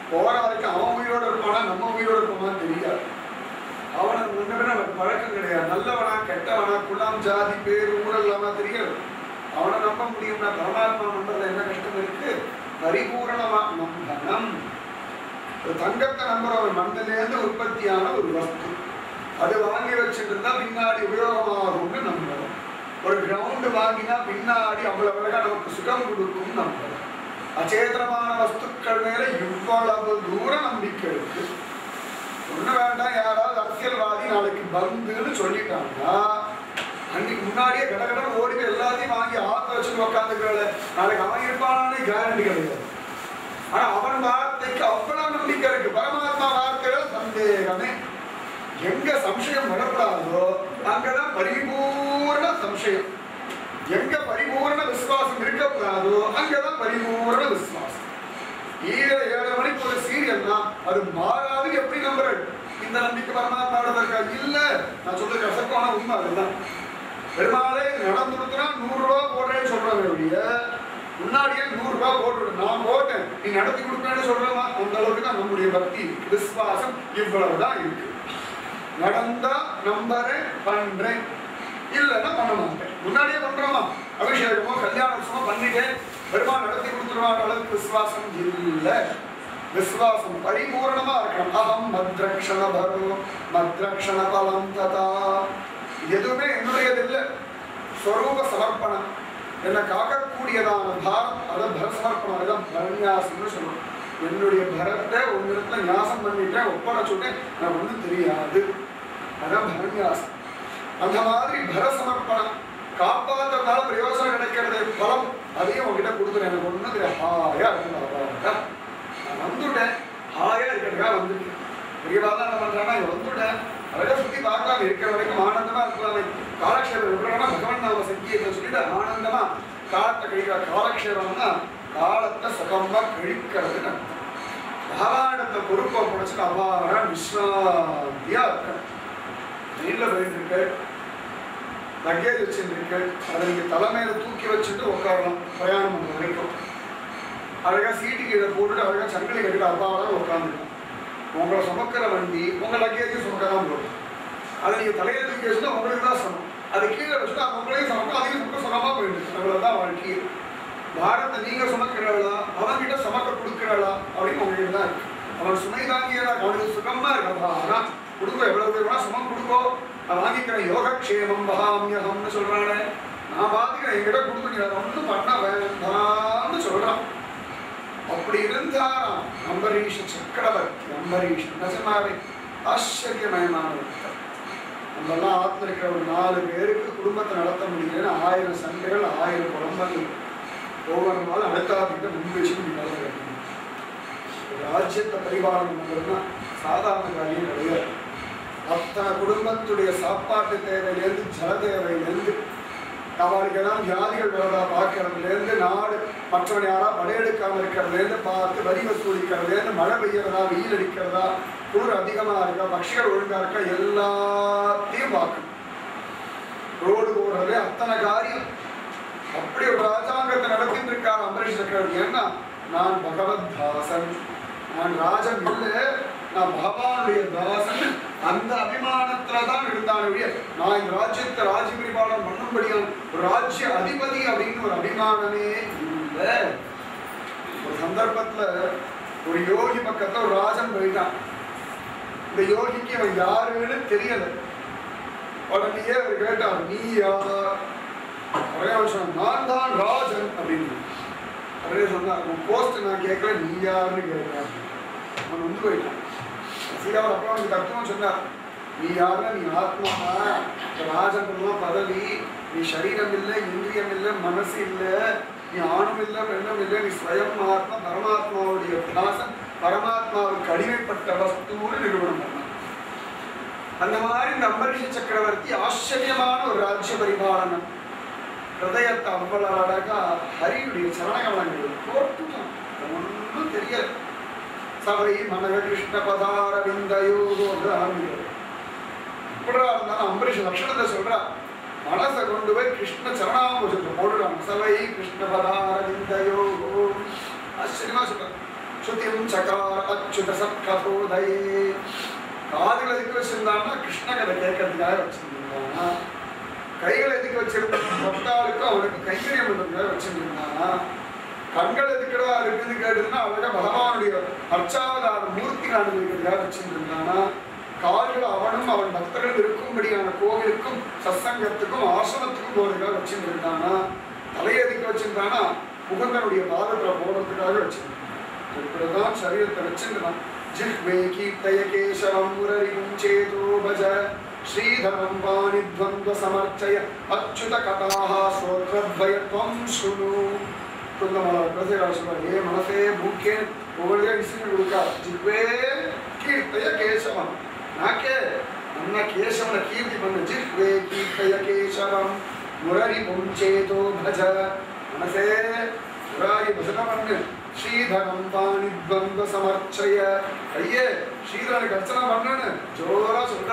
போற வரைக்கும் அவன் உயிரோட இருப்பானா நம்ம உயிரோட இருப்போமான்னு தெரியாது அவனை முன்னே நமக்கு பழக்கம் கிடையாது நல்லவனா கெட்டவனா குலாம் ஜாதி பேர் ஊரெல்லாமா தெரியாது அவனை நம்ப முடியும்னா பரமாத்மா நம்புறதுல என்ன கஷ்டம் இருக்கு பரிபூரணமா நம்பனம் ஒரு தங்கத்தை நம்புற ஒரு மண்ணிலேருந்து உற்பத்தியான ஒரு வஸ்து அது வாங்கி வச்சுட்டு இருந்தா பின்னாடி உபயோகமாகும்னு நம்புறோம் ஒரு கிரவுண்ட் வாங்கினா பின்னாடி அவ்வளவு அழகா நமக்கு சுகம் கொடுக்கும் நம்புறோம் அச்சேதனமான வஸ்துக்கள் மேல இவ்வளவு தூர நம்பிக்கை இருக்கு ஒண்ணு வேண்டாம் யாராவது அரசியல்வாதி நாளைக்கு பந்துன்னு சொல்லிட்டாங்கன்னா அன்னைக்கு முன்னாடியே கடகடன் ஓடி போய் எல்லாத்தையும் வாங்கி ஆத்த வச்சுட்டு உட்காந்துக்கிறாள் நாளைக்கு அவன் இருப்பானே கேரண்டி கிடையாது ஆனா அவன் வார்த்தைக்கு அவ்வளவு நம்பிக்கை இருக்கு பரமாத்மா வார்த்தையில சந்தேகமே எங்க சம்சயம் வரப்படாதோ அங்கதான் பரிபூர்ண சம்சயம் எங்க பரிபூர்ண விசுவாசம் இருக்கக்கூடாதோ அங்கதான் பரிபூர்ண விசுவாசம் ஈர ஏழு மணிக்கு ஒரு சீரியல்னா அது மாறாது எப்படி நம்புறது இந்த நம்பிக்கை பரமாத்மாவோட இருக்கா இல்ல நான் சொல்றது கசப்பான உண்மை அதுதான் பெருமாளே நடந்துருத்துனா நூறு ரூபாய் போடுறேன்னு சொல்றாங்க ஒழிய முன்னாடியே நூறு ரூபாய் போட்டு நான் போட்டேன் நீ நடத்தி கொடுப்பேன்னு சொல்றமா அந்த அளவுக்கு தான் நம்முடைய பக்தி விசுவாசம் இவ்வளவுதான் இருக்கு நடந்தா நம்புறேன் பண்றேன் இல்லைன்னா பண்ண மாட்டேன் முன்னாடியே பண்றோமா அபிஷேகமோ கல்யாண உற்சவமோ பண்ணிட்டேன் பெருமாள் நடத்தி கொடுத்துருவாங்க அளவுக்கு விசுவாசம் இல்லை விசுவாசம் பரிபூர்ணமா இருக்கணும் அகம் மத்ரக்ஷண பரோ மத்ரக்ஷண பலம் ததா எதுவுமே என்னுடையது இல்லை ஸ்வரூப சமர்ப்பணம் என்னை காக்கக்கூடியதான பாரம் அதை பர சமர்ப்பணம் அதுதான் பரநியாசம்னு சொல்லுவோம் என்னுடைய பரத்தை ஒரு இடத்துல ஞாசம் பண்ணிட்டேன் ஒப்படைச்சுட்டேன் நான் ஒன்றும் தெரியாது அதான் பரநியாசம் அந்த மாதிரி பர சமர்ப்பணம் காப்பாற்றனால பிரயோஜனம் கிடைக்கிறது பலம் அதையும் உங்ககிட்ட கொடுத்துறேன் எனக்கு ஒன்றும் தெரியாது ஹாயா இருக்கு நான் வந்துட்டேன் ஹாயா இருக்கிறதுக்காக வந்துட்டேன் பெரியவா தான் என்ன பண்றாங்கன்னா இங்க வந்துட்டேன் அழகா சுத்தி பார்க்கலாம் இருக்கிற வரைக்கும் ஆனந்தமா இருக்கலாமே காலக்ஷேபம் எப்படின்னா பகவான் நாம சங்கீதத்தை சொல்லிட்டு ஆனந்தமா காலத்தை கழிக்கிற காலக்ஷேபம்னா காலத்தை சுகமா கழிக்கிறதுன்னு அர்த்தம். பகவானத்தை பொறுப்பை பிடிச்சிட்டு அபார விஸ்ராந்தியா இருக்கணும் நீல போயிட்டு லக்கேஜ் வச்சுருக்கு அதை நீங்க தலைமையில தூக்கி வச்சுட்டு உட்காரலாம் பிரயாணம் பண்ற வரைக்கும் அழகா சீட்டு கீழே போட்டுட்டு அழகா சங்கிலி கட்டிட்டு அப்பாவோட உட்காந்துக்கலாம் உங்களை சுமக்கிற வண்டி உங்க லக்கேஜ் சுமக்க தான் போகும் அதை நீங்க தலையில தூக்கி வச்சுட்டா உங்களுக்கு தான் சமம் அது கீழே வச்சுட்டு அவங்களையும் சமக்கும் அதையும் சுமக்க சுகமா போயிடுச்சு அவ்வளவுதான் வாழ்க்கை பாரத்தை நீங்க சுமக்கிறவளா அவன்கிட்ட சுமக்க கொடுக்கிறவளா அப்படின்னு உங்களுக்கு தான் இருக்கு அவன் சுமை தாங்கியதா அவனுக்கு சுகமா இருக்கா ஆனா கொடுக்க எவ்வளவு பேர் வேணா சுமம் கொடுக்கோ நான் வாங்கிக்கிறேன் யோகக்ஷேமம் வகாமியகம்னு சொல்றானே நான் பாத்துக்கிறேன் என்கிட்ட கொடுத்து நீ அதை ஒன்றும் பண்ண வேண்டாம்னு சொல்றான் அப்படி இருந்தாராம் அம்பரீஷ சக்கரவர்த்தி அம்பரீஷ் நிஜமாவே ஆச்சரியமயமான ஒருத்தர் நம்மெல்லாம் ஆத்ம இருக்கிற ஒரு நாலு பேருக்கு குடும்பத்தை நடத்த முடியலன்னு ஆயிரம் சண்டைகள் ஆயிரம் குழம்பங்கள் ஒவ்வொரு நாளும் அடுத்தாக்கிட்ட முன் வச்சு நீ கலந்து கட்டணும் ஒரு ராஜ்யத்தை பரிபாலனம் பண்ணுறதுனா சாதாரண காரியம் கிடையாது அத்தனை குடும்பத்துடைய சாப்பாட்டு தேவையிலேருந்து ஜல தேவையிலேருந்து அவளுக்கெல்லாம் வியாதிகள் வரதா பார்க்கறதுலேருந்து நாடு மற்றவன் யாரா படையெடுக்காம இருக்கிறதுலேருந்து பார்த்து வரி வசூலிக்கிறதுலேருந்து மழை பெய்யறதா வெயில் அடிக்கிறதா குளிர் அதிகமா இருக்கா பட்சிகள் ஒழுங்கா இருக்கா எல்லாத்தையும் பார்க்கணும் ரோடு போடுறதுல அத்தனை காரியம் அப்படி ஒரு ராஜாங்கத்தை நடத்திட்டு இருக்கார் அம்பரீஷ் சக்கரவர்த்தி ஏன்னா நான் பகவத் தாசன் நான் ராஜன் இல்லை நான் பகவானுடைய தாசன் அந்த அபிமானத்துல தான் இருந்தான் ஒழிய நான் இந்த ராஜ்யத்தை ராஜ்ய பரிபாலனம் பண்ணும்படியான ஒரு ராஜ்ய அதிபதி அப்படின்னு ஒரு அபிமானமே இல்லை ஒரு சந்தர்ப்பத்துல ஒரு யோகி பக்கத்துல ஒரு ராஜன் போயிட்டான் இந்த யோகிக்கு அவன் யாருன்னு தெரியல உடனேயே அவர் கேட்டார் நீ யார் ஒரே அவர் சொன்னார் நான் தான் ராஜன் அப்படின்னு அவரே சொன்னார் உன் போஸ்ட் நான் கேட்கல நீ யாருன்னு கேட்கிறேன் அவன் வந்து போயிட்டான் சீதா அவர் அப்புறம் அவனுக்கு தத்துவம் சொன்னார் நீ யாருன்னா நீ ஆத்மா ராஜன்றதுலாம் பதவி நீ சரீரம் இல்லை இந்திரியம் இல்லை மனசு இல்லை நீ ஆணும் இல்லை பெண்ணும் இல்லை நீ ஸ்வயம் ஆத்மா பரமாத்மாவுடைய தாசன் பரமாத்மாவுக்கு அடிமைப்பட்ட வஸ்துன்னு நிறுவனம் பண்ணான் அந்த மாதிரி இந்த அம்பரீஷ சக்கரவர்த்தி ஆச்சரியமான ஒரு ராஜ்ய பரிபாலனம் ஹிருதயத்தை அவ்வளவு அழகா ஹரியுடைய சரணகமலங்கள் போட்டுட்டான் ஒன்றும் தெரியல சபை மனக கிருஷ்ண பதாரவிந்தயோ இப்படியா இருந்தாலும் அம்பரீஷ் லட்சணத்தை சொல்றா மனசை கொண்டு போய் கிருஷ்ண சரணாம்புஜத்தை போடுறான் சபை கிருஷ்ண பதாரவிந்தயோ ஆச்சரியமா சொல்றான் ஸ்ருதிம் சகார அச்சுத சத்கதோதயே காதுகள் எதுக்கு வச்சிருந்தான்னா கிருஷ்ண கதை கேட்கறதுக்காக வச்சிருந்தானா கைகள் எதுக்கு வச்சிருந்தான் பக்தாளுக்கும் அவனுக்கு கைங்கரியம் பண்ணுறதுக்காக வச்சிருந்தானா கண்கள் எதுக்கடா இருக்குன்னு கேட்டதுன்னா அவனுக்கு பகவானுடைய அர்ச்சாவதார மூர்த்தி காண்பிக்கிறதுக்காக வச்சிருந்தானா கால்கள் அவனும் அவன் பக்தர்கள் இருக்கும்படியான கோவிலுக்கும் சத்சங்கத்துக்கும் ஆசிரமத்துக்கும் போறதுக்காக வச்சிருந்தானா தலையை எதுக்கு வச்சிருந்தானா முகந்தனுடைய பாதத்துல போடுறதுக்காக வச்சிருந்தான் இப்படிதான் சரீரத்தை வச்சிருந்தான் ஜிஹ்வே கீர்த்தய கேசவம் முரரிகும் சேதோ பஜ ஸ்ரீதரம் வாணி துவந்த சமர்ச்சய அச்சுத கதாஹ ஸ்ரோத்ரத்வயத்வம் ஸ்ருணு குந்தமலா பிரதிராஜ சொல்றார் ஏ மனசே மூக்கே ஒவ்வொரு விஷயம் கொடுக்கா ஜிஹ்வே கீர்த்தய கேசவம் நாக்கே அண்ணா கேசவனை கீர்த்தி பண்ணு ஜிஹ்வே கீர்த்தய கேசவம் முரரி புஞ்சேதோ பஜ மனசே முராரி பஜன பண்ணு ஸ்ரீதரம் பாணி துவந்த சமர்ச்சய ஐயே ஸ்ரீதரனுக்கு அர்ச்சனை பண்ணுன்னு ஜோரா சொல்றா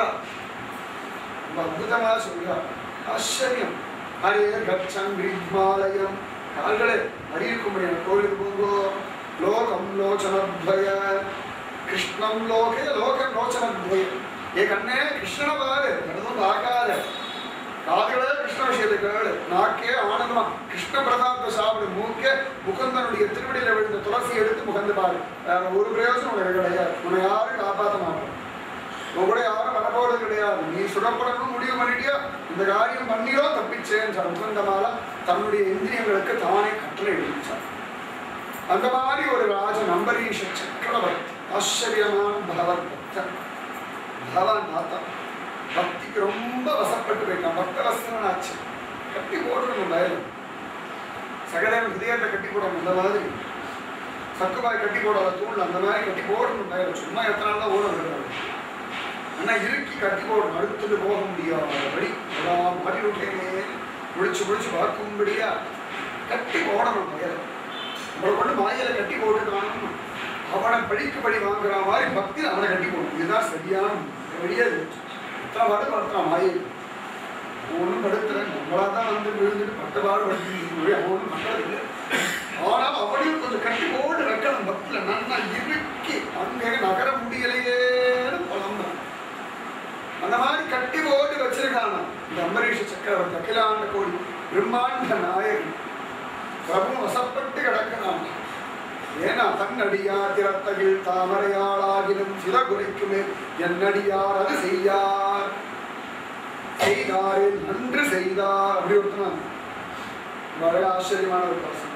ரொம்ப அற்புதமா சொல்றா ஆச்சரியம் ஹரே கச்சம் கிரிமாலயம் கால்களே அறியிருக்கும்படியான கோவிலுக்கு போங்கோ லோகம் லோச்சனத்வய கிருஷ்ணம் லோகே லோகம் லோச்சனத்வய ஏ கண்ணே கிருஷ்ணனை பாரு எதுவும் பார்க்காத காதுகளே கிருஷ்ண விஷயத்தை கேளு நாக்கே ஆனந்தமா கிருஷ்ண பிரசாதத்தை சாப்பிடு மூக்கே முகுந்தனுடைய திருவடியில விழுந்த துளசி எடுத்து முகந்து பாரு வேற ஒரு பிரயோஜனம் உனக்கு கிடையாது உன்னை யாரும் காப்பாற்ற மாட்டோம் உன் கூட யாரும் வரப்போறது கிடையாது நீ சுடப்படணும் முடிவு பண்ணிட்டியா இந்த காரியம் பண்ணியோ தப்பிச்சேன்னு சொன்ன முகுந்தமால தன்னுடைய இந்திரியங்களுக்கு தானே கட்டளை எழுதிச்சார் அந்த மாதிரி ஒரு ராஜ நம்பரீஷ சக்கரவர்த்தி ஆச்சரியமான பகவத் பக்தன் பகவான் நாத்தா பக்திக்கு ரொம்ப வசப்பட்டு போயிட்டான் பக்தவசனன் ஆச்சு கட்டி போடணும் பயம் சகதேவன் ஹிருதயத்தை கட்டி போடணும் அந்த மாதிரி சக்குபாய் கட்டி போடாத தூள் அந்த மாதிரி கட்டி போடணும் பயம் சும்மா எத்தனை நாள் தான் ஓட விடுறாங்க ஆனா இறுக்கி கட்டி போடணும் அடுத்துட்டு போக முடியாதபடி எல்லாம் மாட்டி விட்டேனே முடிச்சு முடிச்சு பார்க்கும்படியா கட்டி போடணும் பயம் நம்மளை கொண்டு மாயில கட்டி போட்டுட்டான் அவனை படிக்கு படி வாங்குற மாதிரி பக்தி அவனை கட்டி போடணும் இதுதான் சரியான வெளியாது எத்தனை பாடு படுத்துறான் மாயை ஒன்றும் படுத்துல நம்மளா தான் வந்து விழுந்துட்டு பட்ட பாடு படுத்து அவன் ஒன்றும் பண்றது ஆனால் அவனையும் கொஞ்சம் கட்டி போட்டு வைக்கணும் பக்தில நன்னா இறுக்கி அங்கே நகர முடியலையேன்னு புலம்புறான் அந்த மாதிரி கட்டி போட்டு வச்சிருக்கானா இந்த அம்பரீஷ சக்கரவர்த்தி அகிலாண்ட கோடி பிரம்மாண்ட நாயகன் பிரபு வசப்பட்டு கிடக்கிறான் ஏனா தன்னடியா திறத்தகில் தாமரையாளாகிலும் சில குறைக்குமே என்னடியார் அது செய்யார் செய்தாரே நன்று செய்தார் அப்படி ஒருத்தனான் வர ஆச்சரியமான ஒரு பர்சன்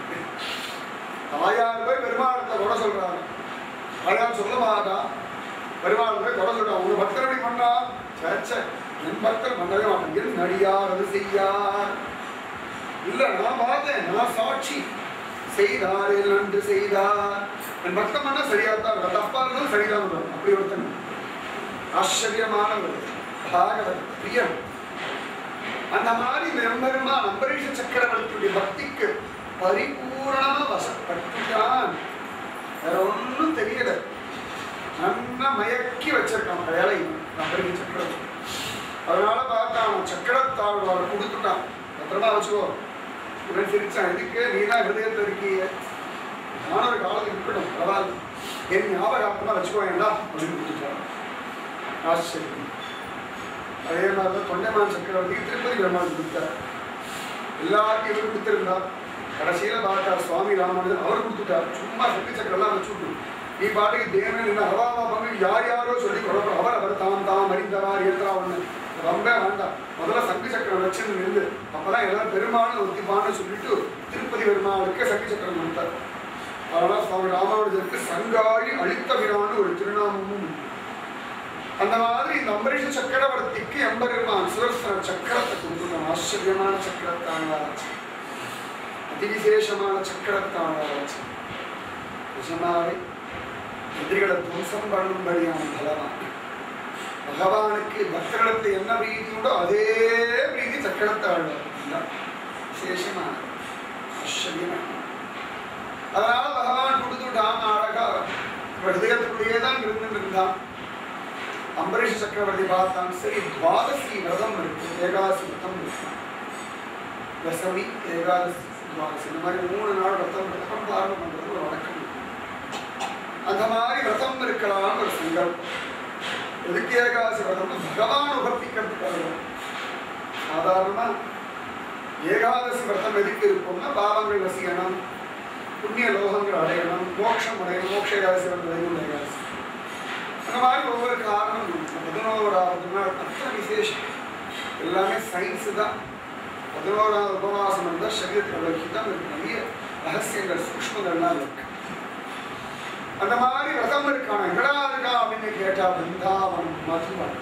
தாயார் போய் பெருமாளத்தை கொட சொல்றாங்க தாயார் சொல்ல மாட்டா பெருமாள் போய் கொட சொல்றான் உங்க பக்தர் எப்படி பண்ணா சேச்ச என் பக்தர் பண்ணவே மாட்டேன் என் நடியார் அது செய்யார் இல்ல நான் பார்த்தேன் நான் சாட்சி செய்தாரே நன்று செய்தார் என் பக்தம் பண்ணா சரியா தான் இருக்கும் தப்பா இருந்தாலும் சரிதான் இருக்கும் அப்படி ஒருத்தன் ஆச்சரியமானவர் பாகவத் பிரியம் அந்த மாதிரி வெம்பெருமா அம்பரீஷ சக்கரவர்த்தியுடைய பக்திக்கு பரிபூரணமா வசப்பட்டுட்டான் வேற ஒன்றும் தெரியல நல்லா மயக்கி வச்சிருக்கான் வேலை அம்பரீஷ சக்கரவர்த்தி அதனால பார்த்தான் சக்கரத்தாழ்வார் கொடுத்துட்டான் பத்திரமா வச்சுக்கோ இவன் சிரிச்சான் இதுக்கு நீ தான் ஹிருதயத்தில் இருக்கீங்க நானும் ஒரு காலத்துக்கு இருக்கட்டும் பரவாயில்ல என் ஞாபகார்த்தமா வச்சுக்கோ வேண்டாம் அப்படின்னு கொடுத்துட்டான் ஆச்சரியம் அதே மாதிரி தான் தொண்டைமான் சக்கரவர்த்திக்கு திருப்பதி பெருமாள் கொடுத்தார் எல்லாருக்கும் இவர் கொடுத்திருந்தார் கடைசியில பார்த்தார் சுவாமி ராமானுஜன் அவர் கொடுத்துட்டார் சும்மா சக்தி சக்கரெல்லாம் வச்சு விட்டு நீ பாட்டுக்கு தேவன் என்ன ஹவாமா பங்கு யார் யாரோ சொல்லி குழப்பம் அவர் அவர் தாம் தாம் அறிந்தவார் ஏற்றா ஒண்ணு ரொம்ப வேண்டாம் முதல்ல சங்கு சக்கரம் வச்சுன்னு நின்று அப்பதான் எல்லாரும் பெருமாள் ஒத்திப்பான்னு சொல்லிட்டு திருப்பதி பெருமாளுக்கு சங்கு சக்கரம் கொடுத்தார் அதனால சுவாமி ராமானுஜருக்கு சங்காழி அழித்தவிரான்னு ஒரு திருநாமமும் உண்டு. அந்த மாதிரி இந்த அம்பரீஷ சக்கரவர்த்திக்கு எம்பெருமான் சுதர்சன சக்கரத்தை கொடுத்துருக்கான் ஆச்சரியமான சக்கரத்தானாச்சு அதிவிசேஷமான சக்கரத்தானாச்சு நிஜமாவே எதிரிகளை துவம்சம் பண்ணும்படியான பலவான் பகவானுக்கு பக்தர்களுக்கு என்ன பிரீதி உண்டோ அதே பிரீதி சக்கரத்தாழ்வார் விசேஷமான ஆச்சரியமான அதனால பகவான் கொடுத்துட்டான் அழகா ஹிருதயத்துக்குள்ளேயே தான் இருந்து இருந்தான் அம்பரீஷ சக்கரவர்த்தி பார்த்தான் சரி துவாதசி விரதம் இருக்கு ஏகாதசி விரதம் இருக்கு தசமி ஏகாதசி துவாதசி இந்த மாதிரி மூணு நாள் விரதம் விரதம் பாரணம் பண்றது ஒரு வழக்கம் இருக்கு. அந்த மாதிரி விரதம் இருக்கு இருக்கலாம் ஒரு சங்கல்பம் எதுக்கு ஏகாதசி விரதம்னா பகவான் உபர்த்திக்கிறதுக்காக சாதாரணமா ஏகாதசி விரதம் எதுக்கு இருக்கும்னா பாவங்கள் வசிக்கணும் புண்ணிய லோகங்கள் அடையணும் மோட்சம் அடையணும் மோட்ச ஏகாதசி விரதம் வைகுண்ட ஏகாதசி அந்த மாதிரி ஒவ்வொரு காரணம் உண்டு. பதினோராவது நாள் அத்தனை விசேஷம் எல்லாமே சயின்ஸ் தான் பதினோராவது உபவாசம் இருந்தால் சரீரத்தில் ஹிதம் இருக்கு நிறைய ரகசியங்கள் சூக்ஷ்மங்கள்லாம் இருக்கு அந்த மாதிரி விரதம் இருக்கான எங்கடா இருக்கா அப்படின்னு கேட்டா பிருந்தாவனம் மதுவன்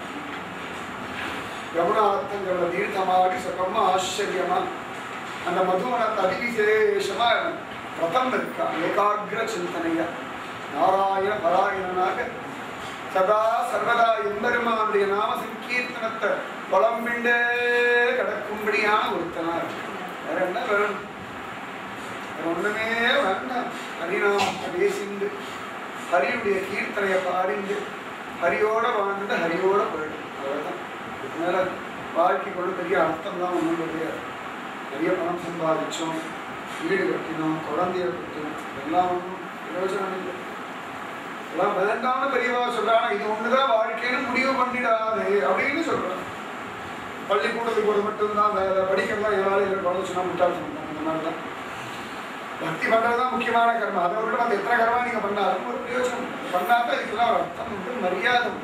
யமுனார்த்தங்கள தீர்த்தமாடி சுகமா ஆச்சரியமா அந்த மதுவனத்தை அதிவிசேஷமா விரதம் இருக்கா ஏகாகிர சிந்தனையா நாராயண பராயணனாக சதா சர்வதா எம்பெருமானுடைய நாம சங்கீர்த்தனத்தை புலம்பிண்டே கிடக்கும்படியான ஒருத்தனா இருக்கு வேற என்ன வேணும் வேற ஒண்ணுமே வேண்டாம் ஹரிநாமத்தை பேசிண்டு ஹரியுடைய கீர்த்தனையை பாடிண்டு ஹரியோட வாழ்ந்து ஹரியோட போயிடும் அவ்வளவுதான் இதுக்கு மேல வாழ்க்கைக்கு ஒன்றும் பெரிய அர்த்தம் தான் ஒன்றும் கிடையாது நிறைய பணம் சம்பாதிச்சோம் வீடு கட்டினோம் குழந்தைய கொடுத்தோம் இதெல்லாம் ஒன்றும் பிரயோஜனம் இல்லை எல்லாம் வேண்டாம்னு பெரியவா சொல்றாங்க இது ஒண்ணுதான் வாழ்க்கைன்னு முடிவு பண்ணிடாது அப்படின்னு சொல்றாங்க பள்ளிக்கூடத்துக்கு ஒரு மட்டும்தான் வேலை படிக்கலாம் ஏழாவது இல்லை குழந்தை சொன்னா முட்டாள் சொல்றாங்க அந்த மாதிரி தான் பக்தி பண்றதுதான் முக்கியமான கர்மம் அதை விட மத்த எத்தனை கர்மா நீங்க பண்ணாலும் ஒரு பிரயோஜனம் இல்லை. பண்ணாதான் இதுக்கெல்லாம் ஒரு அர்த்தம் உண்டு மரியாதை உண்டு.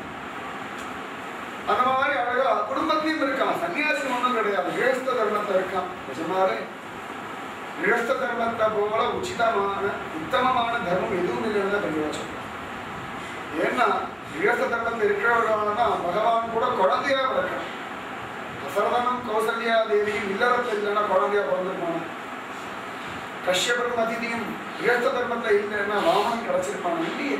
அந்த மாதிரி அழகா குடும்பத்திலையும் இருக்கான் சன்னியாசி ஒன்றும் கிடையாது கிரகஸ்த தர்மத்தை இருக்கான் நிஜமாவே கிரகஸ்த தர்மத்தை போல உச்சிதமான உத்தமமான தர்மம் எதுவும் இல்லைன்னு தான் பெரியவா சொல்றாங்க ஏன்னா கிரகஸ்த தர்மத்தில் இருக்கிறவர்களான தான் பகவான் கூட குழந்தையா பிறக்கிறான் தசரதனும் கௌசல்யா தேவியும் இல்லறத்தில் இல்லைன்னா குழந்தையா பிறந்திருப்பாங்க கஷ்யபரும் அதிதியும் கிரகஸ்த தர்மத்தில் இல்லைன்னா வாமன் கிடைச்சிருப்பாங்க இல்லையே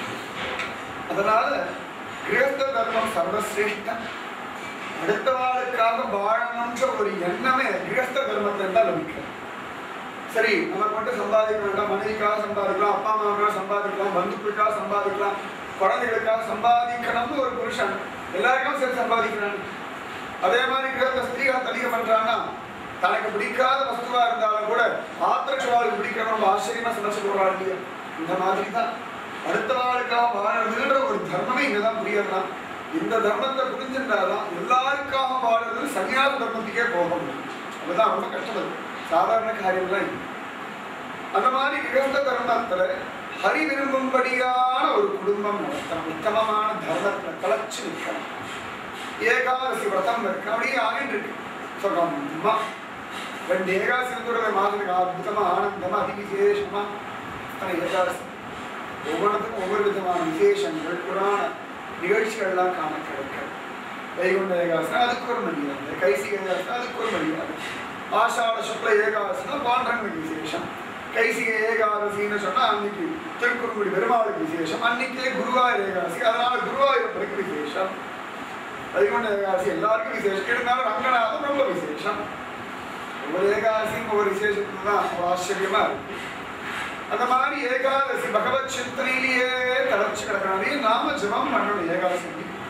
அதனால கிரகஸ்த தர்மம் சர்வசிரேஷ்டம் அடுத்தவாளுக்காக வாழணுன்ற ஒரு எண்ணமே கிரகஸ்த தர்மத்தை தான் லபிக்கும் சரி நமக்கு மட்டும் சம்பாதிக்க வேண்டாம் மனைவிக்காக சம்பாதிக்கலாம் அப்பா அம்மாவுக்காக சம்பாதிக்கலாம் பந்துக்களுக்காக சம்பாதிக்கலாம் குழந்தைகளுக்காக சம்பாதிக்கணும்னு ஒரு புருஷன் எல்லாருக்கும் சரி சம்பாதிக்கிறான் அதே மாதிரி கிரகத்த ஸ்திரீகள் தலிக பண்றான்னா தனக்கு பிடிக்காத வஸ்துவா இருந்தாலும் கூட ஆத்திரட்சவாளுக்கு பிடிக்கிற ரொம்ப ஆச்சரியமா சமைச்சு போடுறாள் இல்லையா இந்த மாதிரி தான் அடுத்த நாளுக்காக வாழறதுன்ற ஒரு தர்மமே இங்கதான் புரியலாம் இந்த தர்மத்தை புரிஞ்சிருந்தாதான் எல்லாருக்காக வாழறது சன்னியாச தர்மத்துக்கே போக முடியும் அதுதான் ரொம்ப கஷ்டம் அது. சாதாரண காரியம்லாம் இல்லை அந்த மாதிரி கிரகஸ்த தர்மத்துல ஹரி விரும்பும்படியான ஒரு குடும்பம் நடத்தணும் உத்தமமான தர்மத்துல கலச்சு நிற்கணும் ஏகாதசி விரதம் இருக்கு அப்படியே ஆகிட்டு இருக்கு சுகமா ரெண்டு ஏகாதசி வந்துடுற மாதத்துக்கு அற்புதமா ஆனந்தமா அதி விசேஷமா அத்தனை ஏகாதசி ஒவ்வொன்றுக்கும் ஒவ்வொரு விதமான விசேஷங்கள் புராண நிகழ்ச்சிகள்லாம் காண கிடைக்கும் வைகுண்ட ஏகாதசி அதுக்கு ஒரு மரியாதை கைசிக ஏகாதசி அதுக்கு ஒரு மரியாதை ஆஷாட சுக்ல ஏகாதசினா பாண்டரங்க விசேஷம் கைசிக ஏகாதசின்னு சொன்னா அன்னைக்கு திருக்குறுங்குடி பெருமாளுக்கு விசேஷம் அன்னைக்கே குருவாயூர் ஏகாதசி அதனால குருவாயூரப்பருக்கு விசேஷம் வைகுண்ட ஏகாதசி எல்லாருக்கும் விசேஷம் இருந்தாலும் ரங்கநாதம் ரொம்ப விசேஷம் ஒவ்வொரு ஏகாதசியும் ஒவ்வொரு விசேஷத்துல தான் ஒரு ஆச்சரியமா இருக்கு அந்த மாதிரி ஏகாதசி பகவத் சிந்தனையிலேயே தலைச்சு கிடக்கணும் நாம ஜபம் பண்ணணும் ஏகாதசி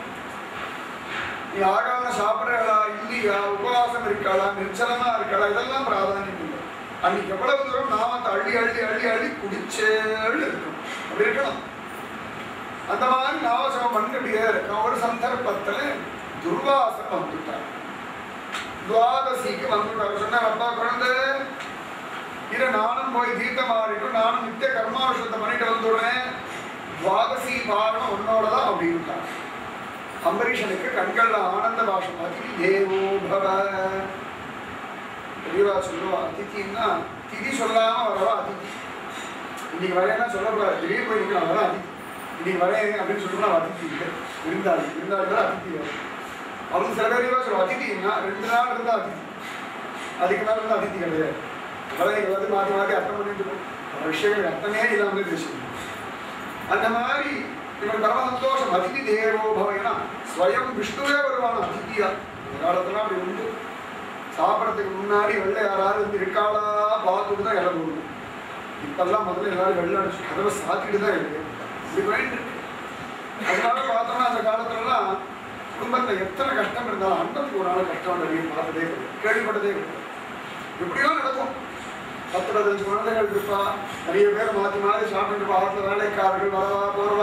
நீ ஆகாரம் சாப்பிட்றா இல்லையா உபவாசம் இருக்காளா நிர்ஜலமா இருக்காளா இதெல்லாம் பிராதானியம் இல்லை அன்னைக்கு எவ்வளவு தூரம் நாமத்தை அள்ளி அள்ளி அள்ளி அள்ளி குடிச்சேன்னு இருக்கும் அப்படி இருக்கணும் அந்த மாதிரி நாமஜபம் பண்ணிட்டே இருக்கும் ஒரு சந்தர்ப்பத்துல துர்வாசம் வந்துட்டார் துவாதசிக்கு வந்துட்டார் சொன்னார் அப்பா குழந்தை இரு நானும் போய் தீர்த்தம் ஆடிட்டும் நானும் நித்திய கர்மானுஷத்தை பண்ணிட்டு வந்துடுறேன் துவாதசி பாரணம் உன்னோட தான் அப்படின்ட்டார் அம்பரீஷனுக்கு கண்கள்ல ஆனந்த பாஷம் அதிதி தேவோ பவ பெரியவா சொல்லுவா அதிதின்னா திதி சொல்லாம வரவா அதிதி இன்னைக்கு வரையனா சொல்லக்கூடாது திடீர்னு போய் நிற்கலாம் அதான் அதிதி இன்னைக்கு வரேன் அப்படின்னு சொல்லிட்டு அதிதி இல்லை விருந்தாளி விருந்தாளி தான் அதிதி வரும் அவங்க சில பேர் சொல்லுவோம் அதிதின்னா ரெண்டு நாள் இருந்தா அதிதி அதுக்கு மேல இருந்தா அதிதி கிடையாது அதான் வந்து மாற்றி மாற்றி அர்த்தம் பண்ணிட்டு இருக்கும் பல விஷயங்கள் அர்த்தமே இல்லாமல் விஷயம் அந்த மாதிரி இவன் பரம சந்தோஷம் அதிதி தேவோ பவனா ஸ்வயம் விஷ்ணுவே வருவான் அதிதியா இந்த காலத்துல அப்படி உண்டு சாப்பிட்றதுக்கு முன்னாடி வெள்ளை யாராவது வந்து இருக்காளா பார்த்துட்டு தான் இடம் போடணும் இப்பெல்லாம் முதல்ல எல்லாரும் வெள்ளை அடிச்சு கதவை சாத்திட்டு தான் இருக்கு இப்படி போயிட்டு இருக்கு அதனால பார்த்தோம்னா அந்த காலத்துலலாம் குடும்பத்துல எத்தனை கஷ்டம் இருந்தாலும் அண்டத்துக்கு ஒரு நாள் கஷ்டம் நிறைய பார்த்ததே கிடையாது கேள்விப்பட்டதே கிடையாது எப்படியோ நடக்கும் பத்து பதினஞ்சு குழந்தைகள் இருப்பா நிறைய பேர் மாற்றி மாறி சாப்பிட்டு ஆற்றுல வேலைக்காரர்கள் வரவா போறவா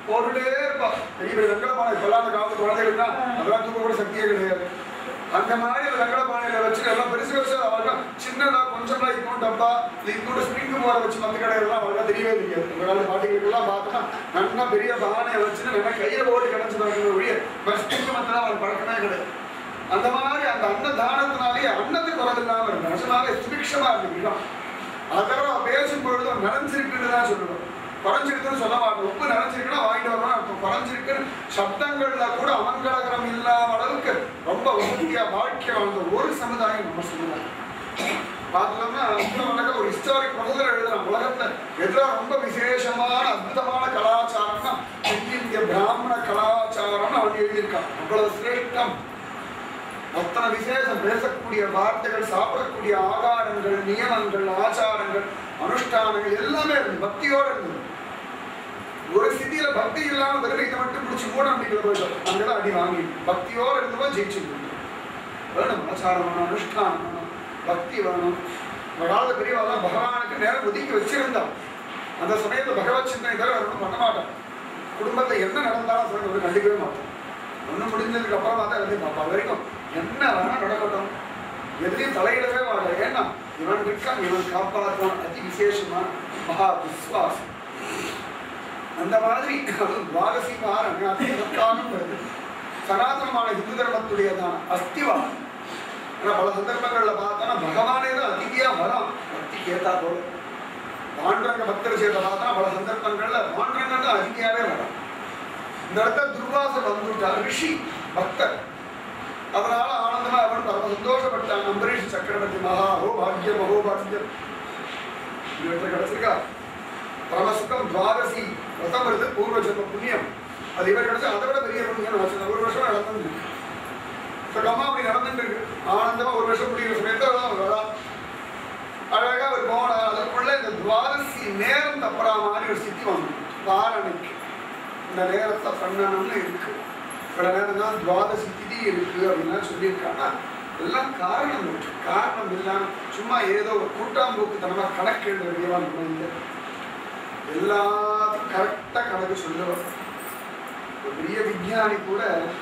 போட்டுட்டே இருப்பா பெரிய பெரிய வெங்கலமான இப்பெல்லாம் அந்த காலத்து குழந்தைகள்னா அதெல்லாம் தூக்க கூட சக்தியே கிடையாது அந்த மாதிரி ஒரு வெங்கல பானையில வச்சு எல்லாம் பெருசு பெருசா அவங்க சின்னதா கொஞ்சமா இன்னும் டப்பா இன்னொரு ஸ்ப்ரிங் போற வச்சு மத்த கடையெல்லாம் அவங்க தெரியவே தெரியாது இந்த காலத்து பாட்டிகளுக்கெல்லாம் பார்த்தோம்னா நல்லா பெரிய பானையை வச்சு நல்லா கையில ஓடி கிடச்சிருவாங்க ஒழிய ஸ்ப்ரிங் மத்தெல்லாம் அவங்க பழக்கமே கிடையாது அந்த மாதிரி அந்த அன்னதானத்தினாலேயே அன்னத்துக்கு குறதில்லாம இருக்கு நிஜமாவே சுபிக்ஷமா இருக்கு இடம் அதெல்லாம் அவன் பேசும் பொழுது அவன் நனைஞ்சிருக்குன்னு தான் சொல்லுவான் குறைஞ்சிருக்குன்னு சொல்ல மாட்டோம் உப்பு நனைஞ்சிருக்குன்னா வாங்கிட்டு வரணும் இப்போ குறைஞ்சிருக்குன்னு சப்தங்கள்ல கூட அமங்கலகரம் இல்லாம அளவுக்கு ரொம்ப வசதியா வாழ்க்கை வாழ்ந்த ஒரு சமுதாயம் நம்ம சமுதாயம் பார்த்தோம்னா அவ்வளவு அழகா ஒரு ஹிஸ்டாரிக் ப்ரொஃபசர் எழுதுறான் உலகத்துல எதிராக ரொம்ப விசேஷமான அற்புதமான கலாச்சாரம்னா தென்னிந்திய பிராமண கலாச்சாரம்னு அவன் எழுதியிருக்கான் அவ்வளவு சிரேஷ்டம் அத்தனை விசேஷம் பேசக்கூடிய வார்த்தைகள் சாப்பிடக்கூடிய ஆகாரங்கள் நியமங்கள் ஆச்சாரங்கள் அனுஷ்டானங்கள் எல்லாமே இருந்து பக்தியோட இருந்தது ஒரு ஸ்திதியில பக்தி இல்லாம வெறும் இதை மட்டும் பிடிச்சி மூட நம்பிக்கையில போயிட்டோம் அங்கதான் அடி வாங்கி பக்தியோட இருந்தவோ ஜெயிச்சு வேணும் ஆச்சாரம் வேணும் அனுஷ்டானம் வேணும் பக்தி வேணும் இந்த காலத்து பெரியவாதான் பகவானுக்கு நேரம் ஒதுக்கி வச்சிருந்தான் அந்த சமயத்துல பகவத் சிந்தனை தவிர வேற ஒன்றும் பண்ண மாட்டான் குடும்பத்தை என்ன நடந்தாலும் சொல்லி ஒரு கண்டிக்கவே மாட்டான் ஒண்ணு முடிஞ்சதுக்கு அப்புறமா தான் எழுதி பார்ப்பா அது வரைக்கும் என்ன வேணா நடக்கட்டும் எதுலையும் தலையிடவே மாட்டேன் ஏன்னா இவன் இருக்கான் இவன் காப்பாற்றுவான் அதி விசேஷமா மகா விஸ்வாசம் அந்த மாதிரி அது துவாதசி காரணம் வருது சனாதனமான இந்து தர்மத்துடையதான அஸ்திவாரம் ஆனா பல சந்தர்ப்பங்கள்ல பார்த்தோன்னா பகவானே தான் அதிதியா வரான் பக்திக்கு ஏத்தா போல பாண்டரங்க பக்தர் சேர்த்த பார்த்தா பல சந்தர்ப்பங்கள்ல பாண்டரங்க தான் அதிதியாவே வரான் இந்த இடத்துல துர்வாசர் வந்துட்டார் ரிஷி பக்தர் அதனால ஆனந்தமா அவன் பரம சந்தோஷப்பட்டான் அம்பரீஷ் சக்கரவர்த்தி மகா அஹோ பாக்கியம் அஹோ பாக்கியம் இவற்றை கிடைச்சிருக்கா பரமசுகம் துவாதசி ரதம் வருது பூர்வ ஜென்ம புண்ணியம் அது இவர் கிடைச்சா அதை விட பெரிய புண்ணியம் நினைச்சு ஒரு வருஷம் நடந்து சுகமா அப்படி நடந்துட்டு இருக்கு ஆனந்தமா ஒரு வருஷம் முடிகிற சமயத்துல அவர் வரா அழகா அவர் போனார் அதுக்குள்ள இந்த துவாதசி நேரம் தப்புறா மாதிரி ஒரு ஸ்திதி வந்து வாரணைக்கு இந்த நேரத்தை பண்ணணும்னு இருக்கு சில நேரம் தான் துவாதசி திதி இருக்கு அப்படின்லாம் சொல்லியிருக்காங்க எல்லாம் காரணம் இருக்கு காரணம் இல்லாம சும்மா ஏதோ ஒரு கூட்டாம்போக்கு தனமா கணக்கு எழுத வேண்டியவன் நம்ம இல்லை எல்லாத்துக்கும் கரெக்டா கணக்கு சொல்லுவார் ஒரு பெரிய விஞ்ஞானி கூட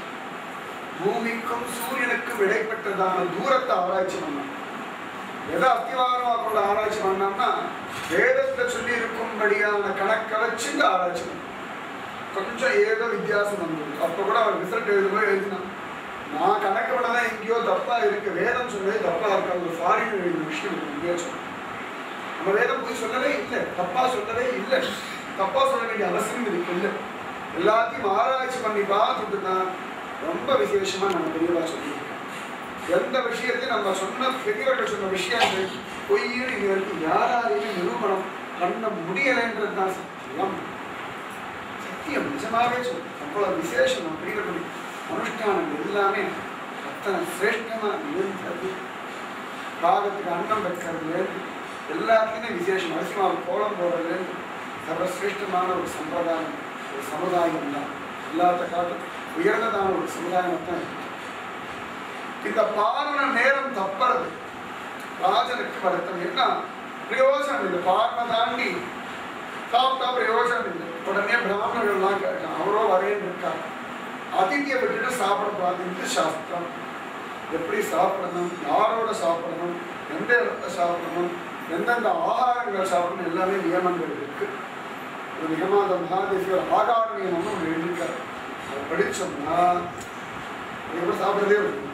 பூமிக்கும் சூரியனுக்கும் இடைப்பட்டதான தூரத்தை ஆராய்ச்சி பண்ணான் எதை அத்திவாரமா கொண்டு ஆராய்ச்சி பண்ணோம்னா வேதத்தை சொல்லி இருக்கும்படியான கணக்கை வச்சுட்டு ஆராய்ச்சி பண்ணான் கொஞ்சம் ஏதோ வித்தியாசம் வந்தது அப்போ கூட அவர் ரிசல்ட் எழுதும்போது எழுதினான் நான் கணக்கு பண்ணதான் எங்கேயோ தப்பா இருக்கு வேதம் சொன்னது தப்பா இருக்கு அது ஒரு ஃபாரின் எழுதின விஷயம் இருக்கு இங்கேயோ சொன்னேன் நம்ம வேதம் போய் சொல்லவே இல்லை தப்பா சொல்லவே இல்லை தப்பா சொல்ல வேண்டிய அவசியம் இதுக்கு இல்லை எல்லாத்தையும் ஆராய்ச்சி பண்ணி பார்த்துட்டு தான் ரொம்ப விசேஷமா நம்ம தெளிவா சொல்லியிருக்கோம் எந்த விஷயத்தையும் நம்ம சொன்ன பெரியவர்கள் சொன்ன விஷயங்கள் பொய்ன்னு இது வரைக்கும் யாராலையுமே நிரூபணம் பண்ண முடியலைன்றது தான் சத்தியம் சத்தியம் நிஜமாவே சொல்லும் அவ்வளவு விசேஷம் அப்படிங்கிற அனுஷ்டானங்கள் எல்லாமே அத்தனை சிரேஷ்டமா இருந்தது பாகத்துக்கு அன்னம் வைக்கிறதுலேருந்து எல்லாத்துக்குமே விசேஷம் அரிசிமாவு கோலம் போடுறதுலேருந்து சர்வசிரேஷ்டமான ஒரு சம்பிரதாயம் ஒரு சமுதாயம் தான் எல்லாத்த காட்டும் உயர்ந்ததான ஒரு சமுதாயம் தான் இருக்கு. இந்த பாரண நேரம் தப்பறது ராஜனுக்கு வருத்தம் என்ன பிரயோஜனம் இல்லை பாரண தாண்டி சாப்பிட்டா பிரயோஜனம் இல்லை உடனே பிராமணர்கள்லாம் கேட்டான் அவரோ வரேன்னு இருக்கார் அதிதியை விட்டுட்டு சாப்பிடக்கூடாது இது சாஸ்திரம் எப்படி சாப்பிடணும் யாரோட சாப்பிடணும் எந்த இடத்துல சாப்பிடணும் எந்தெந்த ஆகாரங்கள் சாப்பிடணும் எல்லாமே நியமங்கள் இருக்கு ஒரு நியமாத மகாதேசியர் ஆகார நியமம்னு ஒன்று எழுதியிருக்காரு அதை படிச்சோம்னா அதுக்கப்புறம் சாப்பிட்றதே வரும்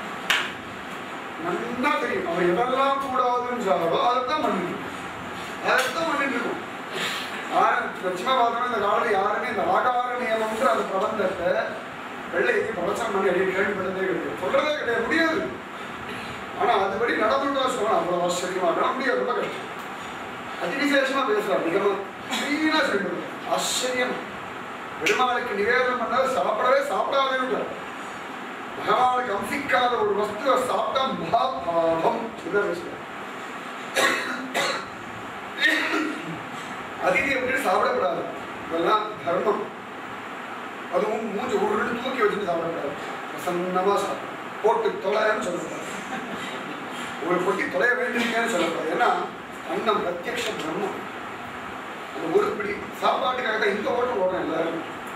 நல்லா தெரியும் அவர் எதெல்லாம் கூடாதுன்னு சொல்றாரோ அதைத்தான் பண்ணிட்டு இருக்கோம். அதைத்தான் பண்ணிட்டு இருக்கோம் யாரும் லட்சுமா பார்த்தோம்னா இந்த காலத்துல யாருமே இந்த ஆகார நியமம்ன்ற அந்த பிரபந்தத்தை வெள்ளைக்கு பிரவச்சனம் பண்ணி அடி கேள்விப்பட்டதே கிடையாது சொல்றதே கிடையாது முடியாது ஆனா அதுபடி நடந்துட்டா சொல்லணும் அவ்வளவு ஆச்சரியமா நட முடியாது ரொம்ப கஷ்டம் அதிவிசேஷமா பேசுறாரு மிகவும் கிளீனா சொல்லிட்டு ஆச்சரியம் பெருமாளுக்கு நிவேதனம் பண்ணாத சாப்பிடவே சாப்பிடாதே பகவானுக்கு அம்சிக்காத ஒரு வஸ்துவை சாப்பிட்டா மகா பாவம் இதை பேசுறாரு அதிதி எப்படி சாப்பிடக்கூடாது இதெல்லாம் தர்மம் அதுவும் மூஞ்சி ஒரு தூக்கி வச்சுட்டு சாப்பிடக்கூடாது பிரசன்னமா சாப்பிடும் போட்டு தொலைன்னு சொல்லக்கூடாது ஒரு பொட்டி தொலைய வேண்டியிருக்கேன்னு சொல்லக்கூடாது ஏன்னா அன்னம் பிரத்யக்ஷ பிரம்மம் அந்த ஒரு பிடி சாப்பாட்டுக்காக தான் இந்த ஓட்டம் ஓடுறோம் எல்லாரும்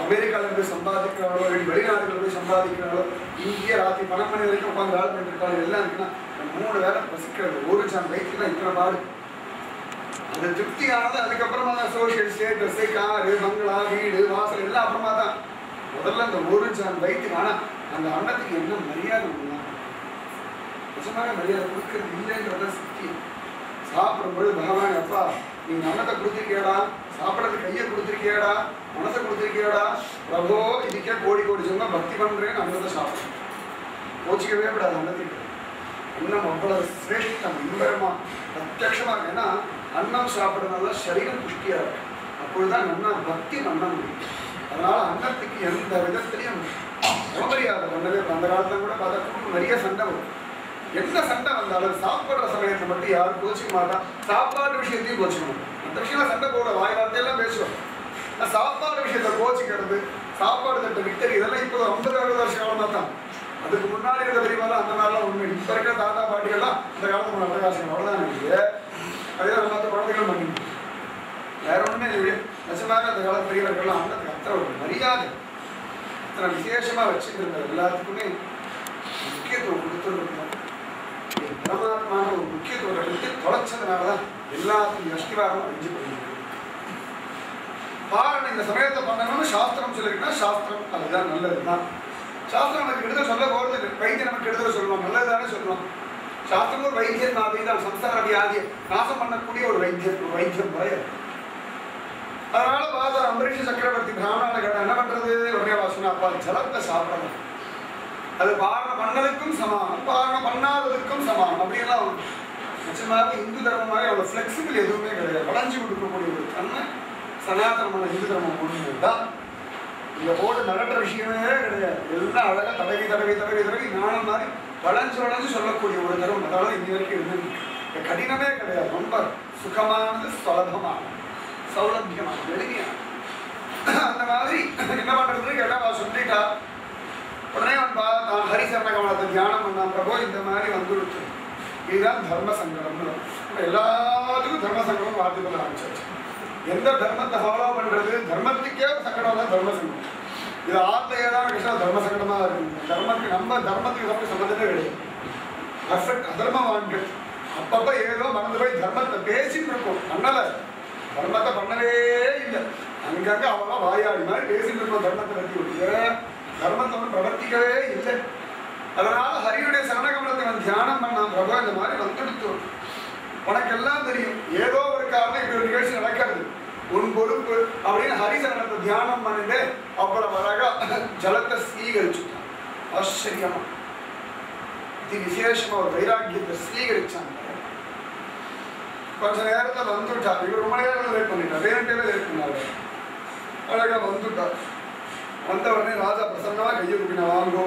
அமெரிக்காவில் போய் சம்பாதிக்கிறாளோ இல்லை வெளிநாடுகளில் போய் சம்பாதிக்கிறாளோ இங்கேயே ராத்திரி பணம் மணி வரைக்கும் உட்காந்து வேலை பண்ணிட்டு இருக்காளோ எல்லாம் இருக்குன்னா இந்த மூணு வேலை பசிக்கிறது ஒரு சான் வயிற்றுக்கு தான் இத்தனை பாடு அந்த திருப்தியானது அதுக்கப்புறமா தான் சோஷியல் ஸ்டேட்டஸ் காரு பங்களா வீடு வாசல் எல்லாம் அப்புறமா தான் முதல்ல அந்த ஒரு சான் வயிற்றுக்கு ஆனால் அந்த அன்னத்துக்கு என்ன மரியாதை உண்டுனா? நிஜமாக மரியாதை கொடுக்கறது இல்லைன்றத சக்தி சாப்பிடும்போது பகவான் அப்பா நீ அன்னத்தை கொடுத்துருக்கியடா சாப்பிடறது கையை கொடுத்துருக்கியடா மனசை கொடுத்துருக்கியடா பிரபோ இதுக்கே கோடி கோடி சொன்னா பக்தி பண்றேன்னு அன்னத்தை சாப்பிடும் கோச்சிக்கவே கூடாது அன்னத்துக்கு அன்னம் அவ்வளவு சிரேஷ்டம் இன்பரமா பிரத்யட்சமா இருக்கு. ஏன்னா அன்னம் சாப்பிடுறதுனால சரீரம் புஷ்டியா இருக்கு அப்பொழுதுதான் நல்லா பக்தி பண்ண முடியும் அதனால அன்னத்துக்கு எந்த விதத்திலையும் அவமரியாதை பண்ணவே கூடாது. அந்த காலத்துல கூட பார்த்தா குடும்பம் நிறைய சண்டை வரும் எந்த சண்டை வந்தாலும் சாப்பிடுற சமயத்தை மட்டும் யாரும் கோச்சிக்க மாட்டா சாப்பாடு விஷயத்தையும் கோச்சிக்க மாட்டோம் அந்த விஷயம் சண்டை போட வாய் வார்த்தையெல்லாம் பேசுவோம் ஆனா சாப்பாடு விஷயத்தை கோச்சிக்கிறது சாப்பாடு தட்டை விட்டது இதெல்லாம் இப்போ ஐம்பது அறுபது வருஷ காலமா தான் அதுக்கு முன்னாடி இருந்த பெரியவாலாம் அந்த மாதிரிலாம் உண்மை இப்ப இருக்கிற தாத்தா பாட்டிகள்லாம் அந்த காலத்துல அட்டகாசம் அவ்வளவுதான் இருக்கு அதே தான் மற்ற குழந்தைகள் பண்ணிட்டு வேற ஒண்ணுமே இல்லை நிஜமாக அந்த காலத்து பெரியவர்கள்லாம் அன்னத்துக்கு அத்தனை ஒரு மரியாதை அத்தனை விசேஷமா வச்சுருந்தாங்க எல்லாத்துக்குமே முக்கியத்துவம் கொடுத்துருக்கோம் பரமாத்மான ஒரு முக்கியத்துவத்தை கொடுத்து தொலைச்சதுனால தான் எல்லாத்துக்கும் அஸ்திவாரம் அழிஞ்சு போயிருக்கு பாரணம் இந்த சமயத்தை பண்ணணும்னு சாஸ்திரம் சொல்லிருக்குன்னா சாஸ்திரம் அதுதான் நல்லதுதான் சாஸ்திரம் நமக்கு எடுத்து சொல்ல போறது இல்லை. வைத்தியம் நமக்கு எடுத்து சொல்லணும் நல்லதுதானே சொல்லணும் சாஸ்திரம் ஒரு வைத்தியம் மாதிரி தான் சம்சார வியாதியை நாசம் பண்ணக்கூடிய ஒரு வைத்தியம் ஒரு வைத்தியம் முறை அது. அதனால பார்த்தா அம்பரீஷ சக்கரவர்த்தி பிராமண கடை என்ன பண்றது உடனே வாசனா அப்பா ஜலத்தை சாப்பிடணும் அது பாரணம் பண்ணதுக்கும் சமானம் பாரணம் பண்ணாததுக்கும் சமானம் அப்படியெல்லாம் உண்டு. நிச்சயமாக இந்து தர்மம் மாதிரி அவ்வளோ ஃப்ளெக்சிபிள் எதுவுமே கிடையாது வளைஞ்சு கொடுக்கக்கூடிய ஒரு தன்மை சனாதனமான இந்து தர்மம் ஒன்று தான் இந்த போர்டு நடக்கிற விஷயமே கிடையாது எல்லாம் அழகாக தடவி தடவி தடவி தடவி ஞானம் மாதிரி வளைஞ்சு வளைஞ்சு சொல்லக்கூடிய ஒரு தர்மம் அதாவது இங்க வரைக்கும் இருந்து இந்த கடினமே கிடையாது ரொம்ப சுகமானது சுலபமானது சௌலபியமானது எளிமையானது அந்த மாதிரி என்ன பண்றதுன்னு கேட்டா அவ சொல்லிட்டா உடனே அவன் பார்த்தான் ஹரிசரண கவனத்தை தியானம் பண்ணான் பிரபு இந்த மாதிரி வந்துடுச்சு இதுதான் தர்ம சங்கடம்னு இப்ப எல்லாத்துக்கும் தர்ம சங்கடம் வார்த்தை பண்ண ஆரம்பிச்சாச்சு எந்த தர்மத்தை ஃபாலோ பண்றது தர்மத்துக்கே ஒரு சங்கடம் தான் தர்ம சங்கடம் இது ஆத்ல ஏதாவது விஷயம் தர்ம சங்கடமா இருக்கு தர்மத்துக்கு நம்ம தர்மத்துக்கு நமக்கு சம்மந்தமே கிடையாது பர்ஃபெக்ட் அதர்மவான்கள் அப்பப்ப ஏதோ மறந்து போய் தர்மத்தை பேசிட்டு இருக்கோம் பண்ணல தர்மத்தை பண்ணவே இல்லை அங்கங்க அவெல்லாம் வாயாடி மாதிரி பேசிட்டு இருக்கோம் தர்மத்தை பத்தி ஒழிய தர்மத்தை ஒன்றும் பிரவர்த்திக்கவே இல்லை அதனால ஹரியுடைய சரணகமலத்தை நான் தியானம் பண்ணான் பிரபு இந்த மாதிரி வந்துடுத்து உனக்கெல்லாம் தெரியும் ஏதோ ஒரு காரணம் இப்படி ஒரு நிகழ்ச்சி நடக்கிறது உன் பொறுப்பு அப்படின்னு ஹரிசரணத்தை தியானம் பண்ணிட்டு அவ்வளவு அழகா ஜலத்தை ஸ்வீகரிச்சுட்டான் ஆச்சரியமா இது விசேஷமா ஒரு வைராக்கியத்தை ஸ்வீகரிச்சாங்க கொஞ்ச நேரத்துல வந்துட்டா இவர் ரொம்ப நேரம் லேட் பண்ணிட்டார் வேணுட்டே லேட் பண்ணாரு அழகா வந்துட்டார் வந்த உடனே ராஜா பிரசன்னமா கையை குப்பின வாங்கோ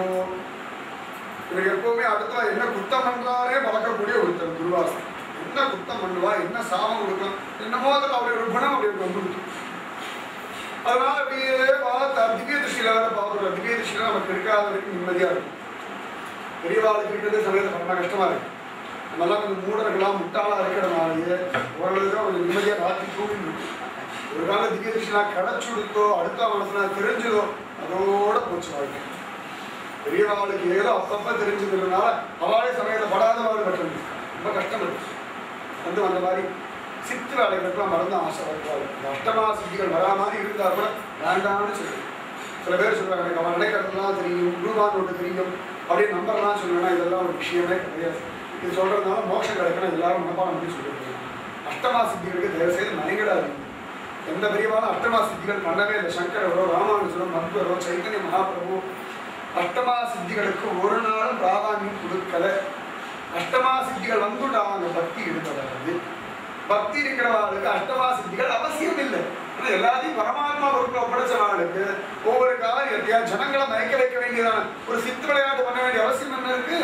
இவர் எப்பவுமே அடுத்தவன் என்ன குத்தம் பண்றாரே வளர்க்கக்கூடிய ஒருத்தர் துர்வாசன் என்ன குத்தம் பண்ணுவா என்ன சாபம் கொடுக்கும் என்னமோ அதில் அவருடைய ஒரு குணம் அவருக்கு வந்துருக்கு அதனால அப்படியே பார்த்தா திவ்ய திருஷ்டியில வேற பார்க்குறோம் திவ்ய திருஷ்டியில நமக்கு இருக்காத வரைக்கும் நிம்மதியா இருக்கும் பெரியவாளுக்கு இருக்கிறது சமயத்தில் ரொம்ப கஷ்டமா இருக்கு நம்மெல்லாம் கொஞ்சம் மூடர்களா முட்டாளா இருக்கிறதுனாலயே ஓரளவுக்கு கொஞ்சம் நிம்மதியா ராத்திரி தூங்கிட்டு இருக்கும் ஒரு கால திவ்ய திருஷ்டினா கிடைச்சு கொடுத்தோ அடுத்த மனசுனா தெரிஞ்சதோ அதோட போச்சு வாழ்க்கை பெரியவாளுக்கு ஏதோ அப்பப்ப தெரிஞ்சதுனால அவளே சமயத்தில் படாதவாள் கட்டணும் ரொம்ப கஷ்டம் இருக்கு வந்து அந்த மாதிரி சித்து வேலைகளுக்கெல்லாம் மறந்து ஆசை வருவாள் அஷ்டமா சித்திகள் வரா மாதிரி இருந்தா கூட வேண்டாம்னு சொல்லு சில பேர் சொல்றாங்க எனக்கு அவன் நினைக்கிறதுலாம் தெரியும் ரூபா நோட்டு தெரியும் அப்படின்னு நம்பர்லாம் சொல்லுவேன்னா இதெல்லாம் ஒரு விஷயமே கிடையாது இது சொல்றதுனால மோட்சம் கிடைக்கணும் எல்லாரும் மனப்பாடம் பண்ணி சொல்லிட்டு அஷ்டமா சித்திகளுக்கு தயவு செய்து மயங்கிடாது எந்த பெரியவாலும் அஷ்டமா சித்திகள் பண்ணவே இல்லை சங்கரவரோ ராமானுஜரோ மத்வரோ சைத்தன்ய மகாபிரபு அஷ்டமா சித்திகளுக்கு ஒரு நாளும் பிராதானியம் கொடுக்கல அஷ்டமா சித்திகள் வந்துட்டாங்க பக்தி இருந்தது பக்தி இருக்கிறவாளுக்கு அஷ்டமா சித்திகள் அவசியம் இல்லை ஆனா எல்லாத்தையும் பரமாத்மா பொறுப்புல ஒப்படைச்சவாளுக்கு ஒவ்வொரு காரியத்தையா ஜனங்களை மயக்க வைக்க வேண்டியதான ஒரு சித்து விளையாட்டு பண்ண வேண்டிய அவசியம் என்ன இருக்கு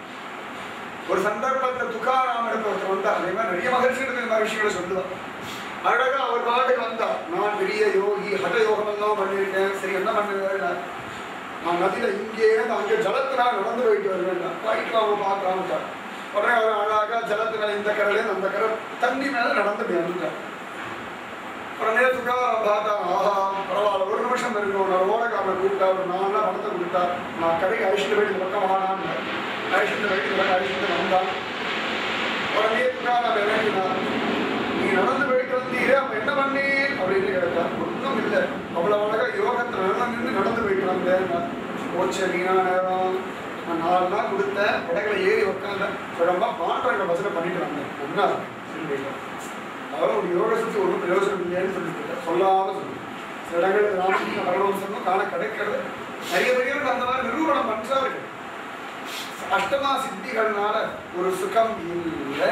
ஒரு சந்தர்ப்பத்தை துக்காராம் எடுத்து ஒருத்தர் வந்தார் அதே மாதிரி நிறைய மகிழ்ச்சிகள் இந்த மாதிரி விஷயங்களை சொல்லுவார் அழகா அவர் பாட்டுக்கு வந்தார் நான் பெரிய யோகி ஹட யோகம் எல்லாம் பண்ணியிருக்கேன் சரி என்ன பண்ணுவேன் நான் நதியில இங்கே இருந்து அங்கே ஜலத்தினா நடந்து போயிட்டு வருவேன் போயிட்டு அவங்க பார்க்கலாம்ட்டார் உடனே அவர் அழகா ஜலத்தின இந்த கரையிலேருந்து அந்த கரை தண்ணி மேல நடந்து போய் வந்துட்டார் உடனே துக்காராம் பார்த்தா ஆஹா பரவாயில்ல ஒரு நிமிஷம் இருக்கணும் நான் ஓட அவனை கூப்பிட்டா ஒரு நாலு பணத்தை கொடுத்தா நான் கடைக்கு ஐஸ்வர்ய வீட்டு பக்கம் வானான்னு ஐஸ்வர்ய வீட்டு பக்கம் ஐஸ்வர்ய வந்தான் உடனே துக்கான வேண்டினான் நீ நடந்து போயிட்டு வந்தீரே அப்ப என்ன பண்ணி அப்படின்னு கேட்டா ஒன்றும் இல்லை அவ்வளவு அழகா யோகத்துல நல்லா நின்று நடந்து போயிட்டு வந்தேன் போச்ச நீனா நேரம் நான் நாலு நாள் கொடுத்தேன் படகுல ஏறி உட்காந்தேன் சுழம்பா மாற்றங்களை பஸ்ல பண்ணிட்டு வந்தேன் ஒன்னா அவரும் ஒரு யோக சுத்தி ஒன்றும் பிரயோஜனம் இல்லைன்னு சொல்லிட்டு சொல்லாம சொல்லி சில இடங்களுக்கு ராமகிருஷ்ண பரமஹம்சனும் காண கிடைக்கிறது நிறைய பெரியவர்கள் அந்த மாதிரி நிரூபணம் பண்றார்கள் அஷ்டமா சித்திகள்னால ஒரு சுகம் இல்லை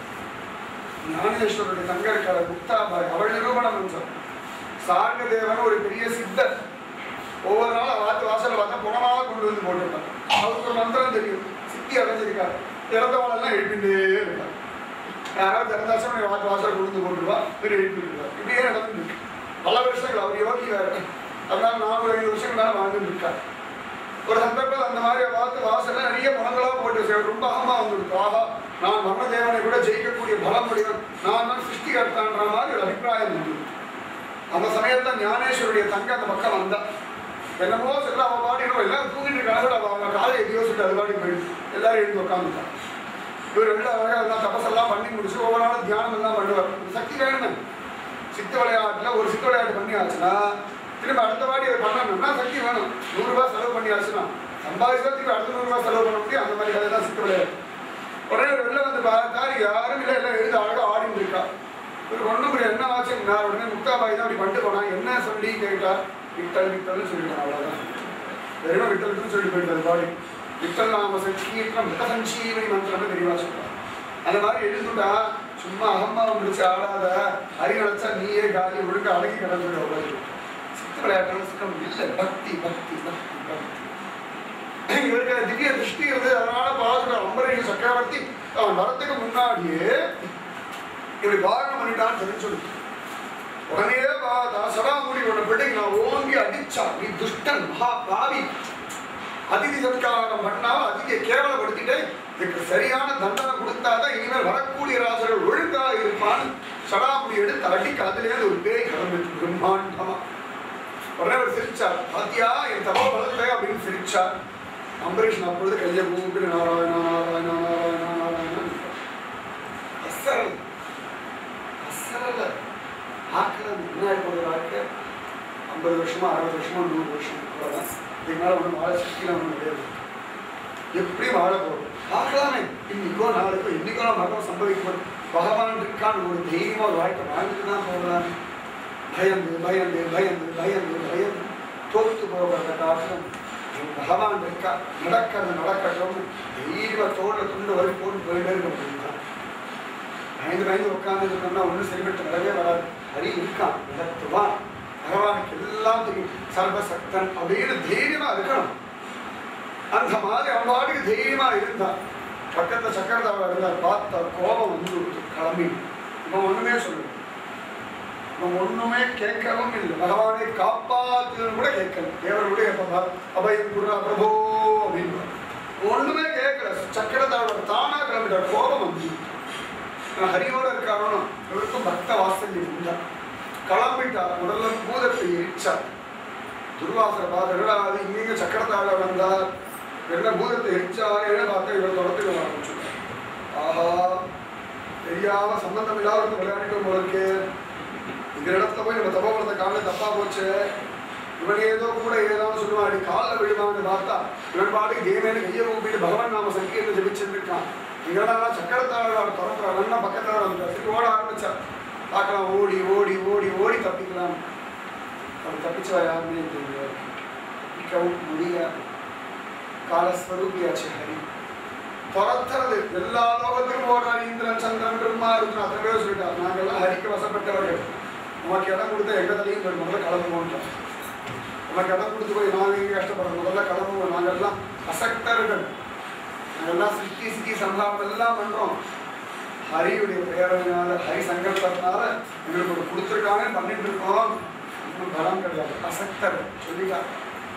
ஞானேஸ்வரருடைய தங்க இருக்கிற முக்தாபாய் அவள் நிரூபணம் என்றார் சார்கதேவன் ஒரு பெரிய சித்தர் ஒவ்வொரு நாளும் வாத்து வாசல்ல பார்த்தா புனமாக கொண்டு வந்து போட்டிருப்பார் அவருக்கு ஒரு மந்திரம் தெரியும் சித்தி அடைஞ்சிருக்கார் இறந்தவளெல்லாம் எழுப்பிட்டே இருக்கார் யாராவது திறந்தாச்சும் வாத்து வாசல் கொண்டு வந்து போட்டுருவா பிறகு எழுப்பிட்டு இப்படியே நடந்துருக்கு பல வருஷங்கள் அவர் யோகி வேற அதனால நானூறு ஐந்து வருஷங்கள் மேல வாழ்ந்துட்டு இருக்கார் ஒரு சந்தர்ப்பம் அந்த மாதிரி பார்த்து வாசல்ல நிறைய பணங்களா போட்டு சே- ரொம்ப அகமா வந்துருக்கு ஆஹா நான் மரணதேவனை கூட ஜெயிக்கக்கூடிய பலம் முடியும் நான் தான் சிருஷ்டிகர்த்தான்ற மாதிரி ஒரு அபிப்பிராயம் இருந்தது அந்த சமயத்துல ஞானேஸ்வருடைய தங்க அந்த பக்கம் வந்தா என்னமோ சொல்ல அவன் பாடி என்னமோ எல்லாம் தூங்கிட்டு இருக்காங்க அவன் அவங்க காலை எதியோ சொல்லிட்டு அது பாடி போயிடுச்சு எல்லாரும் எழுந்து உட்காந்துட்டான் இவர் ரெண்டு அழகா எல்லாம் தபசெல்லாம் பண்ணி முடிச்சு ஒவ்வொரு நாளும் தியானம் எல்லாம் பண்ணுவார் ஒரு சக்தி வேணுமே சித்து விளையாட்டுல ஒரு சித்து விளையாட்டு பண்ணி ஆச்சுன்னா திரும்ப அடுத்த வாடி அதை பண்ணணும்னா சக்தி வேணும் நூறு ரூபாய் செலவு பண்ணி ஆச்சுன்னா சம்பாதிச்சா திரும்ப அடுத்த நூறு ரூபாய் செலவு பண்ண முடியும் அந்த மாதிரி கதை தான் சித்து விளையாட்டு உடனே ஒரு வெளில வந்து பார்த்தா யாரும் இல்லை எல்லாம் எழுந்து அழகா ஆடிட்டு இருக்கா ஒரு ஒண்ணும் புரியல என்ன ஆச்சு நான் உடனே முக்தாபாய் தான் அப்படி பண்ணிட்டு போனா என்ன சொல்லி கேட்டா விட்டல் விட்டல்னு சொல்லிட்டான் அவ்வளவுதான் வெறும் விட்டல்னு சொல்லி போயிட்டது பாடி விட்டல் நாம சங்கீர்த்தம் மிக சஞ்சீவனி மந்திரம்னு தெரியவா சொல்றான் அந்த மாதிரி எழுந்துட்டா சும்மா அகம்மா முடிச்சு ஆடாத அறி நினைச்சா நீயே காலி ஒழுங்க அடங்கி கிடந்து அவ்வளவு சித்து விளையாட்டு சுத்தம் இல்லை பக்தி பக்தி பக்தி பக்தி இவருக்கு அந்த திவ்ய திருஷ்டி இருந்து அதனால பார்த்துட்டு அம்பரீஷ சக்கரவர்த்தி அவன் வரத்துக்கு முன்னாடியே இப்படி பாரணம் பண்ணிட்டான்னு சொல்லி சொல்லு உடனே பார்த்தா சடாமுடி உன்னை பிள்ளைக்கு நான் ஓங்கி அடிச்சா நீ துஷ்டன் மகா பாவி அதிதி சத்காரம் பண்ணாம அதிதியை கேவலப்படுத்திட்டு இதுக்கு சரியான தண்டனை கொடுத்தாதான் இனிமேல் வரக்கூடிய ராசர்கள் ஒழுங்கா இருப்பான்னு சடாமுடி எடுத்து அடிக்க அதுலேருந்து ஒரு பேய் கிளம்பி பிரம்மாண்டமா உடனே அவர் சிரிச்சார் பாத்தியா என் தப்பா வளர்த்த அப்படின்னு சிரிச்சார் அம்பரீஷன் அப்பொழுது கையை கூப்பிட்டு நாராயணா நாராயணா நாராயணா நாராயணா அசரல் அசரல ஆக்கிறது என்ன போகிற வாழ்க்கை ஐம்பது வருஷமா அறுபது வருஷமா நூறு வருஷம் அவ்வளோதான் இதுக்கு மேலே ஒன்றும் வாழ சக்தியில் ஒன்றும் கிடையாது எப்படி வாழ போகிறோம் பார்க்கலாமே இன்னைக்கோ நாளைக்கோ இன்னைக்கோ மரணம் சம்பவிக்கும் பகவான் இருக்கான்னு ஒரு தைரியமா ஒரு வாழ்க்கை வாழ்ந்துட்டு தான் போகலாம் பயந்து பயந்து பயந்து பயந்து பயந்து தோத்து போகிற காரணம் என் பகவான் இருக்கா நடக்கிறது நடக்கட்டும் தைரியமா தோல்ல துண்டு வரை போட்டு போயிட்டே இருக்க முடியுமா பயந்து பயந்து உட்கார்ந்து இருக்கோம்னா ஒன்றும் சரிபட்டு வரவே வராது ஹரி இருக்கான் நடத்துவான் பகவானுக்கு எல்லாம் தெரியும் சர்வசக்தன் அப்படின்னு தைரியமா இருக்கணும் அந்த மாதிரி அவன் பாட்டுக்கு தைரியமா இருந்தான் பக்கத்துல சக்கரதாவா இருந்தார் பார்த்தா கோபம் வந்து கிளம்பி இவன் ஒண்ணுமே சொல்லு இவன் ஒண்ணுமே கேட்கவும் இல்லை பகவானை காப்பாத்துன்னு கூட கேட்கல தேவருடைய அபயம் குருடா பிரபோ அப்படின்னு ஒண்ணுமே கேட்கல சக்கரதாவோட தானா கிளம்பிட்டார் கோபம் வந்து நான் ஹரியோட இருக்காரோ இவருக்கும் பக்த வாசல்யம் உண்டா கிளம்பிட்டார் முதல்ல பூதத்தை எரிச்சார் துர்வாசரை பார்த்து அது இங்கே சக்கரத்தாழ வந்தார் என்ன பூதத்தை எரிச்சார் என்ன பார்த்தா இவர் தொடர்ந்து ஆரம்பிச்சுட்டார் ஆஹா தெரியாம சம்பந்தம் இல்லாத விளையாடிட்டு போலருக்கு இந்த இடத்துல போய் நம்ம தப்போபலத்தை காலைல தப்பா போச்சு இவன் ஏதோ கூட ஏதாவது சொல்லுவான் அடி காலில் விழுவான்னு பார்த்தா இவன் பாட்டுக்கு தேவேன கையை கூப்பிட்டு பகவான் நாம சங்கீர்ணம் ஜெபிச்சிருக்கான் இவனா சக்கரத்தாழ திறக்கிறான் பக்கத்தில் வந்து திருப்பி ஓட ஆரம்பிச்சான் பார்க்கலாம் ஓடி ஓடி ஓடி ஓடி தப்பிக்கலாம் அவன் தப்பிச்சா யாருமே தெரியாது தப்பிக்கவும் முடியாது காலஸ்வரூபியாச்சு ஹரி துரத்துறது எல்லா லோகத்துக்கும் ஓடுறாரு இந்திரன் சந்திரன் பிரம்மா ருத்ரன் அத்தனை பேர் சொல்லிட்டார் நாங்கெல்லாம் ஹரிக்கு வசப்பட்டவர்கள் உனக்கு இடம் கொடுத்த எங்க தலையும் போய் முதல்ல கலந்து போன்றோம் உனக்கு இடம் கொடுத்து போய் நாங்கள் எங்கே கஷ்டப்படுறோம் முதல்ல கலந்து நாங்கெல்லாம் அசக்தர்கள் நாங்கெல்லாம் சித்தி சித்தி சம்ஹாரம் எல்லாம் பண்றோம் ஹரியுடைய பேரனால ஹரி சங்கல்பத்தினால எங்களுக்கு ஒரு கொடுத்துருக்காங்க பண்ணிட்டு இருக்கோம் இன்னும் பலம் கிடையாது அசக்தர் சொல்லிட்டார்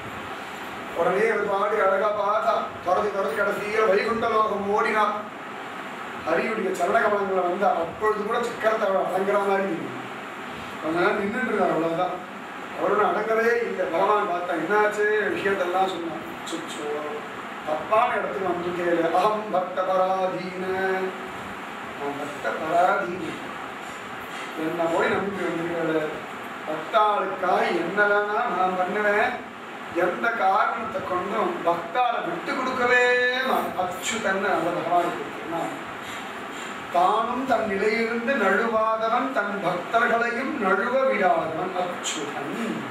உடனே அவர் பாடி அழகா பார்த்தா தொடர்ந்து தொடர்ந்து கடைசியில் வைகுண்ட லோகம் ஓடினார் ஹரியுடைய சரணகமலங்களை வந்து அப்பொழுது கூட சக்கரத்தை அடங்குற மாதிரி இருக்கு. கொஞ்ச நேரம் நின்றுட்டு இருந்தார் அவ்வளவுதான் அவரோட அடங்கவே இல்லை பகவான் பார்த்தா என்னாச்சு விஷயத்தெல்லாம் சொன்னான் சுச்சோ தப்பான இடத்துக்கு வந்து கேளு அகம் பக்த பராதீன நான் பக்த பராதீன என்ன போய் நம்பி வந்தீங்களே பக்தாளுக்காக என்ன வேணா நான் பண்ணுவேன் எந்த காரணத்தை கொண்டும் பக்தாளை விட்டு கொடுக்கவே மாட்டேன் அச்சுதன்னு அந்த பகவான் கொடுத்துருந்தான் தானும் தன் நிலையிலிருந்து நழுவாதவன் தன் பக்தர்களையும் நழுவ விடாதவன் அச்சுதன்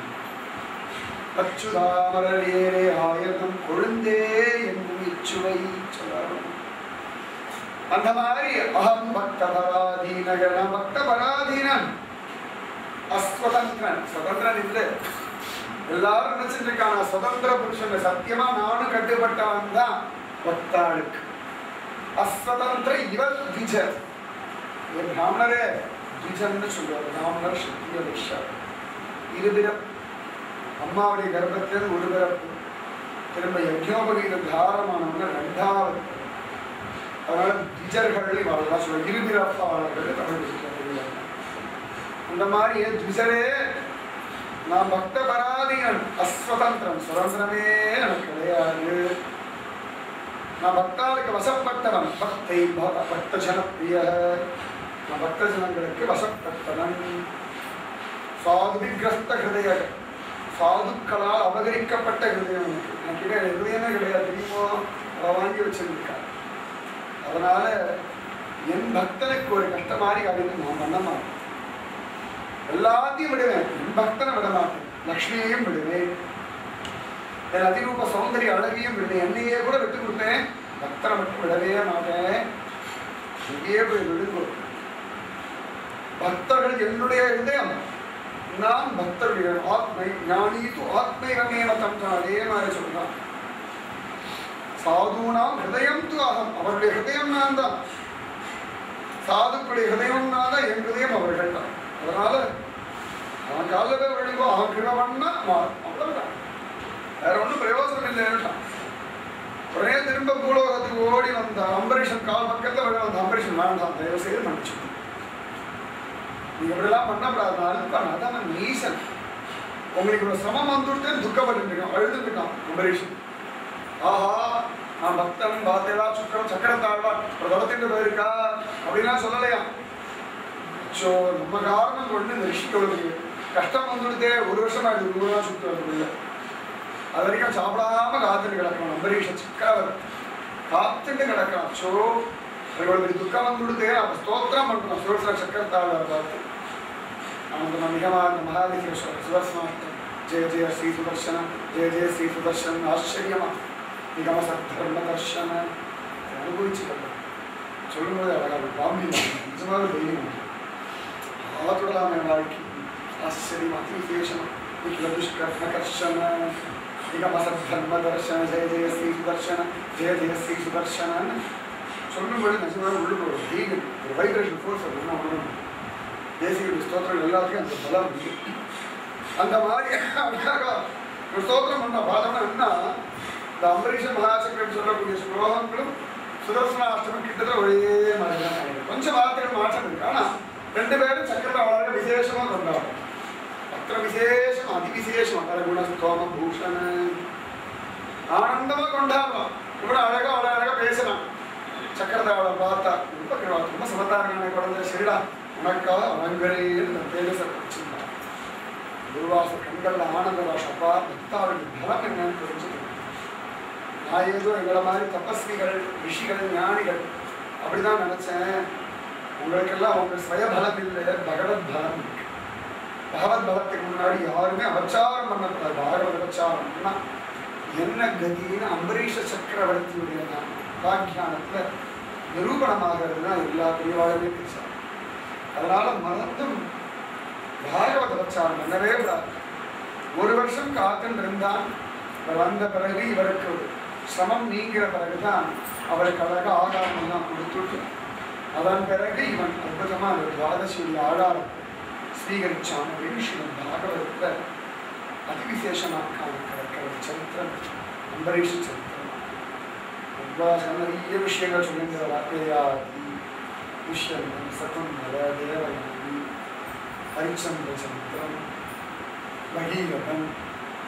அச்சுதாமரேரே ஆயதம் கொழுந்தே என்னும் இச்சுவை சொல்லணும் அந்த மாதிரி அகம் பக்த பராதீனகன பக்த பராதீனன் அஸ்வதந்திரன் சுதந்திரன் இல்லை எல்லாரும் நினைச்சிட்டு இருக்கான சுதந்திர புருஷன் சத்தியமா நானும் கட்டுப்பட்டவன் தான் பக்தாளுக்கு அஸ்வதந்திர இவர் விஜர் ஒரு பிராமணரே விஜன்னு சொல்லுவார் பிராமணர் சக்திய விஷா இருபிறப்பு அம்மாவுடைய கர்ப்பத்தில் ஒரு பிறப்பு திரும்ப யஜ்னோபகீத தாரமானவங்க ரெண்டாவது அதனால திஜர்கள் இவரெல்லாம் சொல்ல இருபிறப்பாளர்கள் தமிழ் பேசுகிறார்கள். அந்த மாதிரி திஜரே நான் பக்த பராதீனன் அஸ்வதந்திரம் சுதந்திரமே எனக்கு கிடையாது நான் பக்தாளுக்கு வசப்பட்டவன் பக்தை ப- பக்த ஜனப்பிரிய நான் பக்த ஜனங்களுக்கு வசப்பட்டவன் சாது விக்கிரஸ்த ஹிருதய சாதுக்களால் அபகரிக்கப்பட்ட ஹிருதயம் எனக்கு எனக்கு கிடையாது ஹிருதயமே கிடையாது தெரியுமோ அவ வாங்கி வச்சிருக்கா அதனால என் பக்தனுக்கு ஒரு கஷ்டம் மாதிரி காரியம் நான் பண்ண மாட்டேன் எல்லாத்தையும் விடுவேன் என் பக்தனை விட மாட்டேன் லக்ஷ்மியையும் விடுவேன் என் அதிரூப சௌந்தரிய அழகையும் விடுவேன் என்னையே கூட விட்டு கொடுப்பேன் பக்தனை மட்டும் விடவே மாட்டேன் எங்கேயே போய் விடுங்கோ பக்தர்கள் என்னுடைய இதயம் நான் பக்தருடைய ஆத்மை ஞானி து ஆத்மை ரமேன தம் அதே மாதிரி சொல்றான் சாதுனாம் ஹிருதயம் து அகம் அவருடைய ஹிருதயம் நான் தான் சாதுக்களுடைய ஹிருதயம் நான் தான் என் ஹிருதயம் அவர்கள் தான் அதனால அவன் காலில் போய் விழுங்கோ அவன் கிருபண்ணா அவ்வளவுதான் வேற ஒன்றும் பிரயோஜனம் இல்லைன்னுட்டான் உடனே திரும்ப பூலோகத்துக்கு ஓடி வந்த அம்பரீஷன் கால் பக்கத்துல விழ வந்த அம்பரீஷன் வேண்டாம் தயவு செய்து மன்னிச்சு நீங்க இப்படிலாம் பண்ணக்கூடாது நான் அழுப்பான் அதான் நீசன் உங்களுக்கு ஒரு சிரமம் வந்துட்டு துக்கப்பட்டு இருக்கான் அழுதுட்டு இருக்கான் அம்பரீஷன் ஆஹா நான் பக்தன் பாத்தேடா சுக்கரம் சக்கரத்தாழ்வா ஒரு தளத்திட்டு போயிருக்கா அப்படிலாம் சொல்லலையா ஸோ நம்ம காரணம் கொண்டு இந்த ரிஷிகளுக்கு கஷ்டம் வந்துடுதே ஒரு வருஷமா இது நூறு நாள் சுற்றி வரதுக்குள்ள அது வரைக்கும் சாப்பிடாம காத்துட்டு கிடக்கணும் அம்பரீஷ சக்கரவர்த்தி காத்துட்டு கிடக்கலாம் ஸோ இவங்களுக்கு துக்கம் வந்துடுதே அப்போ ஸ்தோத்திரம் பண்ணணும் சுரசர சக்கரத்தாழ்வார் பார்த்து அனந்தன மிகமான மகாதிகேஸ்வரர் சுதர்சனாஷ்டம் ஜெய ஜெய ஸ்ரீ சுதர்சன ஜெய ஜெய ஸ்ரீ சுதர்சன் ஆச்சரியமா நிகம சத்தர்ம தர்ஷன அனுபவிச்சுக்கலாம் சொல்லும்போது அழகாக பாம்பி நிஜமாக தைரியம் ஆத்துடலாம் என் வாழ்க்கை ஆச்சரியம் அதி விசேஷம் நிఖில துஷ்கர்ணகர்ஷன நிகமசத்தர்ம தர்ஷன ஜெய ஜெய ஸ்ரீ சுதர்ஷன ஜெய ஜெய ஸ்ரீ சுதர்ஷனன்னு சொல்லும்போது நிஜமாக உள்ளுக்கு ஒரு தீங்கு ஒரு வைப்ரேஷன் ஃபோர்ஸ் அப்படின்னா உணரணும் தேசிய ஸ்தோத்திரம் எல்லாத்துக்கும் அந்த பலம் இருக்கு அந்த மாதிரி அழகாக ஒரு ஸ்தோத்திரம் பண்ண பார்த்தோம்னா என்ன இந்த அம்பரீஷ மகாசக்கரம் சொல்லக்கூடிய ஸ்லோகங்களும் சுதர்சனாஷ்டமும் கிட்டத்தட்ட ஒரே மாதிரி தான் ஆயிடும். கொஞ்சம் வார்த்தைகள் மாற்றம் இருக்கு ஆனா ரெண்டு பேரும் சக்கரத்தை വളരെ விசேஷமா கொண்டாடும் அത്ര விசேஷம் அதிவிசேஷம் பரகுண ஸ்தோம பூஷண ஆனந்தமா கொண்டாடலாம் இவ்வளவு அழகா அவ்வளவு அழகா பேசலாம் சக்கரத்தை அவளை பார்த்தா ரொம்ப கிழவா, ரொம்ப சமத்தா இருக்கானே குழந்தை சரிடா உனக்காக வணங்குறேன்னு பேச வச்சிருந்தான் துர்வாச கண்கள்ல ஆனந்த வாஷப்பா பக்தாவுடைய பலம் என்னன்னு தெரிஞ்சுக்கணும் நான் ஏதோ எங்களை மாதிரி தபஸ்விகள் ரிஷிகள் ஞானிகள் அப்படிதான் நினைச்சேன் உங்களுக்கெல்லாம் உங்க சுய பலம் இல்லை பகவத் பலம் இருக்கு பகவத் பலத்துக்கு முன்னாடி யாருமே அபச்சாரம் பண்ணக்கூடாது பாகவத அபச்சாரம்னா என்ன கதின்னு அம்பரீஷ சக்கரவர்த்தியுடைய உபாக்கியானத்துல நிரூபணமாகிறது தான் எல்லா பிரிவாளுமே பேசுறாங்க அதனால மறந்தும் பாகவத அபச்சாரம் பண்ணவே கூடாது ஒரு வருஷம் காத்துன்னு இருந்தான் இவர் வந்த பிறகு இவருக்கு சிரமம் நீங்கிற பிறகுதான் அவருக்கு அழகாக ஆகாரம் எல்லாம் கொடுத்துட்டு அதன் பிறகு இவன் அற்புதமா அந்த துவாதசியுடைய ஆதாரம் ஸ்வீகரிச்சான் அப்படின்னு ஸ்ரீமத் பாகவதத்தை அதிவிசேஷமாக கிடக்கிற ஒரு சரித்திரம் அம்பரீஷ சரித்திரம் உத்வாசம் நிறைய விஷயங்கள் சொல்லுங்கிற வார்த்தையாதி விஷயம் சகுந்தர தேவயானி ஹரிச்சந்திர சரித்திரம் பகீரதன்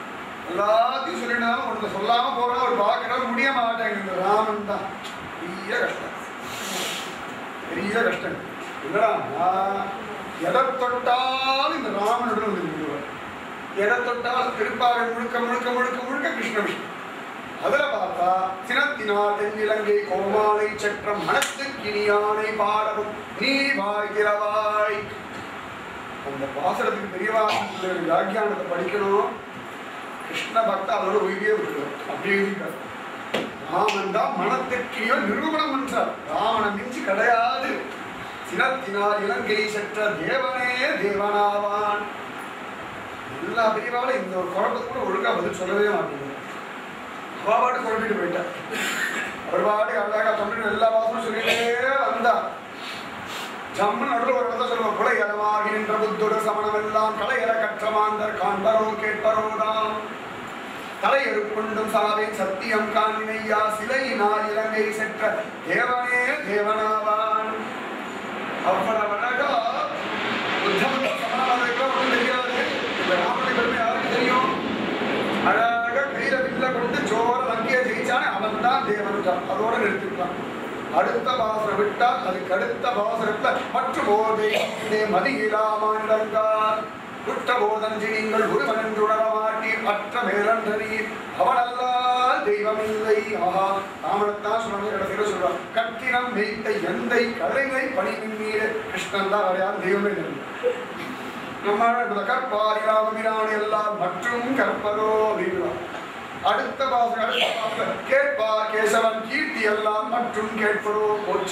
எல்லாத்தையும் சொல்லிட்டு ஒன்று சொல்லாம போறோம் ஒரு பார்க்கறது முடிய மாட்டேங்குது ராமன் தான் பெரிய கஷ்டம் பெரிய கஷ்டம் என்னடா எதை தொட்டாலும் இந்த ராமனுடன் வந்து நின்றுவார் எதை தொட்டாலும் திருப்பாவை முழுக்க முழுக்க முழுக்க முழுக்க கிருஷ்ண விஷயம் அதுல பார்த்தா சினத்தினால் தென்னிலங்கை கோமாலை சற்றம் மனத்து கிணியானை பாடவும் நீ வாய்கிறவாய் அந்த பாசனத்துக்கு பெரியவா வியாக்கியானத்தை படிக்கணும் கிருஷ்ண பக்தா அதோட உயிரே விட்டுருவார் அப்படி எழுதிட்டார் ராமன் தான் மனத்திற்கியோ நிரூபணம் என்றார் ராவணன் மிஞ்சி கிடையாது சினத்தினால் இலங்கை செற்ற தேவனே தேவனாவான் எல்லா பெரியவாலும் இந்த ஒரு குழப்பத்துக்கு கூட ஒழுங்கா பதில் சொல்லவே மாட்டேங்குது அவா பாட்டு குழப்பிட்டு போயிட்டார் அவர் பாட்டு அழகா தொண்டு எல்லா பாசமும் சொல்லிட்டே வந்தா ஜம்மன் நடுவில் ஒரு இடத்துல சொல்லுவோம் புலையரமாகி நின்ற புத்தோட சமணம் எல்லாம் கலையற கற்றமாந்தர் காண்பரோ கேட்பரோதாம் தலையெருப்புண்டும் சாவை சத்தியம் காண்பினையா சிலையினால் இலங்கை செற்ற தேவனே தேவனாவான் அவ்வளவு அழகா புத்தமத்த சமணமதைக்கெல்லாம் ஒன்றும் தெரியாது இந்த ராமனை பெருமை யாருக்கு தெரியும் அழகா கையில வில்ல கொண்டு ஜோர லங்கிய ஜெயிச்சானே அவன் தான் தேவன் தான் அதோட நிறுத்திக்கலாம் அடுத்த பாசனம் விட்டால் அதுக்கு அடுத்த பாசனத்துல மற்றும் ஓதை மதியிலாமாண்டங்கார் குற்ற போதன்றி நீங்கள் ஒருவன் உணர மாட்டீர் மற்ற மேலன்றீர் அவனல்லால் தெய்வமில்லை ஆஹா ராமனத்தான் சொன்னாங்க கடைசியில சொல்றான் கட்டினம் மெய்த்த எந்தை கலைஞை பணிவின் மீது கிருஷ்ணன் தான் வேற யாரும் தெய்வமே இல்லை நம்ம கற்பாரி ராமபிரான் எல்லாம் மற்றும் கற்பரோ அப்படின்றான் அடுத்த பாசம் அடுத்த பாசம் கேட்பா கேசவன் கீர்த்தி எல்லாம் மற்றும் கேட்பரோ போச்சு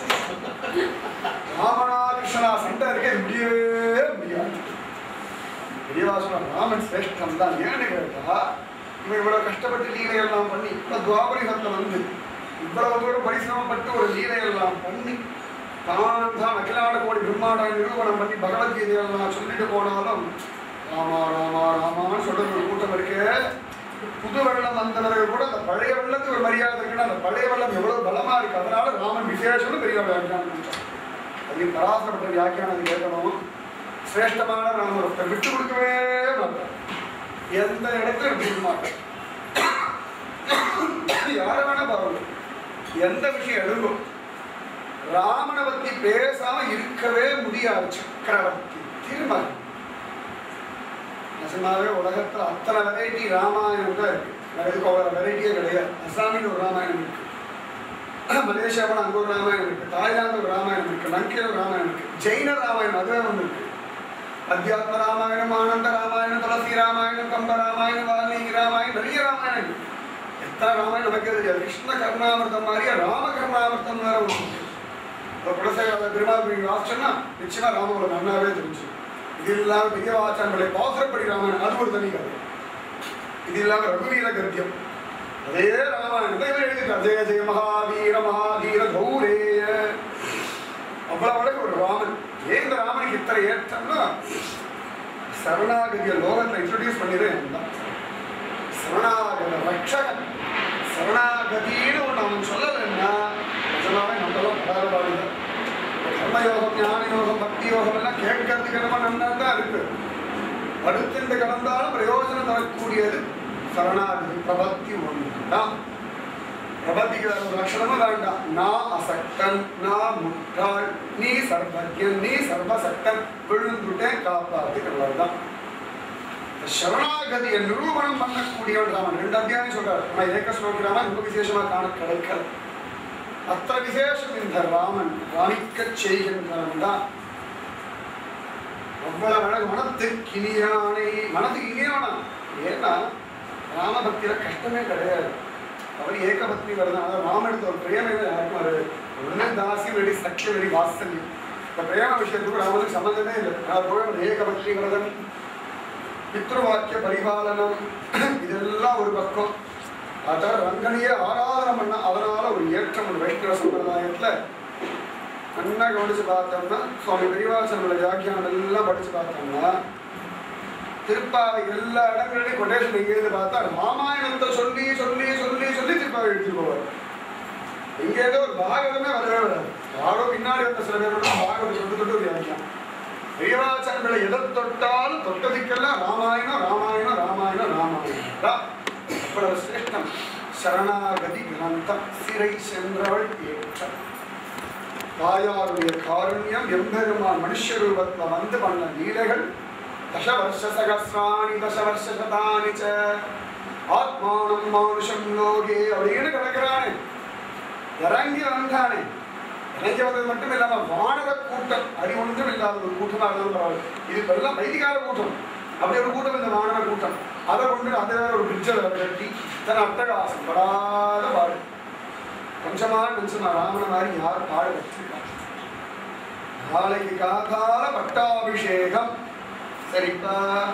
ராமனா கிருஷ்ணனா சண்டை இருக்க முடியவே முடியாது பெரியவா சொன்ன ராமன் சிரேஷ்டம் தான் ஏன்னு கேட்டா இவன் இவ்வளவு கஷ்டப்பட்டு லீலையெல்லாம் பண்ணி இப்ப துவாபரிகத்தை வந்து இவ்வளவு தூரம் பரிசிரமப்பட்டு ஒரு லீலையெல்லாம் பண்ணி தான் தான் அகிலாண்ட கோடி பிரம்மாண்ட நிரூபணம் பண்ணி பகவத்கீதையெல்லாம் சொல்லிட்டு போனாலும் ராமா ராமா ராமான்னு சொல்றது ஒரு கூட்டம் இருக்கு புது வெள்ளம் வந்தவர்கள் கூட அந்த பழைய வெள்ளத்துக்கு ஒரு மரியாதை இருக்குன்னா அந்த பழைய வெள்ளம் எவ்வளவு பலமா இருக்கு அதனால ராமன் விசேஷம்னு பெரிய வியாக்கியானம் பண்ணிட்டான் அதையும் பராசரப்பட்ட வியாக்கியானம் கேட்கணும் சிரேஷ்டமான ராமரத்தை விட்டு கொடுக்கவே மாட்டார் எந்த இடத்துல விட்டு கொடுக்க மாட்டார் யார வேணா பாருங்க எந்த விஷயம் எடுக்கும் ராமனை பத்தி பேசாம இருக்கவே முடியாது சக்கரவர்த்தி தீர்மானம் நிஜமாவே உலகத்துல அத்தனை வெரைட்டி ராமாயணம் தான் இருக்கு வேற எதுக்கும் அவ்வளோ வெரைட்டியே கிடையாது அசாமில் ஒரு ராமாயணம் இருக்கு மலேசியாவில் அங்கே ஒரு ராமாயணம் இருக்கு தாய்லாந்து ஒரு ராமாயணம் இருக்கு லங்கையில் ஒரு ராமாயணம் இருக்கு ஜெயின ராமாயணம் அதுவே ஒன்று இருக்கு அத்தியாத்ம ராமாயணம் ஆனந்த ராமாயணம் துளசி ராமாயணம் கம்ப ராமாயணம் வால்மீகி ராமாயணம் நிறைய ராமாயணம் இருக்கு எத்தனை ராமாயணம் நமக்கே தெரியாது கிருஷ்ண கர்ணாமிர்தம் மாதிரியே ராம கர்ணாமிர்தம் வேற ஒன்று இருக்கு இப்போ குலசேகர திருமாபுரி வாசிச்சோன்னா நிச்சயமா ராமகுலம் நன்னாவே தெரிஞ்சு இது இல்லாம பெரிய ஆச்சாரங்களை பாசுரப்படி ராமாயணம் அது ஒரு தனி கதை இது இல்லாம ரகுவீர கத்தியம் அதே ராமாயணத்தை இவர் எழுதிட்டார் ஜெய ஜெய மகாவீர மகாதீர கௌரேய அவ்வளவு அழகு ஒரு ராமன் ஏன் இந்த ராமனுக்கு இத்தனை ஏற்றம்னா சரணாகதிய லோகத்தை இன்ட்ரடியூஸ் பண்ணிதே தான் சரணாகத ரட்சகன் சரணாகதின்னு ஒன்று அவன் சொல்லலைன்னா நிஜமாவே நம்மளாம் படாதபாடுதான் கர்மயோகம் ஞான யோகம் பக்தி யோகம் எல்லாம் கேட்கறதுக்கு என்னமோ நன்னா தான் இருக்கு படுத்துண்டு கடந்தாலும் பிரயோஜனம் தரக்கூடியது சரணாகதி பிரபத்தி ஒன்று தான் பிரபத்திக்கு வேற ஒரு லட்சணமும் வேண்டாம் நான் அசக்தன் நான் முட்டாள் நீ சர்வஜன் நீ சர்வசக்தன் விழுந்துட்டேன் காப்பாத்து தான் சரணாகதியை நிரூபணம் பண்ணக்கூடியவன் ராமன் ரெண்டு அத்தியாயம் சொல்றாரு ஆனா ஏக ஸ்லோகி ராமன் ரொம்ப விசேஷமா காண கிடைக்கல அத்தனை விசேஷம் இந்த ராமன் ராணிக்க செய்கின்றவன் தான் அவ்வளவு அழகு மனத்துக்கு இனியானை மனதுக்கு இனியானா ஏன்னா ராமபக்தியில கஷ்டமே கிடையாது அவர் ஏகபக்தி வருதான் அதாவது ராமனுக்கு ஒரு பிரேம யாருக்கும் வருது ஒண்ணு தாசி வெடி சக்கிய வெடி வாத்சல்யம் இந்த பிரேம விஷயத்துக்கு ராமனுக்கு சம்மந்தமே இல்லை அதாவது ஒரு ஏகபக்தி விரதம் பித்ருவாக்கிய பரிபாலனம் இதெல்லாம் ஒரு பக்கம் அதான் ரங்கனையே ஆராதனை பண்ண அதனால ஒரு ஏற்றம் ஒரு வைஷ்ணவ சம்பிரதாயத்துல நல்லா கவனிச்சு பார்த்தோம்னா சுவாமி பெரியவாசனோட வியாக்கியானம் எல்லாம் படிச்சு பார்த்தோம்னா திருப்பாவை எல்லா இடங்களிலும் கொட்டேஷன் எங்கேருந்து பார்த்தா ராமாயணத்தை சொல்லி சொல்லி சொல்லி சொல்லி திருப்பாவை எடுத்துட்டு போவார் இங்க ஏதோ ஒரு பாகவதமே வரவே வராது யாரோ பின்னாடி வந்த சில பேரோட பாகவதம் தொட்டு தொட்டு ஒரு வியாக்கியம் பெரியவாச்சங்களை எதை தொட்டாலும் தொட்டதுக்கெல்லாம் ராமாயணம் ராமாயணம் ராமாயணம் ராமாயணம் பெற்றா அவ்வளவு சிரேஷ்டம் சரணாகதி கிரந்தம் சிறை சென்றவள் ஏற்றம் தாயாருடைய காருண்யம் எம்பெருமான் மனுஷ ரூபத்துல வந்து பண்ண லீலைகள் தச வருஷ சகசிராணி தச வருஷ சதானி ச ஆத்மானம் மானுஷம் லோகே அப்படின்னு கிடக்கிறானே இறங்கி வந்தானே இறங்கி வந்தது மட்டும் இல்லாம வானர கூட்டம் அடி ஒன்றும் இல்லாத ஒரு கூட்டமா இருந்தாலும் பரவாயில்ல இது இப்ப எல்லாம் வைதிகார கூட்டம் அப்படி ஒரு கூட்டம் இந்த வானர கூட்டம் அதை கொண்டு அதை வேற ஒரு பிரிட்ஜில் கட்டி தன் அட்டகாசம் படாத பாடு கொஞ்சமா நினைச்சுமா ராமன மாதிரி யார் பாடு வச்சிருக்கா நாளைக்கு காதால பட்டாபிஷேகம் சரிப்பா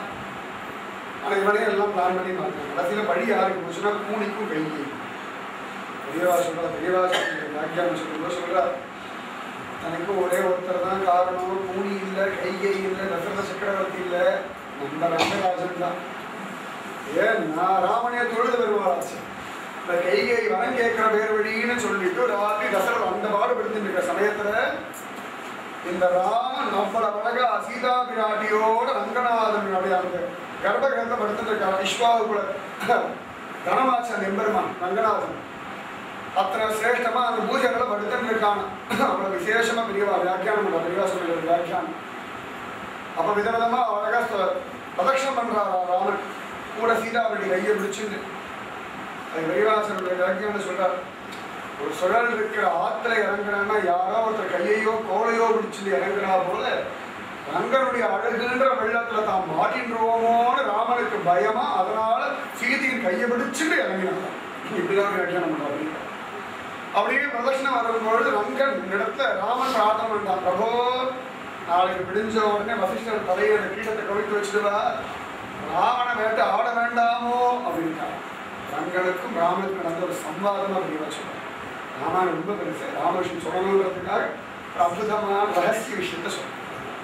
ஆனா இவனே எல்லாம் பிளான் பண்ணி பார்த்தாங்க கடைசியில பழி யாருக்கு போச்சுன்னா கூனிக்கும் கைக்கு பெரியவா சொல்றா பெரியவா சொல்ற வியாக்கியானம் சொல்லும்போது சொல்றா தனக்கு ஒரே ஒருத்தர் தான் காரணம் கூனி இல்லை கைகை இல்லை தசரத சக்கரவர்த்தி இல்லை நம்ம ரங்கராஜன் தான் ஏன் நான் ராமனே தொழுது வருவாச்சு இந்த கைகை வரம் கேட்கிற பேர் வழின்னு சொல்லிட்டு ராத்திரி தசரத் அந்த பாடுபடுத்திட்டு இருக்கிற சமயத்துல இந்த ராமன் அவ்வளவு அழகா சீதா பிராட்டியோட ரங்கநாதனுடைய அந்த கர்ப்ப கிரந்த படுத்துட்டு இருக்கான் விஸ்வாவுக்குள்ள தனமாச்சன் எம்பெருமான் ரங்கநாதன் அத்தனை சிரேஷ்டமா அந்த பூஜைகளை படுத்துட்டு இருக்கான் அவ்வளவு விசேஷமா பெரியவா வியாக்கியானம் பண்ண பெரியவா சொல்லுற வியாக்கியானம் அப்ப விதவிதமா அழகா சொ- பிரதட்சணம் பண்றாரா ராமன் கூட சீதாவுடைய கையை பிடிச்சுட்டு அது பெரியவாசனுடைய வியாக்கியானம் சொல்றார் ஒரு சுழல் இருக்கிற ஆத்துல இறங்குறான்னா யாரோ ஒருத்தர் கையையோ கோலையோ பிடிச்சிட்டு இறங்குறா போல ரங்கனுடைய அழகுன்ற வெள்ளத்துல தான் மாட்டின்றுவோமோன்னு ராமனுக்கு பயமா அதனால சீதையின் கையை பிடிச்சுட்டு இறங்கினாங்க இப்படிதான் வியாக்கியானம் பண்றாரு அப்படியே பிரதட்சணம் வரும்பொழுது ரங்கன் இடத்துல ராமன் பிரார்த்தனை பண்ணான் பிரபோ நாளைக்கு விடிஞ்ச உடனே வசிஷ்டர் தலையை அந்த கீழத்தை கவிழ்த்து வச்சுடுவா ராவண வேட்டை ஆட வேண்டாமோ அப்படின்ட்டான் ரங்கனுக்கும் ராமனுக்கும் நடந்த ஒரு சம்வாதம் அப்படின்னு வச்சுருக்கான் ராமாயணம் ரொம்ப பெருசு ராமகிருஷ்ணன் சொல்லணுங்கிறதுக்காக ஒரு அற்புதமான ரகசிய விஷயத்த சொல்றேன்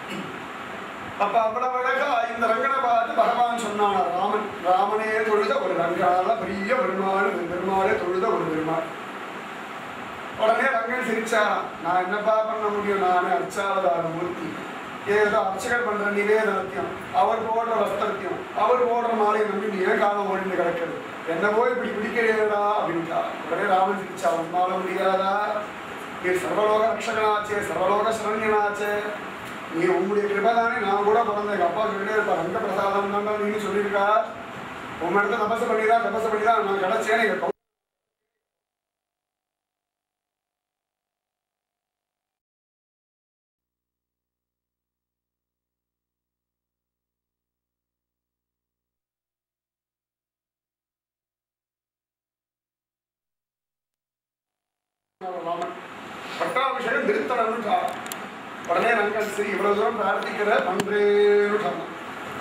அப்ப அவ்வளவு அழகா இந்த ரங்கனை பார்த்து பகவான் சொன்னான் ராமன் ராமனே தொழுத ஒரு ரங்கனால பெரிய பெருமாள் பெருமாளே தொழுத ஒரு பெருமாள் உடனே ரங்கன் சிரிச்சாராம் நான் என்னப்பா பண்ண முடியும் நானே அர்ச்சாவதார மூர்த்தி ஏதோ அர்ச்சகர் பண்ற நிவேதனத்தையும் அவர் போடுற வஸ்திரத்தையும் அவர் போடுற மாலையை நம்பி நீ ஏன் காலம் ஓடிந்து கிடக்கிறது என்ன போய் இப்படி பிடிக்கிறேடா அப்படின்ட்டா உடனே ராமன் சிரிச்சா உன்னால முடியாதா நீ சர்வலோக ரட்சகனாச்சே சர்வலோக சரண்யனாச்சே நீ உங்களுடைய கிருபதானே நான் கூட பிறந்த எங்க அப்பா சொல்லிட்டே இருப்பா ரங்க பிரசாதம் தான் நீங்க சொல்லியிருக்கா உங்க இடத்துல தபசு பண்ணிதான் தபசு பண்ணிதான் நான் கிடைச்சேன் எங்க கௌ- ராமன் பட்டாபிஷேகம் நிறுத்தணும்னு உடனே ரங்கன் சரி இவ்வளவு தூரம் பிரார்த்திக்கிற பண்றேன்னு சொன்னான்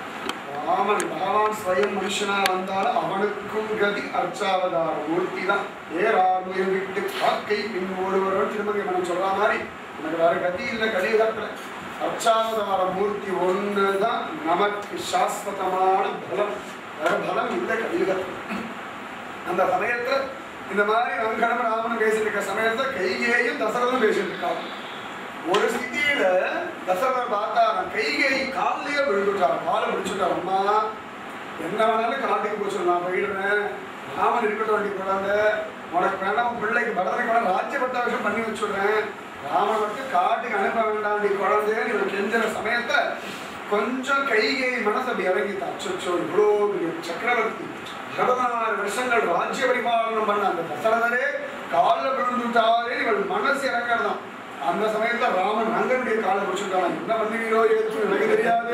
ராமன் பகவான் ஸ்வயம் மனுஷனா வந்தாலும் அவனுக்கும் கதி அர்ச்சாவதார மூர்த்தி தான் ஏ ராமுய விட்டு காக்கை பின் ஓடுவரோடு திருமதி மனம் சொல்ற மாதிரி உனக்கு வேற கதி இல்லை கலியுகத்துல அர்ச்சாவதார மூர்த்தி ஒன்று தான் நமக்கு சாஸ்வதமான பலம் வேற பலம் இல்லை கலியுகத்துல அந்த சமயத்துல இந்த மாதிரி ரங்கனும் ராமனும் பேசிட்டு இருக்க சமயத்துல கைகேயும் தசரதும் பேசிட்டு இருக்காங்க ஒரு ஸ்திதியில தசரதர் பார்த்தாராம் கைகை காலிலேயே விழுந்துட்டார் காலை பிடிச்சுட்டார் அம்மா என்ன வேணாலும் காட்டுக்கு போச்சு நான் போயிடுறேன் ராமன் இருக்கட்டும் வேண்டி குழந்தை உனக்கு வேணாம் உன் பிள்ளைக்கு பரதனைக்கு வேணாம் ராஜ்ய பட்டாபிஷம் பண்ணி வச்சுடுறேன் ராமன் மட்டும் காட்டுக்கு அனுப்ப வேண்டாம் நீ குழந்தைன்னு இவர் கெஞ்சிற சமயத்தை கொஞ்சம் கைகை மனசு அப்படி இறங்கித்தான் அச்சோ இவ்வளோ பெரிய சக்கரவர்த்தி பதினாறு வருஷங்கள் ராஜ்ய பரிபாலனம் பண்ண அந்த தசரதரே காலில் விழுந்துட்டாரே இவள் மனசு இறங்கறதான் அந்த சமயத்துல ராமன் ரங்கனுடைய காலை பிடிச்சிருக்கான் என்ன பண்ணுவீரோ ஏற்று எனக்கு தெரியாது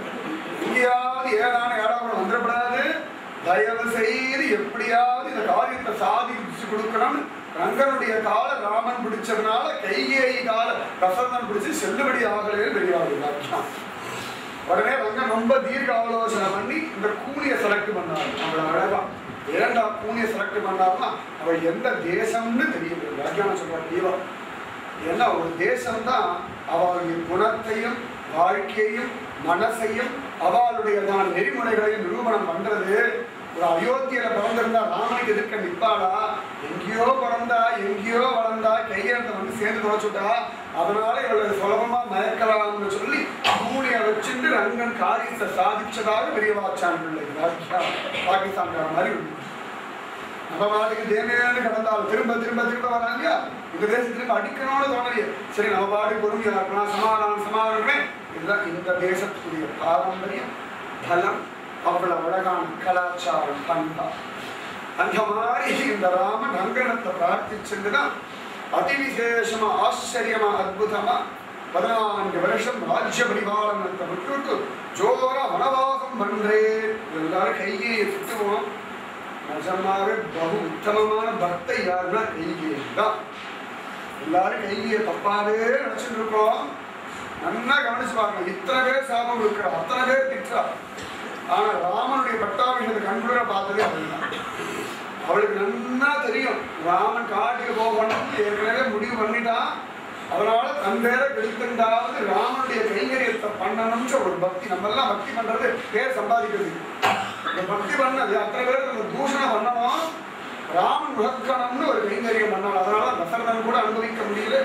எங்கேயாவது ஏதான ஏடாவது வந்துடப்படாது தயவு செய்து எப்படியாவது இந்த காரியத்தை சாதிச்சு கொடுக்கணும் ரங்கனுடைய கால ராமன் பிடிச்சதுனால கைகேயி கால தசரதன் பிடிச்சு செல்லுபடி ஆகலே தெரியாது வாக்கியம் உடனே ரங்கன் ரொம்ப தீர்க்க ஆலோசனை பண்ணி இந்த கூலியை செலக்ட் பண்ணாரு அவளை அழகா ஏண்டா கூலியை செலக்ட் பண்ணாருன்னா அவள் எந்த தேசம்னு தெரியுது வியாக்கியானம் சொல்ற தீவா ஏன்னா ஒரு தேசம்தான் அவளுடைய குணத்தையும் வாழ்க்கையையும் மனசையும் அவளுடைய தான் நெறிமுறைகளையும் நிரூபணம் பண்றது ஒரு அயோத்தியில பிறந்திருந்தா ராமனுக்கு எதிர்க்க நிப்பாளா எங்கேயோ பிறந்தா எங்கேயோ வளர்ந்தா கையெழுத்த வந்து சேர்ந்து தொலைச்சுட்டா அதனால இவளை சுலபமா மயக்கலாம்னு சொல்லி மூலியை வச்சுட்டு ரங்கன் காரியத்தை சாதிச்சதாக பெரியவாச்சான் பிள்ளை ராஜ்யா பாகிஸ்தான்கார மாதிரி உண்டு. நம்ம பாட்டுக்கு தேவையான கடந்தாலும் திரும்ப திரும்ப திரும்ப வராங்க இல்லையா இந்த தேசம் திரும்ப அடிக்கணும்னு தோணலையே சரி நம்ம பாட்டுக்கு பொறுமையா இருக்கலாம் சமாதானம் சமாதானமே இதுதான் இந்த தேசத்துடைய பாரம்பரியம் பலம் அவ்வளவு அழகான கலாச்சாரம் பண்பா அந்த மாதிரி இந்த ராம நங்கனத்தை பிரார்த்திச்சிருந்துதான் அதிவிசேஷமா ஆச்சரியமா அற்புதமா பதினான்கு வருஷம் ராஜ்ய பரிபாலனத்தை விட்டுவிட்டு ஜோர வனவாசம் பண்றே எல்லாரும் கையை சுத்துவோம் நிஜமாவே பகு உத்தமமான பக்தை யாருன்னா கைகேயி தான் எல்லாரும் கைகிய தப்பாவே நினைச்சிட்டு இருக்கோம் நல்லா கவனிச்சு பாருங்க இத்தனை பேர் சாபம் இருக்கிறா அத்தனை பேர் திட்டா ஆனா ராமனுடைய பட்டாபிஷேகத்தை கண்குளிர பார்த்ததே அதுதான் அவளுக்கு நன்னா தெரியும் ராமன் காட்டுக்கு போகணும் ஏற்கனவே முடிவு பண்ணிட்டான் அதனால தன் பேரை கெடுத்துண்டாவது ராமனுடைய கைங்கரியத்தை பண்ணணும்னு ஒரு பக்தி நம்ம எல்லாம் பக்தி பண்றது பேர் சம்பாதிக்கிறது இந்த பக்தி பண்ணது அத்தனை பேருக்கு நம்ம தூஷணம் பண்ணணும் ராமன் முகக்கணும்னு ஒரு கைங்கரியம் பண்ணாள் அதனால தசரதன் கூட அனுபவிக்க முடியல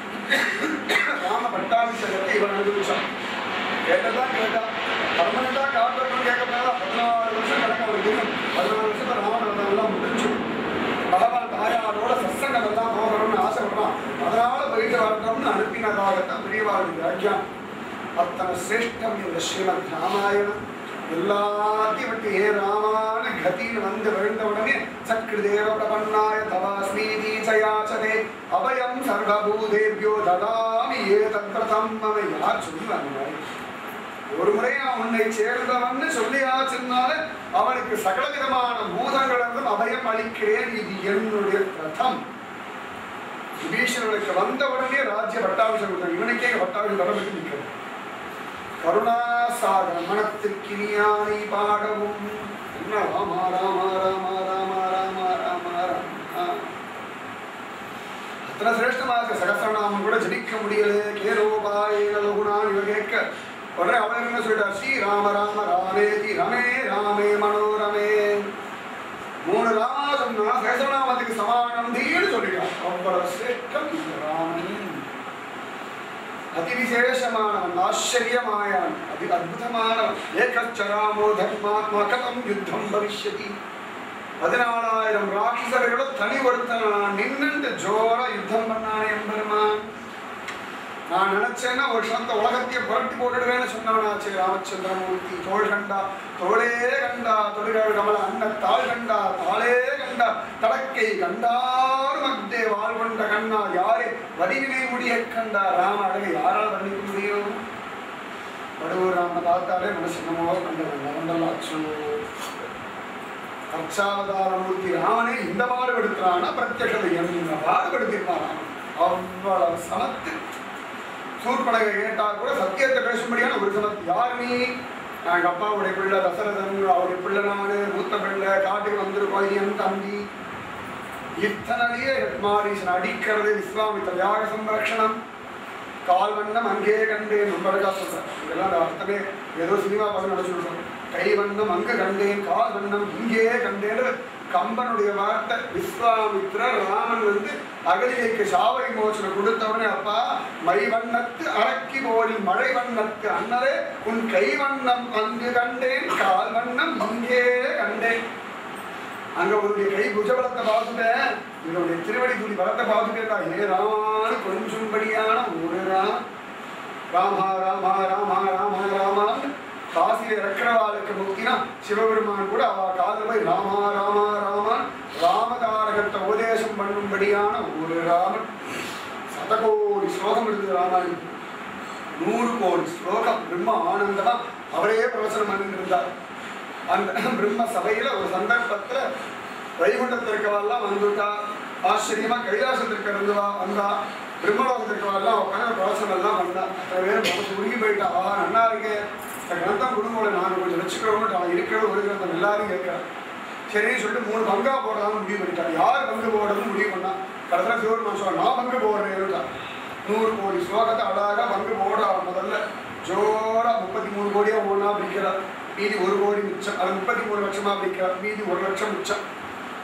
ராம பட்டாபிஷேகத்தை இவன் அனுபவிச்சான் கேட்டதான் கேட்டா பர்மனண்டா காட்டணும்னு கேட்கப்படாத பதினாறு வருஷம் கணக்கு அவருக்கு தெரியும் பதினாறு வருஷத்துல ராமன் எல்லாம் முடிஞ்சு பகவான் தாயாரோட சத்சங்கம் எல்லாம் போகணும்னு ஆசைப்படுறான் அதனால போயிட்டு வரணும்னு அனுப்பினதாகத்தான் பெரியவாளுடைய வியாக்கியம் அத்தனை சிரேஷ்டம் இந்த ஸ்ரீமத் ராமாயணம் எல்லாத்தையும் விட்டு ஏ ராமான கதின்னு வந்து விழுந்த உடனே சக்ருதேவ பிரபன்னாய தவாஸ்மீதி ஜயாச்சதே அபயம் சர்வபூதேபியோ ததாமி ஏ தத்ரதம் மம யார் சொல்லுவாங்க ஒரு முறை நான் உன்னை சேர்ந்தவன்னு சொல்லியாச்சுனால அவனுக்கு சகல விதமான பூதங்களிலிருந்தும் அபயம் அளிக்கிறேன் இது என்னுடைய பிரதம் விபீஷணனுக்கு வந்த உடனே ராஜ்ய பட்டாபிஷேகம் கொடுத்தாங்க. இவனுக்கே பட்டாபிஷேகம் வரவிட்டு நிற்கிறது கருணாசாகர மனத்திற்கு இனியானை பாடவும் என்ன ராமா ராமா ராமா ராமா ராமா ராமா ராமா அத்தனை சிரேஷ்டமாக சகசரநாமம் கூட ஜபிக்க முடியல கேரோபாயேன லகுணான் இவ கேட்க உடனே அவர் என்ன சொல்லிட்டார் ஸ்ரீ ராம ராம ராமேதி ரமே ராமே மனோரமே மூணு ராமா சொன்னா சகசரநாமத்துக்கு சமானம் தீன்னு சொல்லிட்டார் அவ்வளவு சிரேஷ்டம் இந்த ராமன் அதிவிசேஷமானவன் ஆச்சரியமாயவன் அதி அற்புதமானவன் ஏகச்சராமோ தர்மாத்மா கதம் யுத்தம் பவிஷ்யதி பதினாலாயிரம் ராட்சசர்களோட தனி ஒருத்தன் நின்று ஜோரா யுத்தம் பண்ணானே எம்பெருமான் நான் நினைச்சேன்னா ஒரு சந்த உலகத்தையே புரட்டி போட்டுடுவேன்னு சொன்னவனாச்சு ராமச்சந்திரமூர்த்தி தோள் கண்டா தோளே கண்டா தொழில்கள் கமல அண்ண தாள் கண்டா தாளே கண்டா தடக்கை கண்டார் மத்தே வாழ் கொண்ட கண்ணா யாரே வடிவினை முடிய கண்டா ராம அழகை யாரால் வர்ணிக்க முடியும் வடுவூர் ராம பார்த்தாலே மனசு என்னமோ கண்டவன் நடந்தல்லாச்சோ அர்ச்சாவதாரமூர்த்தி ராமனே இந்த பாடுபடுத்துறான்னா பிரத்யக்ஷதை என்ன பாடுபடுத்திருப்பான் அவ்வளவு சமத்து சூர்படகை கேட்டா கூட சத்தியத்தை பேசும்படியான ஒரு சமத்து யார் நீ நான் எங்க அப்பாவுடைய பிள்ளை தசரதன் அவருடைய பிள்ளை நானு மூத்த பிள்ளை காட்டுக்கு வந்திருக்கோம் என் தம்பி இத்தனையே மாரீசன் அடிக்கிறது விஸ்வாமித்த யாக சம்ரக்ஷணம் கால் வண்ணம் அங்கே கண்டேன் ரொம்ப அழகா சொல்றேன் இதெல்லாம் அந்த அர்த்தமே ஏதோ சினிமா படம் நினைச்சுருக்கோம் கை வண்ணம் அங்கு கண்டேன் கால் வண்ணம் இங்கே கண்டேன் கம்பனுடைய வார்த்தை விஸ்வாமித்ரர் ராமன் வந்து அகலிகைக்கு சாவை மோசனம் கொடுத்தவனே அப்பா மை வண்ணத்து அரக்கி போலில் மழை வண்ணத்து அண்ணரே உன் கை வண்ணம் அங்கு கண்டேன் கால் வண்ணம் இங்கே கண்டேன் அங்க உன்னுடைய கை புஜபலத்தை பார்த்துட்டேன் இதனுடைய திருவடி துளி பலத்தை பார்த்துட்டேன் ஏ ராமான்னு கொஞ்சும்படியான ஒரு ராம் ராமா ராமா ராமா ராமா ராமான்னு காசியில இறக்கிறவாளுக்கு முக்தினா சிவபெருமான் கூட அவ காதல் போய் ராமா ராமா ராமான் ராமதாரகத்தை உபதேசம் பண்ணும்படியான ஒரு ராமன் சதகோடி ஸ்லோகம் இருக்குது ராமாயணம் நூறு கோடி ஸ்லோகம் பிரம்ம ஆனந்தமா அவரே பிரவசனம் பண்ணிட்டு இருந்தார் அந்த பிரம்ம சபையில ஒரு சந்தர்ப்பத்துல வைகுண்டத்தில் இருக்கவாள்லாம் வந்துட்டா ஆச்சரியமா கைலாசத்திற்கு இருந்துவா வந்தா பிரம்மலோகத்தில் இருக்கவாள்லாம் உட்காந்து பிரவசனம் எல்லாம் வந்தா அத்தனை பேர் மனசு உருகி போயிட்டா ஆ நன்னா இருக்கே இந்த கிரந்தம் குடும்பங்களை நாங்கள் கொஞ்சம் வச்சுக்கிறோம்னு அவன் இருக்கிற ஒரு கிரந்தம் எல்லாரும் கேட்கிறான் சரின்னு சொல்லிட்டு மூணு பங்கா போடலாம்னு முடிவு பண்ணிட்டான் யார் பங்கு போடுறதுன்னு முடிவு பண்ணா கடைசியில் சிவருமான் சொல்ல நான் பங்கு போடுறேன்னுட்டான் நூறு கோடி ஸ்லோகத்தை அழகா பங்கு போடுறா முதல்ல ஜோரா முப்பத்தி மூணு கோடியா ஒவ்வொன்றா பிரிக்கிறார் மீதி ஒரு கோடி மிச்சம் அது முப்பத்தி மூணு லட்சமா பிரிக்கிறார் மீதி ஒரு லட்சம் மிச்சம்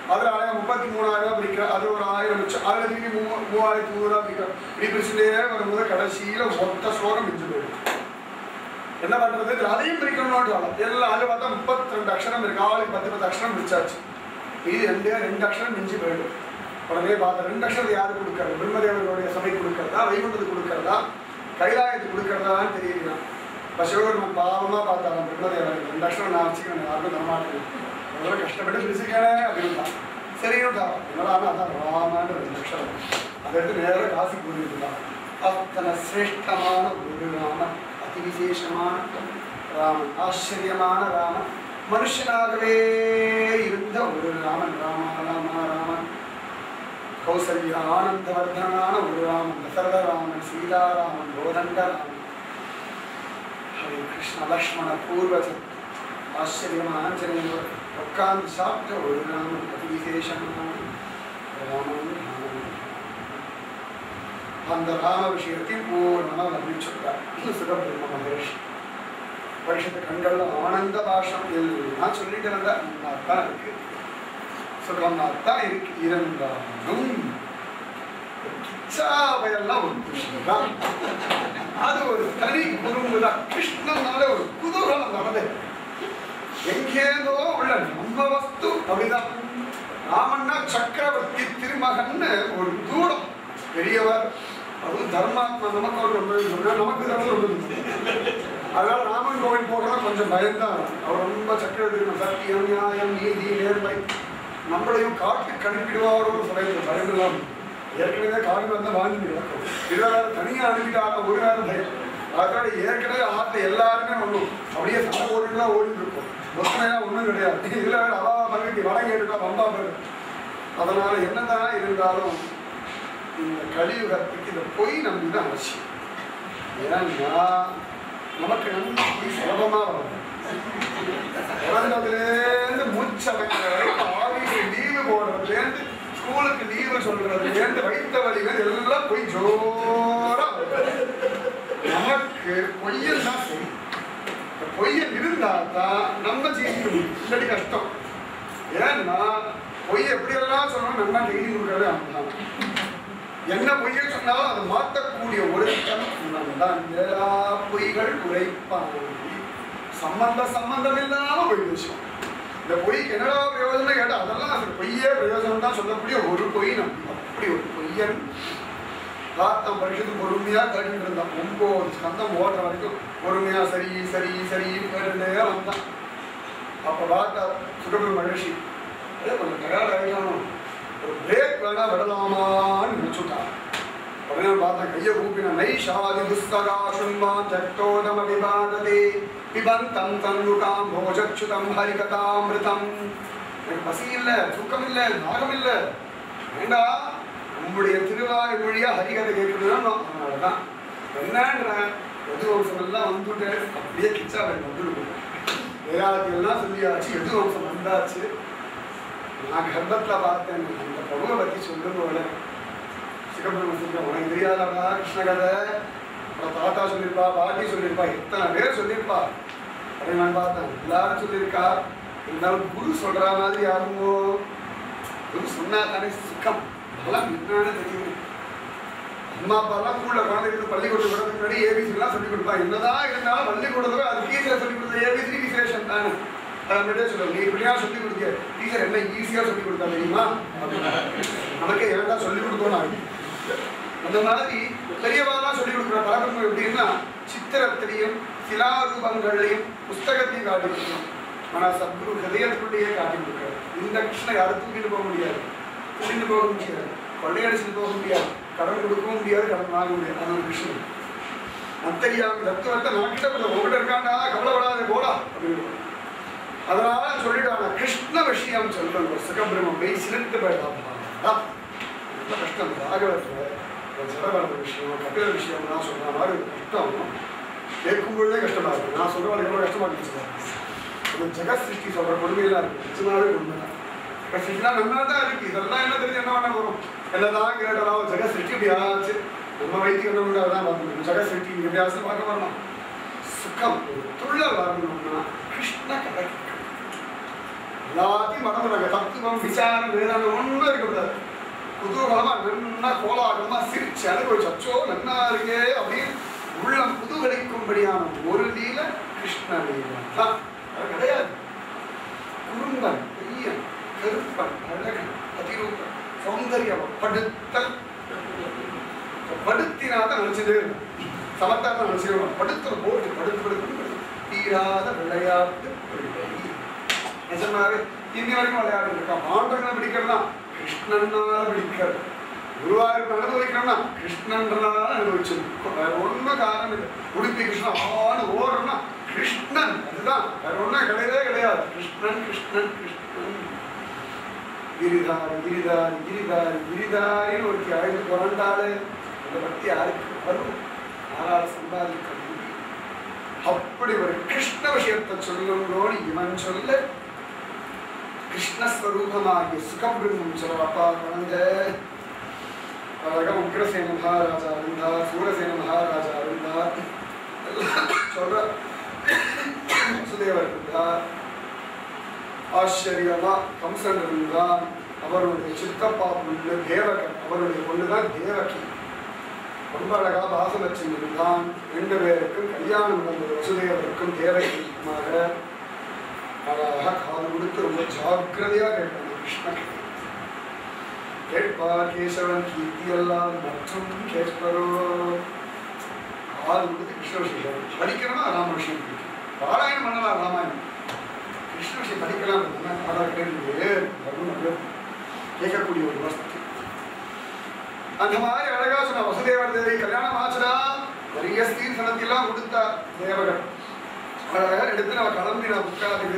அதுல அழகா முப்பத்தி மூணாயிரம் பிரிக்கிற அது ஒரு ஆயிரம் லட்சம் அதுல திரும்பி மூ மூவாயிரத்தி நூறுரூவா பிரிக்கிற இப்படி பிரிச்சுட்டே வரும்போது கடைசியில மொத்த ஸ்லோகம் மிஞ்சு போயிடும் என்ன பண்றது இதுல அதையும் பிரிக்கணும்னு எல்லாம் அது பார்த்தா முப்பத்தி ரெண்டு அக்ஷரம் இருக்கு ஆளுக்கு பத்து பத்து அக்ஷரம் பிரிச்சாச்சு இது ரெண்டே ரெண்டு அக்ஷரம் மிஞ்சி போயிடும் உடனே பார்த்த ரெண்டு அக்ஷரத்தை யாரு கொடுக்கறது பிரம்மதேவர்களுடைய சபை கொடுக்கறதா வைகுண்டத்துக்கு கொடுக்கறதா கைலாயத்துக்கு கொடுக்கறதான்னு தெரியல இப்போ சிவபெருமன் பாவமா பார்த்தாலும் பிரம்மதேவன் ரெண்டு அக்ஷரம் நான் வச்சுக்கிறேன் யாருக்கும் தரமாட்டேன் முதல்ல கஷ்டப்பட்டு பிரிச்சுக்கிறேன் அப்படின்னா சரியும்டா என்னடா அதான் ராமான்னு ரெண்டு அக்ஷரம் அதை எடுத்து நேராக காசி கூறியிருந்தான் அத்தனை சிரேஷ்டமான ஒரு ராமன் அதி விசேஷமான ராமன் ஆச்சரியமான ராமன் மனுஷனாகவே இருந்த ஒரு ராமன் ராமா ராமா ராமன் கௌசல்யா ஆனந்தவர்தனான ஒரு ராமன் தசரத ராமன் சீதாராமன் கோதண்ட ராமன் ஹரே கிருஷ்ண லக்ஷ்மண பூர்வஜன் ஆச்சரியமான ஆஞ்சநேயர் உட்கார்ந்து சாப்பிட்ட ஒரு ராமன் அதி விசேஷமான ராமன் ராமன் அந்த ராம விஷயத்தை பூர்ணமாக நம்பி சொல்றார் சுகபிரம்ம மகர்ஷி வருஷத்து கண்கள்ல ஆனந்த பாஷம் எல்லாம் சொல்லிட்டு இருந்தா தான் இருக்கு சுகமா தான் இருக்கு இருந்தாலும் கிச்சாவையெல்லாம் ஒரு விஷயம்தான் அது ஒரு தனி குறும்புதான் கிருஷ்ணனால ஒரு குதூகலம் நடந்தது எங்கேதோ உள்ள நம்ம வஸ்து அப்படிதான் ராமன்னா சக்கரவர்த்தி திருமகன்னு ஒரு தூரம் பெரியவர் அது தர்மாத்மா நமக்கு அவர் ரொம்ப சொன்னா நமக்கு தர்மம் ரொம்ப அதனால ராமன் கோவில் போகிறதா கொஞ்சம் பயம்தான் அவர் ரொம்ப சக்கரவர்த்தி சத்தியம் நியாயம் நீதி நேர்மை நம்மளையும் காட்டு கணிப்பிடுவாரோ சொல்ல பயம் இல்லாம ஏற்கனவே காடு வந்தால் வாங்கி கிடக்கும் இதில் தனியாக அனுப்பிட்டாங்க ஒரு நேரம் பயம் அதனால ஏற்கனவே ஆற்றுல எல்லாருமே ஒன்றும் அப்படியே சண்டை ஓடிலாம் ஓடி இருக்கும் மொத்தமையா ஒன்றும் கிடையாது இதில் அவா மகிழ்ச்சி வடை கேட்டுட்டா பம்பா போயிடும் அதனால என்னதான் இருந்தாலும் இந்த கலியுகத்துக்கு இந்த பொய் நம்பி தான் அவசியம் ஏன்னா நமக்கு நம்பி சுலபமாக வரும் பிறந்ததுலேருந்து மூச்சமைக்கிற வரைக்கும் ஆஃபீஸுக்கு லீவு போடுறதுலேருந்து ஸ்கூலுக்கு லீவு சொல்றதுலேருந்து வைத்த வழிகள் எல்லாம் போய் ஜோரா வரும். நமக்கு பொய்யல் தான் சரி இந்த பொய்யல் இருந்தால் தான் நம்ம ஜெயிக்க முடியும் இல்லாட்டி கஷ்டம் ஏன்னா பொய் எப்படியெல்லாம் சொல்லணும் நம்ம டெய்லி கொடுக்கறது அவன் என்ன பொய்யை சொன்னாலும் அதை மாற்றக்கூடிய ஒருத்தன் இவன் தான் எல்லா பொய்கள் உரைப்பான் சம்பந்த சம்பந்தம் இல்லாம பொய் விஷயம் இந்த பொய்க்கு என்னடா பிரயோஜனம் கேட்டா அதெல்லாம் அது பொய்யே பிரயோஜனம் தான் சொல்லக்கூடிய ஒரு பொய் நம்பி அப்படி ஒரு பொய்யன் ராத்தம் பரிஷத்து பொறுமையா கேட்டுட்டு இருந்தான் ஒன்பது ஸ்கந்தம் ஓடுற வரைக்கும் பொறுமையா சரி சரி சரி கேட்டுட்டே வந்தான் அப்ப பார்த்தா சுகபிரம மகர்ஷி அதே கொஞ்சம் டயர்ட் ஆகிக்கணும் ஒரு பிரேக் வேணா விடலாமான்னு நினைச்சுட்டான் உடனே பார்த்தா கையை கூப்பின நைஷாதி துஸ்தகா சுண்மான் ஜக்தோதம விபாததே பிபந்தம் தன்னுகாம் போஜச்சுதம் ஹரிகதாமிருதம் எனக்கு பசி இல்லை தூக்கம் இல்லை தாகம் இல்லை வேண்டா உங்களுடைய திருவாய் மொழியா ஹரிகதை கேட்கணும்னா அதனாலதான் என்னன்றேன் எது வம்சம் எல்லாம் வந்துட்டு அப்படியே கிச்சா வந்துடுவோம் வேதாத்தியெல்லாம் சொல்லியாச்சு எது வம்சம் வந்தாச்சு நான் கர்ப்பத்துல பார்த்தேன் அந்த பொருளை பத்தி சொல்லும் போல சிவபிரம சொல்ல உனக்கு தெரியாதவா கிருஷ்ண கதை அப்புறம் தாத்தா சொல்லியிருப்பா பாட்டி சொல்லியிருப்பா எத்தனை பேர் சொல்லியிருப்பா அதை நான் பார்த்தேன் எல்லாரும் சொல்லியிருக்கா இருந்தாலும் குரு சொல்ற மாதிரி யாருமோ குரு சொன்னா தானே சுக்கம் அதெல்லாம் என்னன்னு தெரியுது அம்மா அப்பாலாம் ஸ்கூல்ல குழந்தைகளுக்கு பள்ளிக்கூடம் விடுறதுக்கு முன்னாடி ஏபிசி எல்லாம் சொல்லி கொடுப்பா என்னதான் இருந்தாலும் பள்ளிக்கூடத்துல அது டீச்சர் சொல்லி கொடுத்த ஏபிசி விசேஷம் தானே அதை மட்டும் சொல்லுவோம் நீ இப்படியா சொல்லி கொடுக்க டீச்சர் என்ன ஈஸியா சொல்லி கொடுத்தா தெரியுமா நமக்கே ஏன்டா சொல்லி கொடுத்தோம் நான் அந்த மாதிரி பெரியவாலாம் சொல்லி கொடுக்குற பழக்கம் எப்படின்னா சித்திரத்திலையும் சிலாரூபங்களையும் புஸ்தகத்தையும் காட்டி கொடுக்கணும் ஆனால் சத்குரு ஹதயத்துக்குள்ளேயே காட்டி கொடுக்குறாரு இந்த கிருஷ்ணன் யாரும் தூக்கிட்டு போக முடியாது தூக்கிட்டு போக முடியாது கொள்ளையடிச்சுட்டு போக முடியாது கடன் கொடுக்கவும் முடியாது கடன் வாங்க முடியாது அது ஒரு கிருஷ்ணன் அத்தரியாம தத்துவத்தை நான் கிட்ட போட உங்கள்கிட்ட இருக்காண்டா கவலைப்படாத போடா அப்படின்னு அதனால சொல்லிட்டாங்க கிருஷ்ண விஷயம் சொல்லுங்க சுகபிரமம் மெய் சிரித்து போயிட்டான் ரொம்ப கஷ்டம் ராகவத்தில் ஜடபரத விஷயம் கபில விஷயம்லாம் சொல்ற மாதிரி ஒரு கஷ்டம் கேட்கும்போதே கஷ்டமா இருக்கு நான் சொல்ற எவ்வளோ கஷ்டமா இருந்துச்சு அந்த ஜெகத் சிருஷ்டி சொல்ற கொடுமையெல்லாம் இருக்கு நிஜமாவே உண்மைதான் ஜெகத் சிருஷ்டிலாம் நல்லா தான் இருக்கு இதெல்லாம் என்ன தெரிஞ்சு என்ன பண்ண வரும் என்னதான் கேட்டாலும் ஜெகத் சிருஷ்டி இப்படி ஆச்சு நம்ம வைத்தியம் என்ன அதான் பார்க்கணும் ஜெகத் சிருஷ்டி எப்படியாச்சும் பார்க்க வரணும் சுகம் ஒரு துள்ளல் வரணும்னா கிருஷ்ண கதை கேட்கணும். எல்லாத்தையும் மறந்துடுறாங்க தத்துவம் விசாரம் வேதாந்தம் ஒன்றும் இருக்கக்கூடாது குதூகலமா நன்னா கோலாகலமா சிரிச்சு அனுபவிச்சு அச்சோ நன்னா இருக்கே அப்படின்னு உள்ளம் குதூகலிக்கும்படியான ஒரு லீல கிருஷ்ண லீலை தான் அது கிடையாது குறும்பன் பெய்யன் கருப்பன் அழகன் அதிரூபன் சௌந்தரியம் படுத்தல் படுத்தினாதான் நினைச்சதே சமத்தாதான் நினைச்சிருவோம் படுத்தல் போட்டு படுத்து படுத்து படுத்து. தீராத விளையாட்டு பிள்ளை நிஜமாவே இன்னி வரைக்கும் விளையாட்டு இருக்கான் பாண்டவனை பிடிக்கிறதா கிருஷ்ணனால பிடிக்கிறது குருவாயூர் அனுபவிக்கணும்னா கிருஷ்ணன்றனால அனுபவிச்சிருக்கோம் வேற ஒன்றும் காரணம் இல்லை உடுப்பி கிருஷ்ணன் ஆன்னு ஓடுறோம்னா கிருஷ்ணன் அதுதான் வேற ஒன்றும் கிடையவே கிடையாது கிருஷ்ணன் கிருஷ்ணன் கிருஷ்ணன் கிரிதாரி கிரிதாரி கிரிதாரி கிரிதாரின்னு ஒருத்தி அழைத்து புரண்டாலே அந்த பக்தி யாருக்கு வரும் யாரால் சம்பாதிக்க முடியும் அப்படி ஒரு கிருஷ்ண விஷயத்தை சொல்லுங்களோடு இவன் சொல்ல கிருஷ்ணஸ்வரூபமாகிய சுகபிரம்மம் சொல்லப்பா குழந்தை அழகா உக்ரசேன மகாராஜா இருந்தா சூரசேன மகாராஜா இருந்தா எல்லாம் சொல்ற வசுதேவர் இருந்தார் ஆச்சரியமா கம்சன் இருந்தான் அவருடைய சித்தப்பா பொண்ணு தேவகன் அவருடைய பொண்ணுதான் தேவகி ரொம்ப அழகா பாசலட்சுமி இருந்தான் ரெண்டு பேருக்கும் கல்யாணம் நடந்தது வசுதேவருக்கும் தேவகிக்குமாக அழகா காது கொடுத்து ரொம்ப ஜாக்கிரதையா கேட்டாங்க கிருஷ்ணன் கேட்பார் கேசவன் கீர்த்தி எல்லாம் மற்றும் கேட்பரோ காது கொடுத்து கிருஷ்ண விஷயம் படிக்கணும்னா ராம விஷயம் படிக்கணும் பாராயணம் பண்ணலாம் ராமாயணம் கிருஷ்ண விஷயம் படிக்கலாம் பாராயணம் கேட்கக்கூடிய ஒரு வஸ்து அந்த மாதிரி அழகா சொன்ன வசுதேவர் தேவி கல்யாணம் ஆச்சுடா நிறைய ஸ்தீர்சனத்தெல்லாம் கொடுத்தா தேவகன் அழகா எடுத்து நம்ம கிளம்பி நான் உட்காந்துக்கு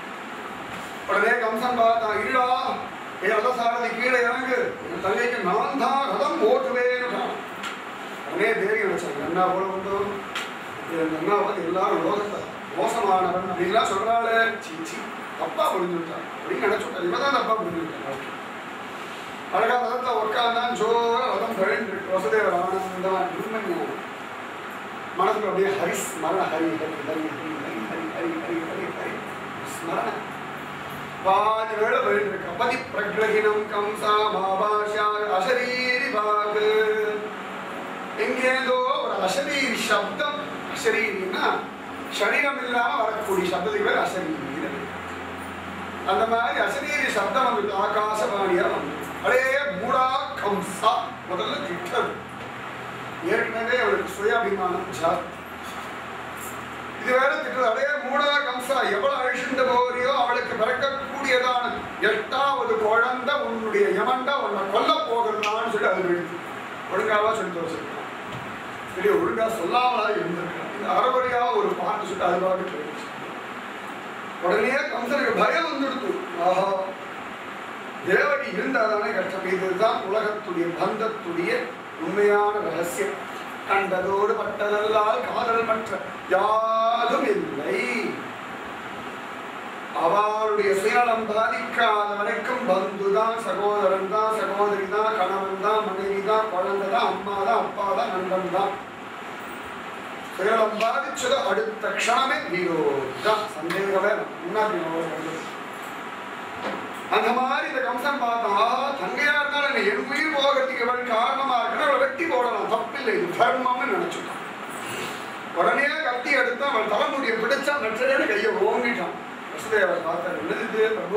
உடனே கம்சன் பார்த்தான் இருடா ஏ ரதசாரதி கீழே இறங்கு என் தங்கைக்கு நான் தான் ரதம் ஓட்டுவேன்னு உடனே தேவி நினைச்சாங்க என்ன போல வந்தோம் இந்த அண்ணா வந்து எல்லாரும் லோகத்தை மோசமானவன் அப்படின்லாம் சொல்றாளே சீச்சி தப்பா புரிஞ்சு விட்டான் அப்படின்னு நினைச்சு விட்டான் இவன் தான் தப்பா புரிஞ்சு விட்டான் அழகா ரதத்தை உட்காந்தான் ஜோர ரதம் கழிந்து வசுதேவர் ஆனந்தம் நிம்மதியான மனசுல அப்படியே ஹரி ஸ்மரண ஹரி ஹரி ஹரி ஹரி ஹரி ஹரி ஹரி ஹரி ஹரி ஸ்மரண பாதி வேளை போயிட்டு கபதி பிரகிரகினம் கம்சா மாபாஷா அசரீரி பாகு எங்கேதோ ஒரு அசரீரி சப்தம் அசரீரின்னா சரீரம் இல்லாம வரக்கூடிய சப்தத்துக்கு பேர் அசரீரி அந்த மாதிரி அசரீரி சப்தம் வந்து ஆகாசவாணியா வந்து அடே மூடா கம்சா முதல்ல திட்டது ஏற்கனவே அவளுக்கு சுயாபிமானம் ஜாஸ்தி இது வேற திட்டது அடே மூடா கம்சா எவ்வளவு அழிச்சுட்டு போறியோ அவளுக்கு பிறக்கக்கூடியதான எட்டாவது குழந்தை உன்னுடைய யமண்டா உன்னை கொல்ல போகிறதான்னு சொல்லி அது விழுது ஒழுங்காவா சொல்லி வச்சிருக்கான் சரி ஒழுங்கா சொல்லாமலா இருந்திருக்கான் இந்த அறகுறையா ஒரு பாட்டு சொல்லிட்டு அது பாட்டு போயிடுச்சு உடனே கம்சனுக்கு பயம் வந்துடுத்து ஆஹா தேவகி இருந்தாதானே கஷ்டம் இதுதான் உலகத்துடைய பந்தத்துடைய உண்மையான ரகசியம் கண்டதோடு பட்டதல்லால் காதல் மற்ற யாதும் இல்லை அவளுடைய சுயநலம் பாதிக்காத வரைக்கும் பந்துதான் சகோதரன் தான் சகோதரி தான் கணவன் தான் மனைவி தான் குழந்தை தான் அம்மா தான் அப்பா தான் நண்பன் தான் சுயநலம் பாதிச்சது அடுத்த க்ஷணமே விரோதம் சந்தேகமே இல்லை. முன்னாடி ஞாபகம் அந்த மாதிரி இந்த கம்சன் பார்த்தா தங்கையா இருந்தாலும் என்ன என் உயிர் போகிறதுக்கு இவள் காரணமா இருக்கிற அவளை வெட்டி போடலாம் தப்பில்லை இது தர்மம்னு நினைச்சுட்டான் உடனே கத்தி எடுத்து அவள் தலைமுடியை பிடிச்சா நெற்றேன்னு கையை ஓங்கிட்டான் வசுதேவர் பார்த்தார் என்னது இது பிரபு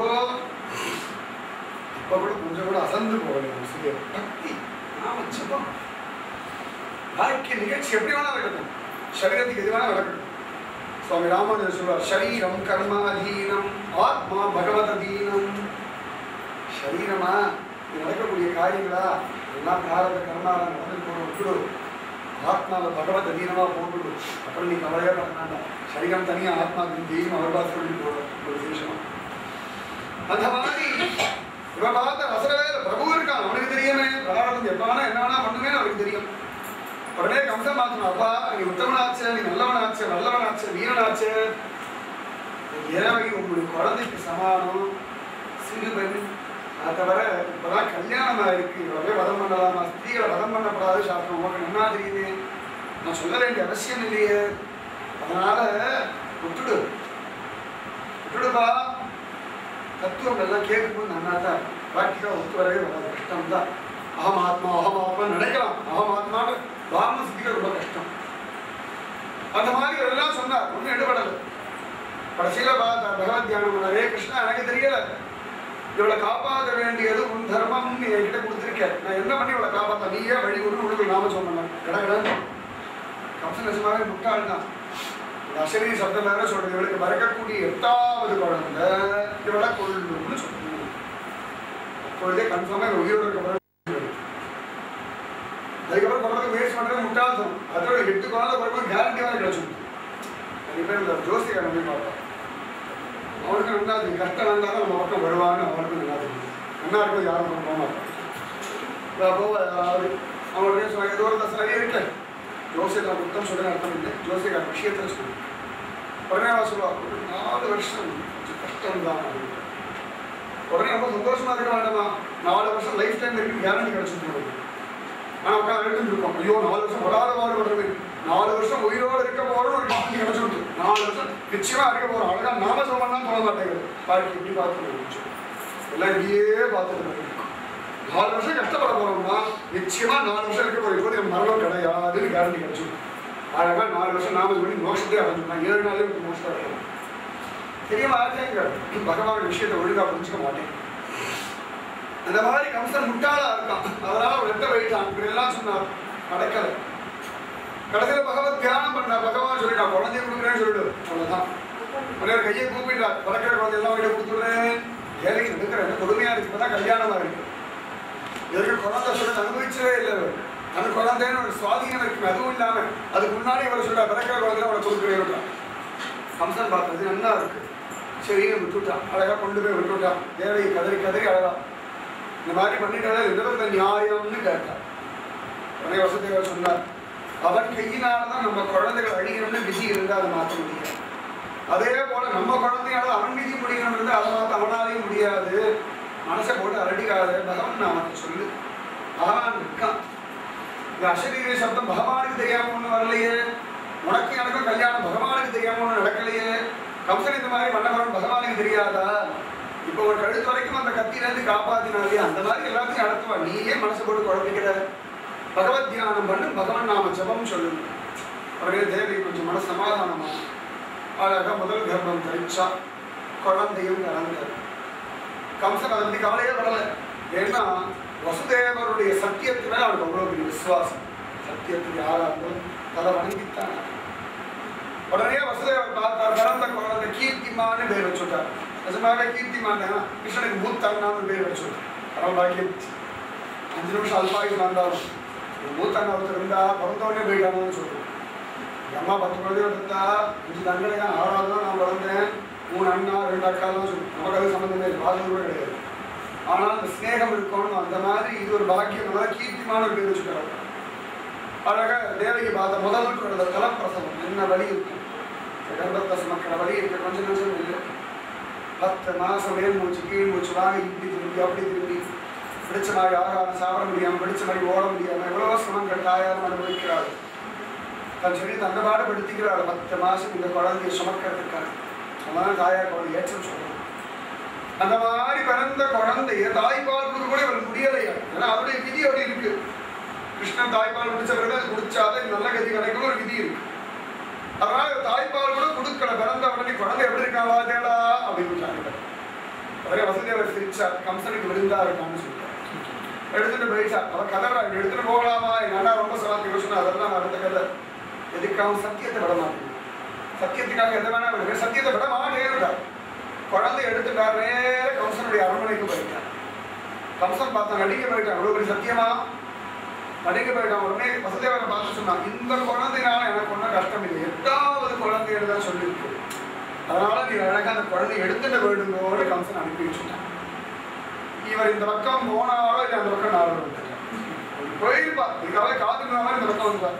இப்ப கூட கொஞ்சம் கூட அசந்து போகல வசுதேவர் பக்தி நாம ஜபம் வாழ்க்கை நிகழ்ச்சி எப்படி வேணா இருக்கட்டும் சரீரத்துக்கு எது வேணா நடக்கட்டும் சுவாமி ராமானுஜர் சொல்வார் சரீரம் கர்மாதீனம் ஆத்மா பகவதீனம் சரீரமா இது நடக்கக்கூடிய காரியங்களா எல்லாம் காரத கர்மால நடந்து போன விட்டுடு ஆத்மாவை பகவத் அதீனமா போட்டுடு அப்புறம் நீ கவலையே பண்ணாண்டா சரீரம் தனியா ஆத்மா தெய்வம் அவர்பா சொல்லி போட ஒரு விசேஷமா அந்த மாதிரி இவன் பார்த்த ரசரவேல பிரபு இருக்கான் அவனுக்கு தெரியுமே பிராரதம் எப்ப வேணா என்ன வேணா பண்ணுவேன்னு அவனுக்கு தெரியும் உடனே கம்சன் மாத்தணும் அப்பா நீ உத்தமனாச்சு நீ நல்லவனாச்சு நல்லவனாச்சு வீரனாச்சு ஏவகி உங்களுடைய குழந்தைக்கு சமானம் சிறுவன் அதை தவிர இப்பதான் கல்யாணம் ஆயிருக்கு இவ்வளவே வதம் பண்ணலாமா ஸ்திரீகளை வதம் பண்ணக்கூடாது சாஸ்திரம் உங்களுக்கு என்ன தெரியுது நான் சொல்ல வேண்டிய அவசியம் இல்லையே அதனால விட்டுடு விட்டுடுப்பா தத்துவம் எல்லாம் கேட்கும்போது நல்லா தான் ப்ராக்டிக்கலாக ஒத்து வரவே வராது கஷ்டம் தான் அகம் ஆத்மா அகம் ஆத்மா நினைக்கலாம் அகம் ஆத்மான்னு பாம சித்திகள் ரொம்ப கஷ்டம் அந்த மாதிரி எல்லாம் சொன்னார் ஒன்றும் எடுபடலை கடைசியில பார்த்தா பகவத் தியானம் பண்ணாரே கிருஷ்ணா எனக்கு தெரியல இவளை காப்பாற்ற வேண்டியது உன் தர்மம் நீ என்கிட்ட கொடுத்துருக்க நான் என்ன பண்ணி இவளை காப்பாற்ற நீயே வழி கொண்டு உனக்கு நாம சொன்னேன் கடகடன் கம்சன் நிஜமாவே முட்டாள் தான் இந்த அசரீரி சப்தம் வேற சொல்றது இவளுக்கு மறக்கக்கூடிய எட்டாவது குழந்தை இவளை கொள்ளும்னு சொல்லுங்க அப்பொழுதே கன்ஃபார்மாக இவள் உயிரோடு இருக்க பிறகு அதுக்கப்புறம் பிறகு முயற்சி பண்ணுறது முட்டாள்தனம் அதோட எட்டு குழந்தை பிறகு கேரண்டியாக கிடைச்சிருக்கு நிறைய பேர் இந்த ஜோசியக்காரன் போய் பார்ப்பான் அவனுக்கு நல்லா தெரியும் கஷ்டம் வந்தாலும் நம்ம பக்கம் வருவான்னு அவனுக்கு நல்லா தெரியும் என்ன இருக்கும் யாரும் போக மாட்டான் போவ யாராவது அவனுடைய சொன்ன ஏதோ ஒரு தசையே இருக்கு ஜோசியக்கார குத்தம் சொல்ல அர்த்தம் இல்லை ஜோசியக்கார விஷயத்தில் சொல்லு உடனே அவன் சொல்லுவா ஒரு நாலு வருஷம் கொஞ்சம் கஷ்டம் தான் உடனே ரொம்ப சந்தோஷமா இருக்க வேண்டாமா நாலு வருஷம் லைஃப் டைம் இருக்கு கேரண்டி கிடைச்சிட்டு ஆனால் உட்காந்து எழுந்துருக்கோம் ஐயோ நாலு வருஷம் படாத பாடுபடுறது நாலு வருஷம் உயிரோடு இருக்க போறோம் ஒரு கேரண்டி கிடைச்சிருக்கு நாலு வருஷம் நிச்சயமா இருக்க போறோம் அழகா நாம சொல்லலாம் தோண மாட்டேங்குது பாருங்க இப்படி பார்த்து எல்லாம் இப்படியே பார்த்துட்டு நாலு வருஷம் கஷ்டப்பட போறோம்னா நிச்சயமா நாலு வருஷம் இருக்க போறோம் இப்போ நம்ம மரணம் கிடையாதுன்னு கேரண்டி கிடைச்சிருக்கு அழகா நாலு வருஷம் நாம சொல்லி மோஷத்தே அடைஞ்சிருந்தா ஏழு நாளே மோஷத்தை அடையலாம் தெரிய மாட்டேங்க பகவான் விஷயத்தை ஒழுங்கா புரிஞ்சுக்க மாட்டேன் அந்த மாதிரி கம்சன் முட்டாளா இருக்கான் அதனால அவன் வெட்ட போயிட்டான் இப்படி எல்லாம் சொன்னார் நடக்கல கடைசியில பகவத் தியானம் பண்ண பகவான் சொல்லிட்டான் குழந்தைய கொடுக்குறேன்னு சொல்லிடு அவ்வளவுதான் உடனே கையை கூப்பிட்டார் பிறக்கிற குழந்தை எல்லாம் கிட்ட கொடுத்துடுறேன் ஏழைக்கு நடக்கிறேன் கொடுமையா இருக்கு இப்பதான் கல்யாணமா இருக்கு எதுக்கு குழந்தை சொல்ல அனுபவிச்சவே இல்லை அவர். அந்த குழந்தைன்னு ஒரு சுவாதீனம் இருக்கு அதுவும் இல்லாம அதுக்கு முன்னாடி அவர் சொல்ற பிறக்கிற குழந்தை அவனை கொடுக்குறேன் கம்சன் பார்த்தது நல்லா இருக்கு சரின்னு விட்டுட்டான் அழகா கொண்டு போய் விட்டுட்டான் தேவையை கதறி கதறி அழகா இந்த மாதிரி பண்ணிட்டாலே இந்த நியாயம்னு கேட்டான் உடனே வசதிகள் சொன்னார் அவன் கையினால தான் நம்ம குழந்தைகள் அழியணும்னு விதி இருந்தால் அதை மாற்ற முடியாது அதே போல நம்ம குழந்தையால அவன் விதி முடியணும் இருந்தால் அதை மாற்ற அவனாலையும் முடியாது மனசை போட்டு அரடிக்காத பகவான் நான் சொல்லு பகவான் இருக்கான் இந்த அசரீர சப்தம் பகவானுக்கு தெரியாம ஒண்ணு வரலையே உனக்கு எனக்கும் கல்யாணம் பகவானுக்கு தெரியாம ஒண்ணு நடக்கலையே கம்சன் இந்த மாதிரி மன்னவரன் பகவானுக்கு தெரியாதா இப்போ ஒரு கழுத்து வரைக்கும் அந்த கத்தியிலேருந்து காப்பாத்தினாலே அந்த மாதிரி எல்லாத்தையும் நடத்துவா நீயே மனசு போட்டு குழப்பிக்கிற பகவத் தியானம் பண்ணு பகவான் நாம ஜபம் சொல்லு உடனே தேவி கொஞ்சம் மன சமாதானமா அழகா முதல் கர்ப்பம் தரிச்சா குழந்தையும் கலந்தார் கம்சன் அதை பத்தி கவலையே வரல ஏன்னா வசுதேவருடைய சத்தியத்து மேல அவனுக்கு அவ்வளவு பெரிய விசுவாசம் சத்தியத்துக்கு யாரா இருந்தாலும் தலை வணங்கித்தான் உடனே வசுதேவர் பார்த்தார் பிறந்த குழந்தை கீர்த்திமான்னு பேர் வச்சுட்டார் நிஜமாவே கீர்த்திமான் கிருஷ்ணனுக்கு மூத்தண்ணான்னு பேர் வச்சுட்டார் பரவாயில்ல அஞ்சு நிமிஷம் அல்பாயுது வந்தாலும் மூத்தண்ணா ஒருத்தர் இருந்தா பிறந்தவொடனே போயிட்டானு சொல்றோம் எங்க அம்மா பத்து குழந்தைய இருந்தா அஞ்சு தங்களையா ஆறாவது தான் நான் வளர்ந்தேன் மூணு அண்ணா ரெண்டு அக்காலாம் சொல்லுவோம் நமக்கு அது சம்மந்தமே இல்லை பாதம் கூட கிடையாது ஆனால் அந்த ஸ்நேகம் இருக்கணும் அந்த மாதிரி இது ஒரு பாக்கியம் நல்லா கீர்த்திமான ஒரு பேர் வச்சுக்கிறாங்க அழகா தேவகி பார்த்த முதல் குழந்தை தலப்பிரசவம் என்ன வழி இருக்கும் கர்ப்பத்தை சுமக்கிற வழி இருக்கு கொஞ்சம் நிமிஷம் இல்லை பத்து மாசம் மேல் மூச்சு கீழ் மூச்சு வாங்க இப்படி திரும்பி அப்படி திரும்பி பிடிச்ச மாதிரி ஆகாரம் சாப்பிட முடியாம பிடிச்ச மாதிரி ஓட முடியாம எவ்வளவோ சிரமங்கள் தாயாரும் அனுபவிக்கிறாள் தன் சொல்லி தந்த பாடுபடுத்திக்கிறாள் பத்து மாசம் இந்த குழந்தையை சுமக்கிறதுக்காக அதனால தாயார் குழந்தை ஏற்றம் சொல்றாங்க அந்த மாதிரி பிறந்த குழந்தைய தாய்ப்பால் கொடுக்க கூட இவருக்கு முடியலையா ஏன்னா அவருடைய விதி அப்படி இருக்கு கிருஷ்ணன் தாய்ப்பால் குடிச்ச பிறகு அது குடிச்சாதான் நல்ல கதி கிடைக்கும் ஒரு விதி இருக்கு அதனால இவர் தாய்ப்பால் கூட கொடுக்கல பிறந்த உடனே குழந்தை எப்படி இருக்காளா தேடா அப்படின்னு விட்டாங்க உடனே வசுதேவர் சிரிச்சார் கம்சனுக்கு விருந்தா இருக்கான்னு சொல்லிட்டார் எடுத்துட்டு போயிட்டார் அவன் கதறா எடுத்துட்டு போகலாமா எங்க அண்ணா ரொம்ப சலாத்தி யோசனை அதெல்லாம் அடுத்த கதை எதுக்கு அவன் சத்தியத்தை விட மாட்டேன் சத்தியத்துக்காக எதை வேணா விடுவேன் சத்தியத்தை விட மாட்டேன் குழந்தை எடுத்துட்டார் நேர கம்சனுடைய அரண்மனைக்கு போயிட்டார் கம்சன் பார்த்தா நடிக்க போயிட்டான் அவ்வளவு பெரிய சத்தியமா நடிக்க போயிட்டான் உடனே வசுதேவரை பார்த்து சொன்னான் இந்த குழந்தைனால எனக்கு ஒன்றும் கஷ்டம் இல்லை எட்டாவது குழந்தைன்னு தான் சொல்லியிருக்கு அதனால நீ அழகா அந்த குழந்தை எடுத்துட்டு போயிடுங்கோடு கம்சன் அனுப்பி வச்சுட்டான் இவர் இந்த பக்கம் போனாலோ இல்லை அந்த பக்கம் நாலு வந்துட்டார் போயிருப்பா இதுக்காக காத்துக்கிற மாதிரி இந்த பக்கம் வந்தார்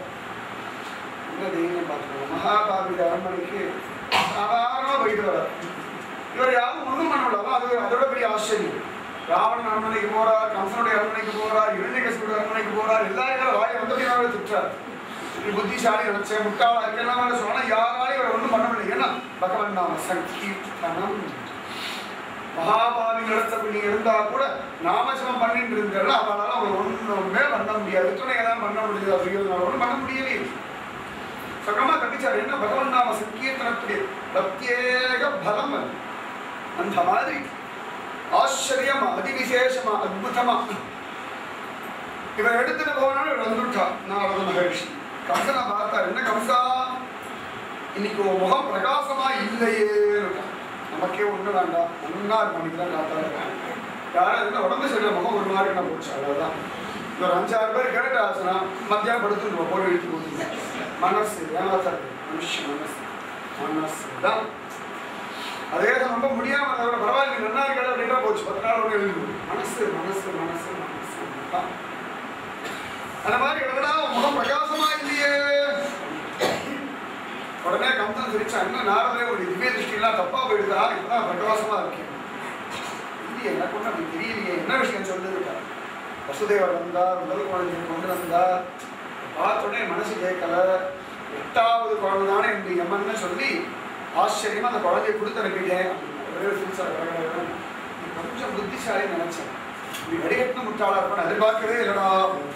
இந்த தெய்வம் பார்த்துக்கோங்க மகாபாபிட அரண்மனைக்கு சாதாரணமாக போயிட்டு வர்றார் இவர் யாரும் ஒன்றும் பண்ண முடியாது அது அதோட பெரிய ஆச்சரியம் ராவணன் அரண்மனைக்கு போறார் கம்சனுடைய அரண்மனைக்கு போறார் இரண்யகசுடைய அரண்மனைக்கு போறார் எல்லாரும் வாயை வந்து திட்டார் நீ புத்திசாலி நினைச்சேன் முட்டாளா இருக்கெல்லாம் வேலை சொன்னா யாராலையும் இவர் ஒன்றும் பண்ண முடியல ஏன்னா பகவான் நாம சங்கீர்த்தனம் மகாபாவி நடத்த நீ இருந்தா கூட நாமசமம் பண்ணிட்டு இருந்தால அவளால அவன் ஒண்ணுமே பண்ண முடியாது துணை எல்லாம் பண்ண முடியாது அப்படிங்கிறதுனால ஒன்றும் பண்ண முடியவே சகமா தப்பிச்சார் என்ன பகவன் நாம சங்கீர்த்தனத்துடைய பிரத்யேக பலம் அது அந்த மாதிரி ஆச்சரியமா அதிவிசேஷமா அத்புதமா இவன் எடுத்துட்டு போனாலும் இவன் வந்துட்டான் நாரத மகர்ஷி கம்சனை பார்த்தார் என்ன கம்சா இன்னைக்கு உன் முகம் பிரகாசமா இல்லையே நமக்கே ஒண்ணு வேண்டாம் ஒன்னா மணிக்கு காத்தாரு யாரும் இருந்தா உடம்பு சரியில்லை முகம் ஒரு மாதிரி நான் போச்சு அவ்வளவுதான் இந்த ஒரு அஞ்சாறு பேர் கேட்டாச்சுன்னா மத்தியானம் படுத்துட்டு போய் இழுத்து போட்டுங்க மனசு ஏமாத்தா மனுஷ மனசு மனசு தான் அதே தான் ரொம்ப முடியாம இருந்தவரை பரவாயில்ல நீ நல்லா இருக்கா அப்படின்னா போச்சு பத்து நாள் ஒன்று எழுதி மனசு மனசு மனசு மனசு தான் அந்த மாதிரி என்னடா உன் முகம் பிரகாசமா இல்லையே உடனே கம்சன் சிரிச்சா இன்னும் நாரதே ஒரு திவ்ய திருஷ்டிலாம் தப்பா போயிடுதா இப்பதான் பிரகாசமா இருக்கேன் இல்லையே எனக்கு ஒன்றும் அப்படி தெரியலையே என்ன விஷயம் சொல்லுதுக்கா வசுதேவர் வந்தார் முதல் குழந்தையை கொண்டு வந்தார் பார்த்த உடனே மனசு கேட்கல எட்டாவது குழந்தை தானே என்று எம்மன்னு சொல்லி ஆச்சரியமா அந்த குழந்தையை கொடுத்து அனுப்பிட்டேன் ஒரே ஒரு சிரிச்சா கடகடகடன்னு. நீ கொஞ்சம் புத்திசாலி நினைச்சேன் நீ வடிகட்டின முட்டாளா இருப்பான்னு எதிர்பார்க்கவே இல்லடா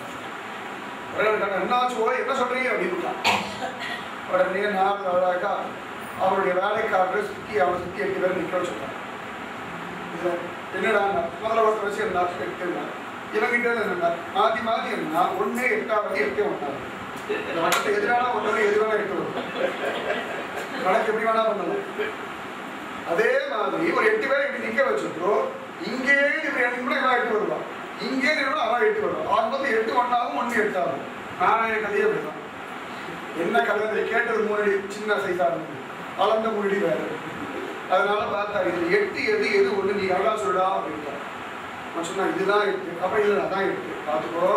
உடனே கேட்டான், என்னாச்சு ஓய் என்ன சொல்றீங்க அப்படின்னு உடனே நான் அழகா அவருடைய வேலைக்காரரை சுத்தி அவனை சுத்தி எட்டு பேர் நிக்க வச்சுட்டான் இதுல என்னடா முதல்ல ஒருத்தர் வச்சு இருந்தா எட்டு இவங்கிட்ட இருந்தா மாத்தி மாத்தி இருந்தா ஒன்னே எட்டாவது எட்டே ஒன்னாவது மற்ற எதிரான ஒன்று எது வேணா எட்டு வரும் கணக்கு எப்படி வேணா பண்ணலாம் அதே மாதிரி ஒரு எட்டு பேரை இப்படி நிக்க வச்சுட்டோ இங்கே இப்படி எனக்கு கூட இவன் எட்டு வருவான் இங்கே நின்று அவன் எட்டு வருவான் ஆகும்போது எட்டு ஒன்னாகும் ஒன்று எட்டாகும் நாராயண கதையே அப்படிதான் என்ன கதை கேட்டது முன்னாடி சின்ன சைஸா இருந்தது அளந்த முன்னாடி வேற அதனால பார்த்தா இது எட்டு எது எது ஒண்ணு நீ அழகா சொல்லுடா அப்படின்ட்டா நான் சொன்னா இதுதான் எட்டு அப்ப இல்ல அதான் எட்டு பார்த்துக்கோ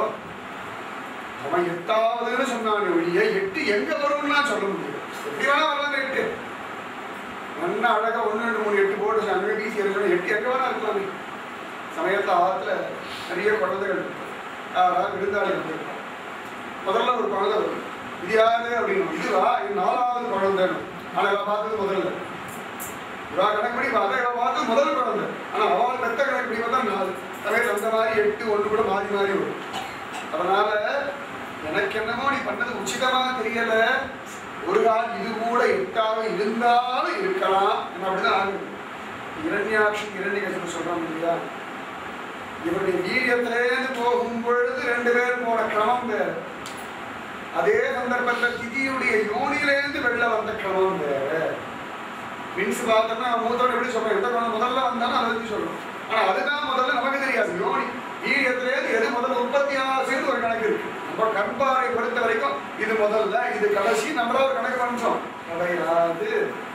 அவன் எட்டாவதுன்னு சொன்னான் ஒழிய எட்டு எங்க வரும்னா சொல்ல முடியாது எப்படி வேணா வரலாம் எட்டு நல்லா அழகா ஒண்ணு ரெண்டு மூணு எட்டு போட்டு அங்கே வீசி இருக்கணும் எட்டு எங்க வேணா இருக்கலாமே சமயத்துல ஆத்துல நிறைய குழந்தைகள் இருக்கு. யாராவது விருந்தாளி வந்திருப்பான் முதல்ல ஒரு குழந்தை வரும் இது யாரு அப்படின்னு இதுவா இது நாலாவது குழந்தை ஆனா இவ பார்த்தது முதல்ல இவா கணக்குப்படி பார்த்தா இவ பார்த்தது முதல் குழந்தை ஆனா அவள் பெத்த கணக்குப்படி பார்த்தா நாலு சமயத்தில் அந்த மாதிரி எட்டு ஒன்று கூட மாறி மாறி வரும் அதனால எனக்கு என்னமோ நீ பண்ணது உச்சிதமா தெரியல ஒரு கால் இது கூட எட்டாக இருந்தாலும் இருக்கலாம் என்ன அப்படிதான் ஆகுது இரண்யாட்சி இரண்யகசன் சொல்றான் இல்லையா இவருடைய வீரியத்திலேருந்து போகும் பொழுது ரெண்டு பேரும் போன கிரமம் வேறு அதே சந்தர்ப்பத்தில் திதியுடைய யோனியிலேருந்து வெளில வந்த கிரமம் வேற மின்ஸ் பார்த்தோம்னா மூத்தோட எப்படி சொல்றோம் எந்த குழந்தை முதல்ல வந்தாலும் அதை பத்தி சொல்றோம் ஆனா அதுதான் முதல்ல நமக்கு தெரியாது யோனி வீரியத்திலேருந்து எது முதல்ல உற்பத்தி ஆகுதுன்னு ஒரு கணக்கு இருக்கு நம்ம கண்பாரை பொறுத்த வரைக்கும் இது முதல்ல இது கடைசி நம்மள ஒரு கணக்கு பண்ணிச்சோம் கிடையாது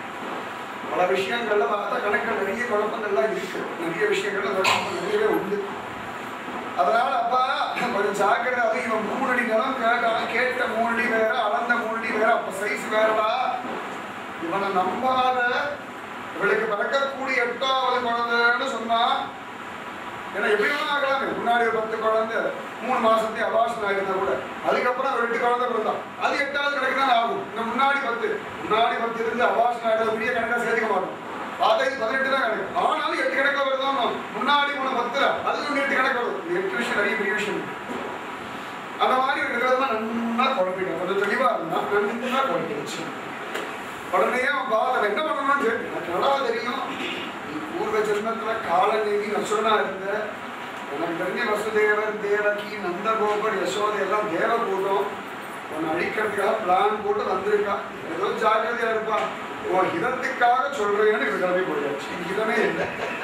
பல விஷயங்கள்ல பார்த்தா கணக்கில் நிறைய குழப்பங்கள்லாம் இருக்கு நிறைய விஷயங்கள்ல குழப்பம் நிறையவே உண்டு அதனால அப்பா கொஞ்சம் ஜாக்கிரதை அது இவன் மூணு அடி நிலம் கேட்டான் கேட்ட மூணு அடி வேற அளந்த மூணு அடி வேற அப்ப சைஸ் வேறடா இவனை நம்பாத இவளுக்கு பிறக்கக்கூடிய எட்டாவது குழந்தைன்னு சொன்னா ஏன்னா எப்படி வேணா ஆகலாமே முன்னாடி ஒரு பத்து குழந்தை மூணு மாசத்தையும் அபாஷன் ஆயிருந்தா கூட அதுக்கப்புறம் ஒரு எட்டு குழந்தை பிறந்தான் அது எட்டாவது கணக்கு தான் ஆகும் இந்த முன்னாடி பத்து முன்னாடி பத்து இருந்து அபாஷன் ஆயிடுறது பெரிய கணக்கா சேர்த்துக்க மாட்டோம் பார்த்தா இது பதினெட்டு தான் கணக்கு ஆனாலும் எட்டு கணக்கில் வருதான் முன்னாடி மூணு பத்துல அது ஒன்று எட்டு கணக்கு வரும் இது எட்டு விஷயம் நிறைய பெரிய விஷயம் இருக்கு. அந்த மாதிரி ஒரு விதமா நன்னா குழப்பிட்டேன் கொஞ்சம் தெளிவா இருந்தா நன்னா குழப்பிடுச்சு உடனே அவன் பாவம் என்ன பண்ணணும்னு கேட்டு எனக்கு நல்லா தெரியும் நீ பூர்வ ஜென்மத்துல காலநேகி நசுரனா இருந்த எனக்கு தெரிஞ்ச வசுதேவர் தேவகி நந்தகோபர் யசோதை எல்லாம் தேவகூட்டம் உன்னை அழிக்கிறதுக்காக பிளான் போட்டு வந்திருக்கா ஏதோ ஜாக்கிரதையா இருப்பா உன் ஹிதத்துக்காக சொல்றேன்னு இவர் கிளம்பி போயாச்சு ஹிதமே இல்லை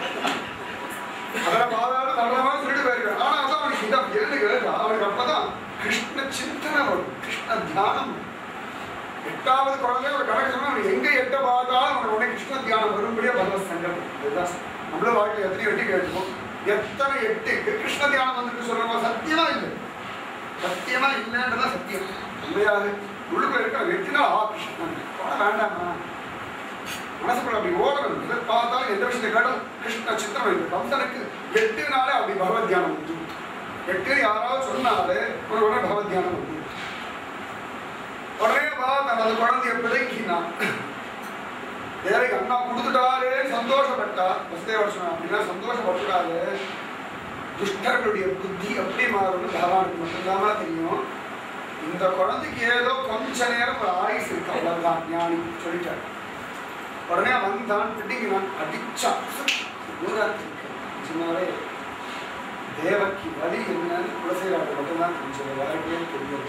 அதில் பாதாள நல்லவா சொல்லிட்டு போயிருக்கான் ஆனா அதான் அவனுக்கு ஹிதம் ஏன்னு கேட்டா அவனுக்கு அப்பதான் கிருஷ்ண சிந்தனை வரும் கிருஷ்ண தியானம் வரும். எட்டாவது குழந்தை ஒரு கணக்கு சொன்னா அவன் எங்க எட்ட பார்த்தாலும் அவனுக்கு உடனே கிருஷ்ண தியானம் வரும்படியே பகவத் சங்கல்பம் இதுதான் நம்மள வாழ்க்கை எத்தனை எட்டி கேட்டுப்போம் எத்தனை எட்டுக்கு கிருஷ்ண தியானம் வந்துட்டு சொல்றோமா சத்தியமா இல்லை சத்தியமா இல்லைன்றதா சத்தியம் இல்லையாது உள்ளுக்குள்ள இருக்கிற வெற்றினா ஆ கிருஷ்ணன் போட வேண்டாமா மனசுக்குள்ள அப்படி ஓடணும் இதை பார்த்தாலும் எந்த விஷயத்தை கேட்டாலும் கிருஷ்ண சித்திரம் இருக்கு கம்சனுக்கு எட்டு நாளே அப்படி பகவத் தியானம் வந்து எட்டு யாராவது சொன்னாலே ஒரு உடனே பகவத் தியானம் வந்து உடனே பார்த்தான் அந்த குழந்தைய பிழைக்கினான் தேவைக்கு அண்ணா கொடுத்துட்டாரு சந்தோஷப்பட்டா வசுதேவர் சொன்னா அப்படின்னா சந்தோஷப்பட்டுடாது துஷ்டர்களுடைய புத்தி எப்படி மாறும்னு பகவானுக்கு மட்டும்தான் தெரியும் இந்த குழந்தைக்கு ஏதோ கொஞ்ச நேரம் ஒரு ஆயுசு இருக்கு அவ்வளவுதான் ஞானி சொல்லிட்டாரு உடனே வந்தான் பிடிங்கினான் அடிச்சான் ஊராத்திருக்கு சின்னவரே தேவக்கு வழி என்னன்னு குலசேகராவுக்கு மட்டும்தான் தெரிஞ்சது வாழ்க்கையே தெரியாது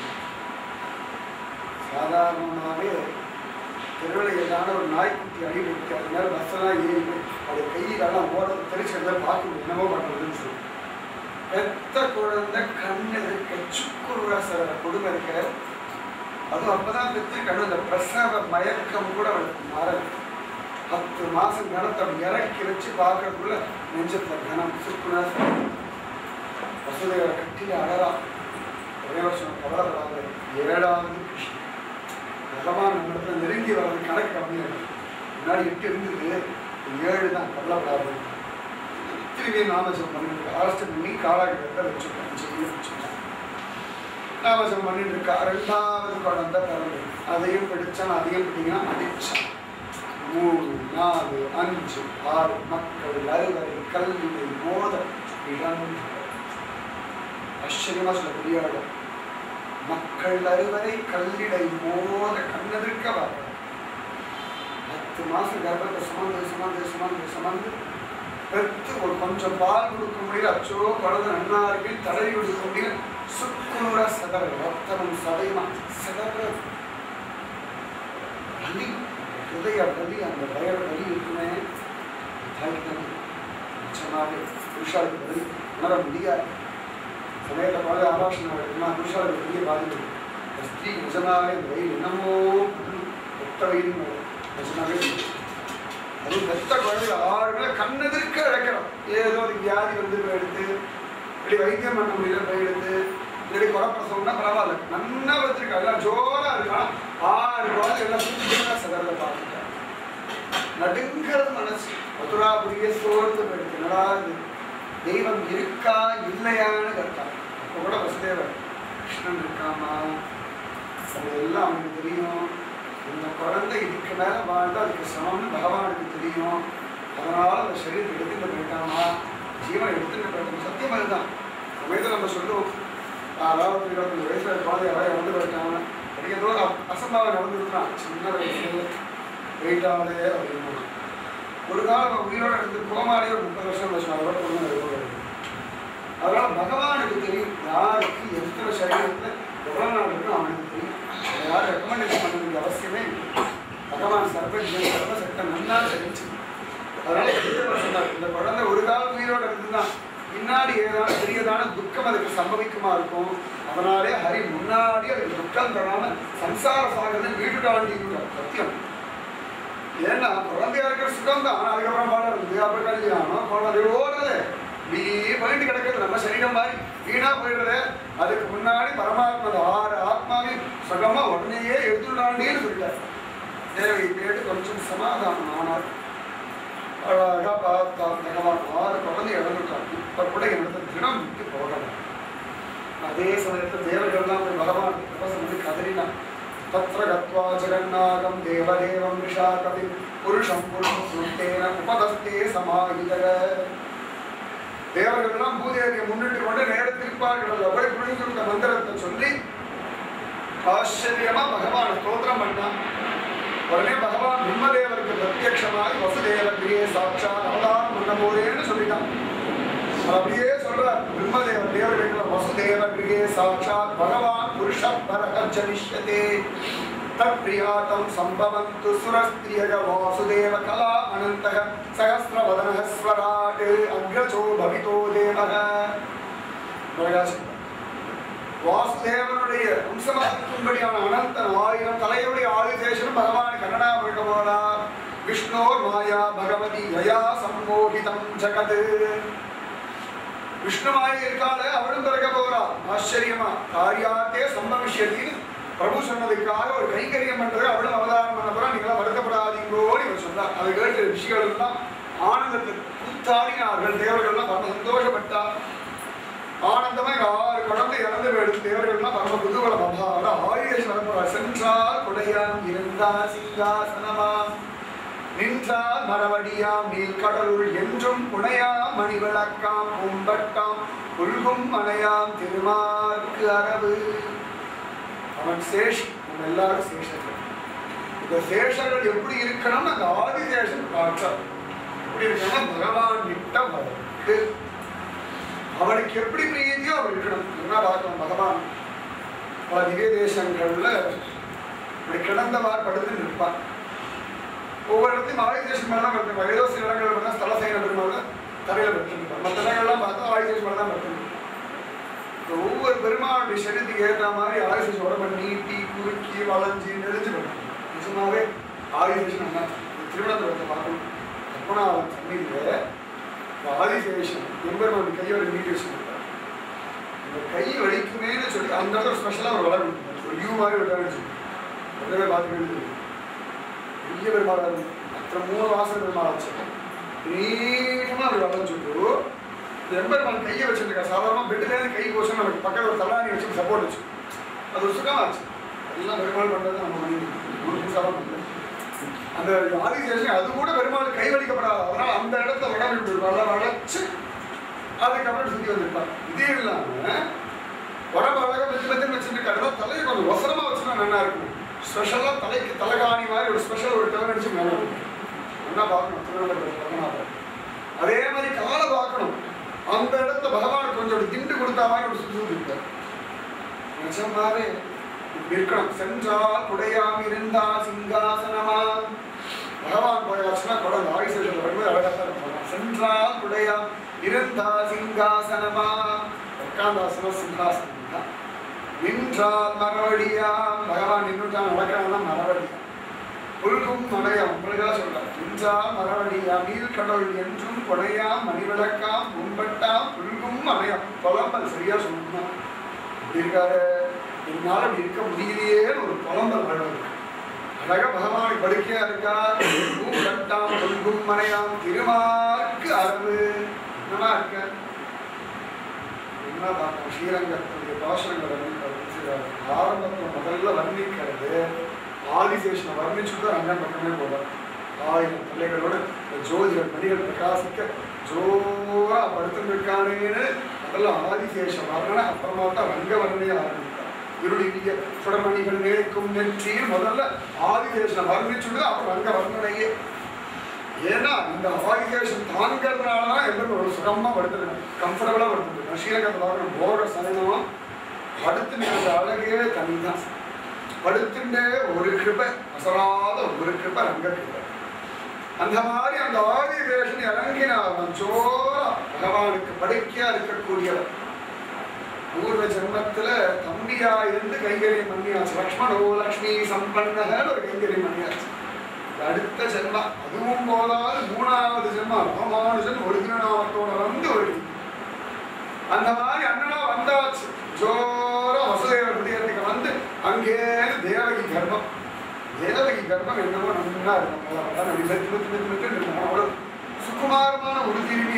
சாதாரணமாகவே திருவிழையிலான ஒரு நாய்க்குட்டி அடிபட்டு அது மேலே பஸ்ஸெல்லாம் ஏறி அது கையிலெல்லாம் ஓடுறது தெரிச்சுக்கிறத பார்க்கணும் என்னமோ பண்ணுறதுன்னு சொல்லி பெத்த குழந்தை கண்ணு இருக்க சுக்குருவா சில கொடுமை இருக்க அதுவும் அப்பதான் பெற்று கண்ணு அந்த பிரசவ மயக்கம் கூட அவளுக்கு மாறல பத்து மாசம் கணத்தை அப்படி இறக்கி வச்சு பார்க்கறதுக்குள்ள நெஞ்சத்துல கணம் சுக்குனா வசுதேவரை கட்டில அழறா ஒரே வருஷம் கவலைப்படாத ஏழாவது கிருஷ்ணன் பகவான் நம்ம இடத்துல நெருங்கி வர்றது கணக்கு கம்மியாக முன்னாடி எட்டு இருந்தது ஏழு தான் கவலைப்படாது திரும்பி நாமஜம் பண்ணிட்டு அரசு பண்ணி காலாகிட்ட வச்சுருக்கேன் செய்ய வச்சுருக்கேன் நாமஜம் பண்ணிட்டு இருக்கா ரெண்டாவது குழந்தை பிறந்து அதையும் பிடிச்சான் அதையும் பிடிங்க அடிச்சான் மூணு நாலு அஞ்சு ஆறு மக்கள் அறுவரை கல்வி மோத இழந்து ஆச்சரியமா சொல்ல முடியாது மக்கள் அறுவரை கல்லிடை மோத கண்ணெதிர்க்க வர பத்து மாசம் கர்ப்பத்தை சுமந்து சுமந்து சுமந்து சுமந்து பெற்று ஒரு கொஞ்சம் பால் கொடுக்க முடியல அச்சோ குழந்தை நன்னா இருக்கு தடவி கொடுக்க முடியல சுக்குற சதற ரத்தமும் சதையுமா சதற வலி ஹிருதய வலி அந்த வய வலி இருக்குமே தாய்க்கு தான் நிச்சயமாக புருஷாவுக்கு வலி உணர முடியாது சமயத்தில் குழந்தை ஆபாஷணம் இருக்குன்னா புருஷாவுக்கு பெரிய பாதிப்பு இந்த ஸ்திரீ நிஜமாவே இந்த வெயில் என்னமோ பண்ணும். வெட்ட வெயில் நிஜமாவே அதுவும் பெத்த குழந்தை ஆறுகளை கண்ணெதிர்க்க இழக்கிறோம் ஏதோ ஒரு வியாதி வந்து போய் எடுத்து இப்படி வைத்தியம் பண்ண முடியல போய் எடுத்து இப்படி குறப்பிரசவம்னா பரவாயில்ல நன்னா வச்சிருக்கா எல்லாம் ஜோரா இருக்கான் ஆறு குழந்தை எல்லாம் சுத்தமாக சதறத பார்த்துட்டாங்க நடுங்கிறது மனசு மதுராபுரிய சோர்ந்து போயிடுது என்னடா இது தெய்வம் இருக்கா இல்லையான்னு கேட்டான் அப்போ கூட வசுதேவர் கிருஷ்ணன் இருக்காமா அதெல்லாம் அவனுக்கு தெரியும் இந்த குழந்தை இதுக்கு மேல வாழ்ந்தா அதுக்கு சமம்னு பகவானுக்கு தெரியும் அதனால அந்த சரீரத்தை எடுத்துட்டு போயிட்டாமா ஜீவனை எடுத்துட்டு போயிட்டான் சத்தியம் அதுதான் சமயத்தில் நம்ம சொல்லுவோம் அதாவது இருபத்தஞ்சு வயசுல குழந்தை யாராவது இறந்து போயிட்டாங்க அப்படிங்கிறதோ அசம்பாவம் நடந்துருக்கான் சின்ன வயசுல போயிட்டாலே அப்படின்னு ஒரு காலம் அவன் உயிரோட இருந்து கோமாலே ஒரு முப்பது வருஷம் வச்சு அதோட பொண்ணு உயிரோட இருக்கு. அதனால பகவானுக்கு தெரியும் யாருக்கு எத்தனை சரீரத்துல எவ்வளவு நாள் இருக்குன்னு அவனுக்கு தெரியும் அதை யாரும் ரெக்கமெண்டேஷன் பண்ண வேண்டிய அவசியமே இல்லை பகவான் சர்வஜன் சர்வசக்தன் நன்னா தெரிஞ்சு அதனால பெரியவர் சொன்னார் இந்த குழந்தை ஒரு காலம் உயிரோட இருந்துதான் பின்னாடி ஏதாவது பெரியதான துக்கம் அதுக்கு சம்பவிக்குமா இருக்கும் அதனாலே ஹரி முன்னாடி அதுக்கு துக்கம் தராம சம்சார சாகரத்தை வீட்டு தாண்டி சத்தியம் ஏன்னா குழந்தையா இருக்கிற சுகம் தான் அதுக்கப்புறம் வளருது அப்புறம் கல்யாணம் குழந்தை ஓடுறது நீ போயிட்டு கிடக்குது நம்ம சரீரம் மாதிரி வீணா போயிடுறது அதுக்கு முன்னாடி பரமாத்மா அந்த ஆறு ஆத்மாவையும் சுகமா உடனேயே எடுத்துடாண்டேன்னு சொல்லிட்டார் தேவை கேட்டு கொஞ்சம் சமாதானம் ஆனார் அழகா பார்த்தா பகவான் ஆறு குழந்தை இழந்துட்டான் இப்ப கூட என்னோட தினம் விட்டு போகல அதே சமயத்தில் தேவர்கள்லாம் போய் பகவான் தபஸ் வந்து கதறினான் तत्र गत्वा जगन्नाथं देवदेवं विशाकविं पुरुषं पुरुषेण उपदस्ते समाहितः தேவர்கள்லாம் பூதேவியை முன்னிட்டு கொண்டு நேர திருப்பார்கள் போய் புரிஞ்சுக்கிட்ட மந்திரத்தை சொல்லி ஆச்சரியமா பகவான் ஸ்தோத்திரம் பண்ணான் உடனே பகவான் பிரம்மதேவருக்கு பிரத்யட்சமாய் வசுதேவ கிரியே சாட்சா அவதாரம் பண்ண போறேன்னு சொல்லிட்டான் அப்படியே சொல்றார் பிரம்மதேவ தேவர்கள் வசுதேவ கிரியே சாட்சாத் பகவான் புருஷ பரக ஜனிஷ்யதே தத்பிரியாத்தம் சம்பவந்து சுரஸ்திரியக வாசுதேவ கலா அனந்தக சகஸ்ரவதனக ஸ்வராட் அக்ரஜோ பவிதோ தேவக பிரகாசம் வாசுதேவனுடைய அம்சமாக இருக்கும்படியான அனந்தன் ஆயிரம் தலையுடைய ஆதிசேஷனும் பகவான் கன்னடா போயிட்டு போனார் விஷ்ணோர் மாயா பகவதி யயா சம்மோகிதம் ஜகத் விஷ்ணு மாயை இருக்காளே அவளும் பிறக்க போறா ஆச்சரியமா காரியாத்தே சம்பவிஷ்யத்தின்னு பிரபு சொன்னதுக்காக ஒரு கைங்கரியம் பண்றது அவளும் அவதாரம் பண்ண போறா நீங்களாம் வருத்தப்படாதீங்கோன்னு இவர் சொன்னார் அதை கேட்டு ரிஷிகள் எல்லாம் ஆனந்தத்தில் கூத்தாடினார்கள் தேவர்கள்லாம் பரம சந்தோஷப்பட்டா ஆனந்தமா இங்க ஆறு குழந்தை இறந்து போயிடுது தேவர்கள்லாம் பரம குதூகலம் அபார ஆயுஷ் வரப்போறா சென்றால் குடையான் இருந்தா சிங்காசனமா நின்றால் மரவடியாம் நீர்க்கடலுள் என்றும் புனையா மணி விளக்காம் பூம்பட்டாம் உள்கும் மனையாம் திருமார்க்கு அரவு அவன் சேஷி நம்ம எல்லாரும் சேஷர்கள் இந்த சேஷர்கள் எப்படி இருக்கணும்னு அந்த ஆதிசேஷன் பார்த்தார் எப்படி இருக்கணும் பகவான் விட்ட வழக்கு அவனுக்கு எப்படி பிரீதியோ அவர் இருக்கணும் என்ன பார்க்கணும் பகவான் பல திவ்ய தேசங்கள்ல இப்படி கிடந்தவார் படுத்து நிற்பான் ஒவ்வொரு இடத்தையும் ஆயுதேசம் மேல தான் படுத்து ஏதோ சில இடங்கள் பார்த்தா ஸ்தல சைன பெருமாள் தரையில படுத்துருப்பான் மற்ற இடங்கள்லாம் பார்த்தா ஆயுதேசம் மேல தான் படுத்துருப்பான் இப்போ ஒவ்வொரு பெருமாளுடைய சரீரத்துக்கு ஏற்ற மாதிரி ஆயுதேசம் உடம்ப நீட்டி குறுக்கி வளைஞ்சி நெளிஞ்சு படுத்து நிஜமாவே ஆயுதேசம் என்ன திருவனந்தபுரத்தை பார்க்கணும் பத்மநாபன் சன்னிதியில ஆதிசேஷன் எம்பெருமான் கையோட நீட்டி வச்சுருக்காரு இந்த கை வலிக்குமேனு சொல்லி அந்த இடத்துல ஸ்பெஷலாக ஒரு வளம் ஒரு யூ மாதிரி ஒரு வச்சு உடனே பார்த்துக்கிட்டு பெரிய பெருமாள் அத்தனை மூணு வாசல் பெருமாள் ஆச்சு நீட்டமாக அப்படி வளம் சொல்லிட்டு இந்த எம்பெருமான் கையை வச்சுருக்கா சாதாரணமாக பெட்டுலேருந்து கை போச்சு நமக்கு பக்கத்தில் ஒரு தலாணி வச்சு சப்போர்ட் வச்சு அது ஒரு சுகமாச்சு எல்லாம் பெருமாள் பண்ணுறது நம்ம பண்ணி ஒரு புதுசாக பண்ணல அந்த ஆதிசேஷன் அது கூட பெருமாள் கை வலிக்கப்படாது அதனால அந்த இடத்துல உடம்பு நல்லா வளைச்சு அதுக்கப்புறம் சுற்றி வந்திருப்பார் இதே இல்லாம உடம்பு அழகாக மெத்து மெத்து வச்சுருக்காரு தலையை கொஞ்சம் ஒசரமா வச்சுனா நல்லா இருக்கும் ஸ்பெஷலாக தலைக்கு தலைகாணி மாதிரி ஒரு ஸ்பெஷல் ஒரு டேர்ன் அடிச்சு மேலே இருக்கும் நல்லா பார்க்கணும் திருவண்ணாமலை பகவான் அதே மாதிரி காலை பார்க்கணும் அந்த இடத்துல பகவான் கொஞ்சம் ஒரு திண்டு கொடுத்தா மாதிரி ஒரு சுற்றி சுற்றி இருப்பார் நிஜமாவே இப்படி இருக்கணும் சென்றால் குடையாம் இருந்தா சிங்காசனமா பகவான் போயாச்சுன்னா குடம் ஆயுசேஷன் வரும்போது அழகாக இருப்பாங்க சென்றால் குடையாம் இருந்தா சிங்காசனமா உட்காந்தாசனம் சிங்காசனம் தான் நின்றால் மரவடியாம் பகவான் நின்றுட்டான் நடக்கிறான்னா மரவடியாம் புல்கும் மனையம் முருகா சொல்றார் நின்றால் மரவடியாம் நீர்க்கடல் என்றும் கொடையாம் மணிவிளக்காம் புண்பட்டாம் புல்கும் மனையம் புலம்பல் சரியா சொல்லணும் இப்படி இருக்காரு என்னால இப்படி இருக்க முடியலையே ஒரு புலம்பல் வாழ்வது அழக பகவான் படுக்கையா இருக்கா பூங்கட்டாம் புல்கும் மனையாம் திருமார்க்கு அரவு நல்லா இருக்க என்ன பார்க்கணும் ஸ்ரீரங்கத்துடைய பாஷணங்களை வர்ணிக்கிறது ஆரம்பத்தில் முதல்ல வர்ணிக்கிறது ஆதிசேஷனை வர்ணிச்சுட்டு ரங்கன் பக்கமே போவார் ஆயிரம் பிள்ளைகளோடு இந்த ஜோதிகள் மணிகள் பிரகாசிக்க ஜோரா படுத்துருக்கானேன்னு முதல்ல ஆதிசேஷ வர்ணனை அப்புறமா தான் ரங்க வர்ணனையை ஆரம்பித்தார் இருளிய சுடமணிகள் நேர்க்கும் நெற்றியில் முதல்ல ஆதிசேஷனை வர்ணிச்சுட்டு அப்புறம் ரங்க வர்ணனையே ஏன்னா இந்த ஆதிகேஷன் தாங்கிறதுனால தான் எல்லாரும் ஒரு சுகமா படுத்துருக்கேன் கம்ஃபர்டபுளாக படுத்துருக்கேன் ஸ்ரீரங்கத்தில் பார்க்கணும் போக சரணம் படுத்து நிற்கிற அழகே தனி தான் படுத்துட்டே ஒரு கிருபை அசராத ஒரு கிருபை ரங்க கிருபை அந்த மாதிரி அந்த ஆதிகேஷன் இறங்கினார் சோரா பகவானுக்கு படுக்கையா இருக்கக்கூடியவர் பூர்வ ஜென்மத்துல தம்பியா இருந்து கைங்கரியம் பண்ணியாச்சு லக்ஷ்மணோ லக்ஷ்மி சம்பன்னகன்னு ஒரு கைங்கரியம் பண்ணியாச்சு அடுத்த ஜென்மா அதுவும் போதாது மூணாவது ஜென்மா ராமானுஜன் ஒரு திருநாமத்தோட வந்து ஒரு அந்த மாதிரி அண்ணனா வந்தாச்சு ஜோர வசுதேவ ஹிருதயத்துக்கு வந்து அங்கே தேவகி கர்ப்பம் தேவகி கர்ப்பம் என்னவோ நன்னா இருக்கும் அதான் மெத்து மெத்து மெத்து மெத்து இருக்கும் அவ்வளவு சுகுமாரமான ஒரு திரும்பி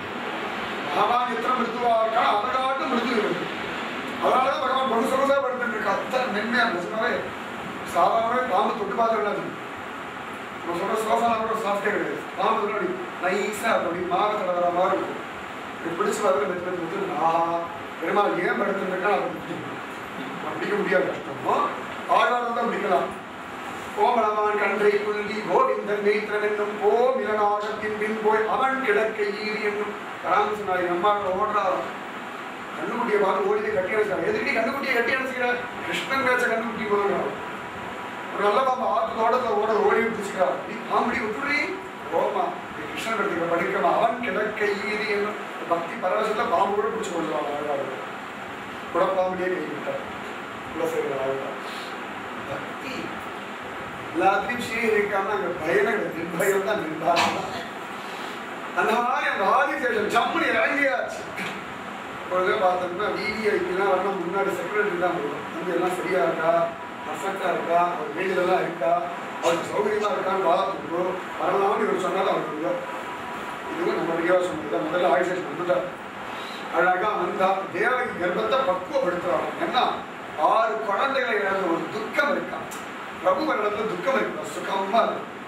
பகவான் எத்தனை மிருதுவா இருக்கா அதை காட்டும் மிருது இருக்கு அதனாலதான் பகவான் பொண்ணு சொகுசா படுத்துட்டு இருக்கா அத்தனை மென்மையா நிஜமாவே சாதாரண பாம்பு தொட்டு பார்த்து நம்ம சொல்ற சோஃபாலாம் கூட சாஃப்டே கிடையாது பாம்பு அப்படி நைஸா அப்படி மாகத்தோட வர மாதிரி இருக்கும் இப்படி பிடிச்சு பார்த்து மெத்து மெத்து மெத்து ஆஹா பெருமாள் ஏன் படுத்துருக்கா அப்படி பிடிக்கும் பிடிக்க முடியாது கஷ்டமோ ஆழ்வாரம் தான் பிடிக்கலாம் கோமளவான் கன்றை புல்கி கோவிந்தன் மெய்த்திரன் என்னும் போ மிலநாகத்தின் பின் போய் அவன் கிடக்க ஈரி என்னும் ராமசுனாரி அம்மா ஓடுறாராம் கண்ணுக்குட்டியை பார்த்து ஓடி கட்டி அணைச்சாங்க எதுக்கு கண்ணுக்குட்டியை கட்டி அணைச்சிக்கிற கிருஷ்ணன் பேச்ச கண்ணுக்குட்டி போகிறான் ஒரு நல்ல பாம்பு ஆத்து தோட்டத்தில் ஓட ஓடி பிடிச்சிக்கிறா நீ பாம்படி விட்டுறி ஓமா நீ கிருஷ்ணன் எடுத்துக்க படிக்கணும் அவன் கிடக்க ஈரி என்னும் பக்தி பரவசத்தில் பாம்பு கூட பிடிச்சி கொள்ளுவாங்க அழகாக குடப்பாம்படியே கை விட்டார் குலசேகர் ஆழ்வார் பக்தி எல்லாத்தையும் ஸ்ரீ இருக்காம அங்க பயம் கிடையாது நிர்பயம் தான் நிர்பாகம் தான் அந்த மாதிரி அந்த ஆதிசேஷன் ஜம்முனி இறங்கியாச்சு இப்பொழுதே பார்த்தோம்னா விவிஐபிலாம் வரணும் முன்னாடி செக்ரட்டரி தான் வரும் அங்கே எல்லாம் சரியா இருக்கா பர்ஃபெக்டாக இருக்கா அவர் வீடுலலாம் இருக்கா அவருக்கு சௌகரியமா இருக்கான்னு பார்த்துட்டு வரலாம்னு இவர் சொன்னாலும் அவருக்கு இல்லை இதுவும் நம்ம பெரியவா சொன்னது முதல்ல ஆயுஷேஷன் வந்துட்டார் அழகா வந்தா தேவகி கர்ப்பத்தை பக்குவப்படுத்துறாங்க என்ன ஆறு குழந்தைகளை இழந்த ஒரு துக்கம் இருக்கான் பிரபு வருடத்துல துக்கம் இருக்கு சுகமா இருக்கு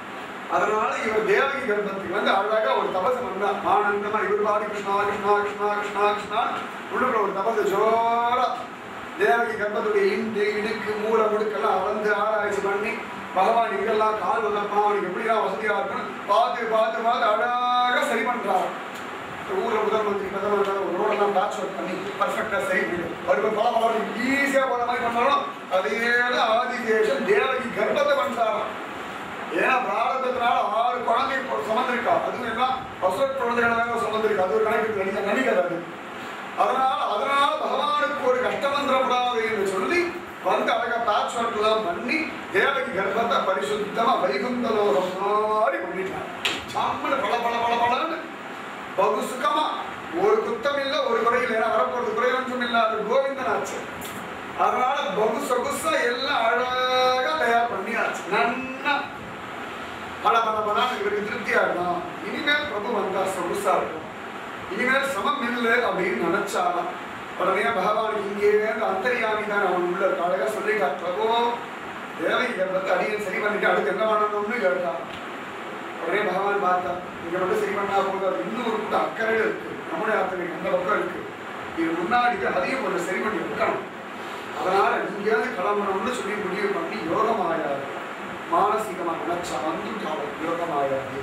அதனால இவர் தேவகி கர்ப்பத்துக்கு வந்து அழகா ஒரு தபசு பண்ணா ஆனந்தமா இவர் பாடி கிருஷ்ணா கிருஷ்ணா கிருஷ்ணா கிருஷ்ணா கிருஷ்ணா உள்ளுக்குள்ள ஒரு தபசு ஜோரா தேவகி கர்ப்பத்துடைய இண்டு இடுக்கு மூல முடுக்கெல்லாம் அளந்து ஆராய்ச்சி பண்ணி பகவான் இங்கெல்லாம் கால் வந்தப்பா அவனுக்கு எப்படிலாம் வசதியா இருக்கணும் பார்த்து பார்த்து பார்த்து அழகா சரி பண்றாரு ஊர்ல முதல் மந்திரி பிரதமர் ஒரு ரோடெல்லாம் பேட்ச் ஒர்க் பண்ணி பர்ஃபெக்டா சரி பண்ணிடும் அவருக்கு பல பல ஈஸியா போற மாதிரி பண்ணாலும் அதே தான் ஆதிசேஷன் தேவகி கர்ப்பத்தை பண்றாராம் ஏன்னா பிராரதத்தினால ஆறு குழந்தை இப்போ சுமந்திருக்கா அதுவும் எல்லாம் பசுர குழந்தைகளாக சுமந்திருக்கா அது ஒரு கணக்கு நடிக்க நடிகர் அது அதனால அதனால பகவானுக்கு ஒரு கஷ்டம் வந்துடக்கூடாது என்று சொல்லி வந்து அழகா பேட்ச் ஒர்க் எல்லாம் பண்ணி தேவகி கர்ப்பத்தை பரிசுத்தமா வைகுந்த லோகம் மாதிரி பண்ணிட்டாங்க சாம்பல் பல பல பல பலன்னு பகு சுகமா ஒரு குத்தம் இல்ல ஒரு குறையில் ஏன்னா வரப்போறது குறைவன்றும் இல்லாத கோவிந்தன் ஆச்சு அதனால பகு சொகுசா எல்லாம் அழகா தயார் பண்ணியாச்சு நன்னா பல பல பல இவருக்கு திருப்தியா இருக்கும் இனிமேல் பிரபு வந்தா சொகுசா இருக்கும் இனிமேல் சமம் இல்லை அப்படின்னு நினைச்சாலாம் உடனே பகவான் இங்கே அந்த அந்தரியாமி தான் அவன் உள்ள அழகா சொல்லிக்கா பிரபு தேவை கர்ப்பத்தை அடியை சரி பண்ணிட்டு அடுத்து என்ன பண்ணணும்னு கேட்டான் உடனே பகவான் பார்த்தா இங்க மட்டும் சரி பண்ணா போதும் அது இன்னும் ஒரு கூட்டம் அக்கறையில் இருக்கு நம்முடைய அத்தனை அந்த பக்கம் இருக்கு இது முன்னாடி அதையும் கொஞ்சம் சரி பண்ணி வைக்கணும் அதனால நீங்கேயாவது கிளம்பணும்னு சொல்லி முடிவு பண்ணி யோகமாயாது மானசீகமா நினைச்சா வந்துட்டாலும் யோகமாயாது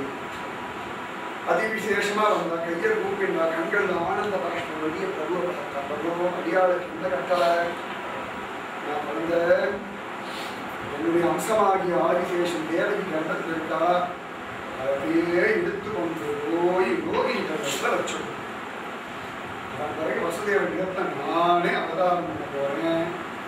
அதிவிசேஷமா வந்தா கையை கூப்பிண்டா கண்கள் ஆனந்த பரஷ்டம் வெளிய பிரபுவ பார்த்தா பிரபு அடியாளுக்கு இந்த கட்டளை நான் வந்த என்னுடைய அம்சமாகிய ஆதிசேஷன் தேவகி கர்ப்பத்தில் இருக்கா அதை அப்படியே எடுத்து கொண்டு போய் ரோகிணி கர்ப்பத்தில் வச்சிடும் அதன் பிறகு வசுதேவன் இடத்துல நானே அவதாரம் பண்ண போறேன்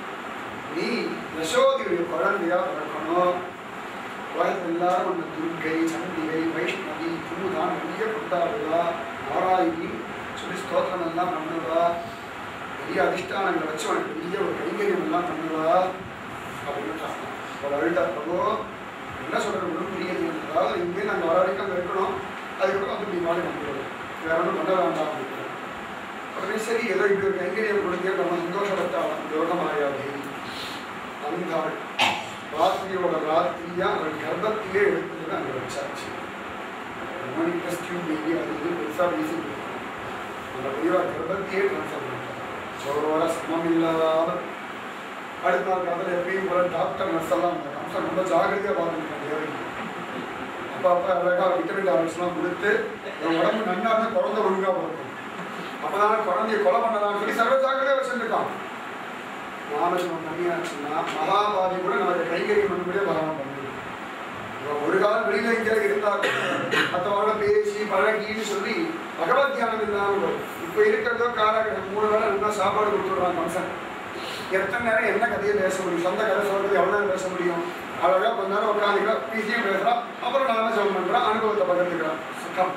நீ யசோதியுடைய குழந்தையா பிறக்கணும் உலகத்தில் எல்லாரும் அந்த துர்கை சண்டிகை வைஷ்ணவி குமுதான் நிறைய கொண்டாடுவா நாராயணி சொல்லி ஸ்தோத்திரம் எல்லாம் பண்ணுவா பெரிய அதிஷ்டானங்களை வச்சு உனக்கு பெரிய ஒரு கைங்கரியம் எல்லாம் பண்ணுவா அப்படின்னு ஒரு அழுதா பிரபு என்ன சொல்றது ஒன்றும் புரியுது அதாவது இங்கே நாங்கள் வர வரைக்கும் அங்கே இருக்கணும் அதுக்கப்புறம் வந்து இப்படி மாறி வந்துடுவோம் வேற ஒன்றும் பண்ண வேண்டாம் அப்படின்னு உடனே சரி ஏதோ இப்படி ஒரு கைங்கரியம் கொடுத்து நம்ம சந்தோஷப்பட்டாலும் யோகமாயாதே அந்தாள் ராத்திரியோட ராத்திரியா அவள் கர்ப்பத்திலே எடுத்துட்டு அங்கே வச்சாச்சு மணி டெஸ்டியூம் பேபி அது இது பெருசாக பேசிட்டு இருக்கோம். அந்த பெரியவா கர்ப்பத்தையே ட்ரான்ஸ்ஃபர் பண்ணிட்டாங்க சோரோட சமம் இல்லாமல் அடுத்த நாள் காலத்தில் எப்பயும் போல டாக்டர் நர்ஸ் எல்லாம் அந்த அம்சம் ரொம்ப ஜாகிரதையாக பார்த்துருக்காங்க அப்போ அப்போ அழகாக விட்டமின் டேப்லெட்ஸ்லாம் கொடுத்து என் உடம்பு நன்னா இருந்தால் குழந்தை ஒழுங்காக பிறக்கும் அப்போதான் குழந்தைய கொலை பண்ணலாம்னு சொல்லி சர்வ ஜாகிரதையாக வச்சுருக்கான் நாமஜபம் பண்ணியாச்சுன்னா மகாபாதி கூட நமக்கு கைகரியம் பண்ணும்படியே பகவான் பண்ணுது இவன் ஒரு காலம் வெளியில எங்கேயா இருந்தா மற்றவங்கள பேசி பழகின்னு சொல்லி பகவத் தியானம் இல்லாமல் வரும். இப்ப இருக்கிறதோ காலகட்டம் மூணு வேளை நல்லா சாப்பாடு கொடுத்துடுறான் மனுஷன் எத்தனை நேரம் என்ன கதையை பேச முடியும் சொந்த கதை சொல்றது எவ்வளவு நேரம் பேச முடியும் அழகா கொஞ்ச நேரம் உட்காந்துக்கிறான் பிசியும் பேசுறான் அப்புறம் நாம ஜபம் பண்றான் அனுபவத்தை பகிர்ந்துக்கிறான் சுத்தம்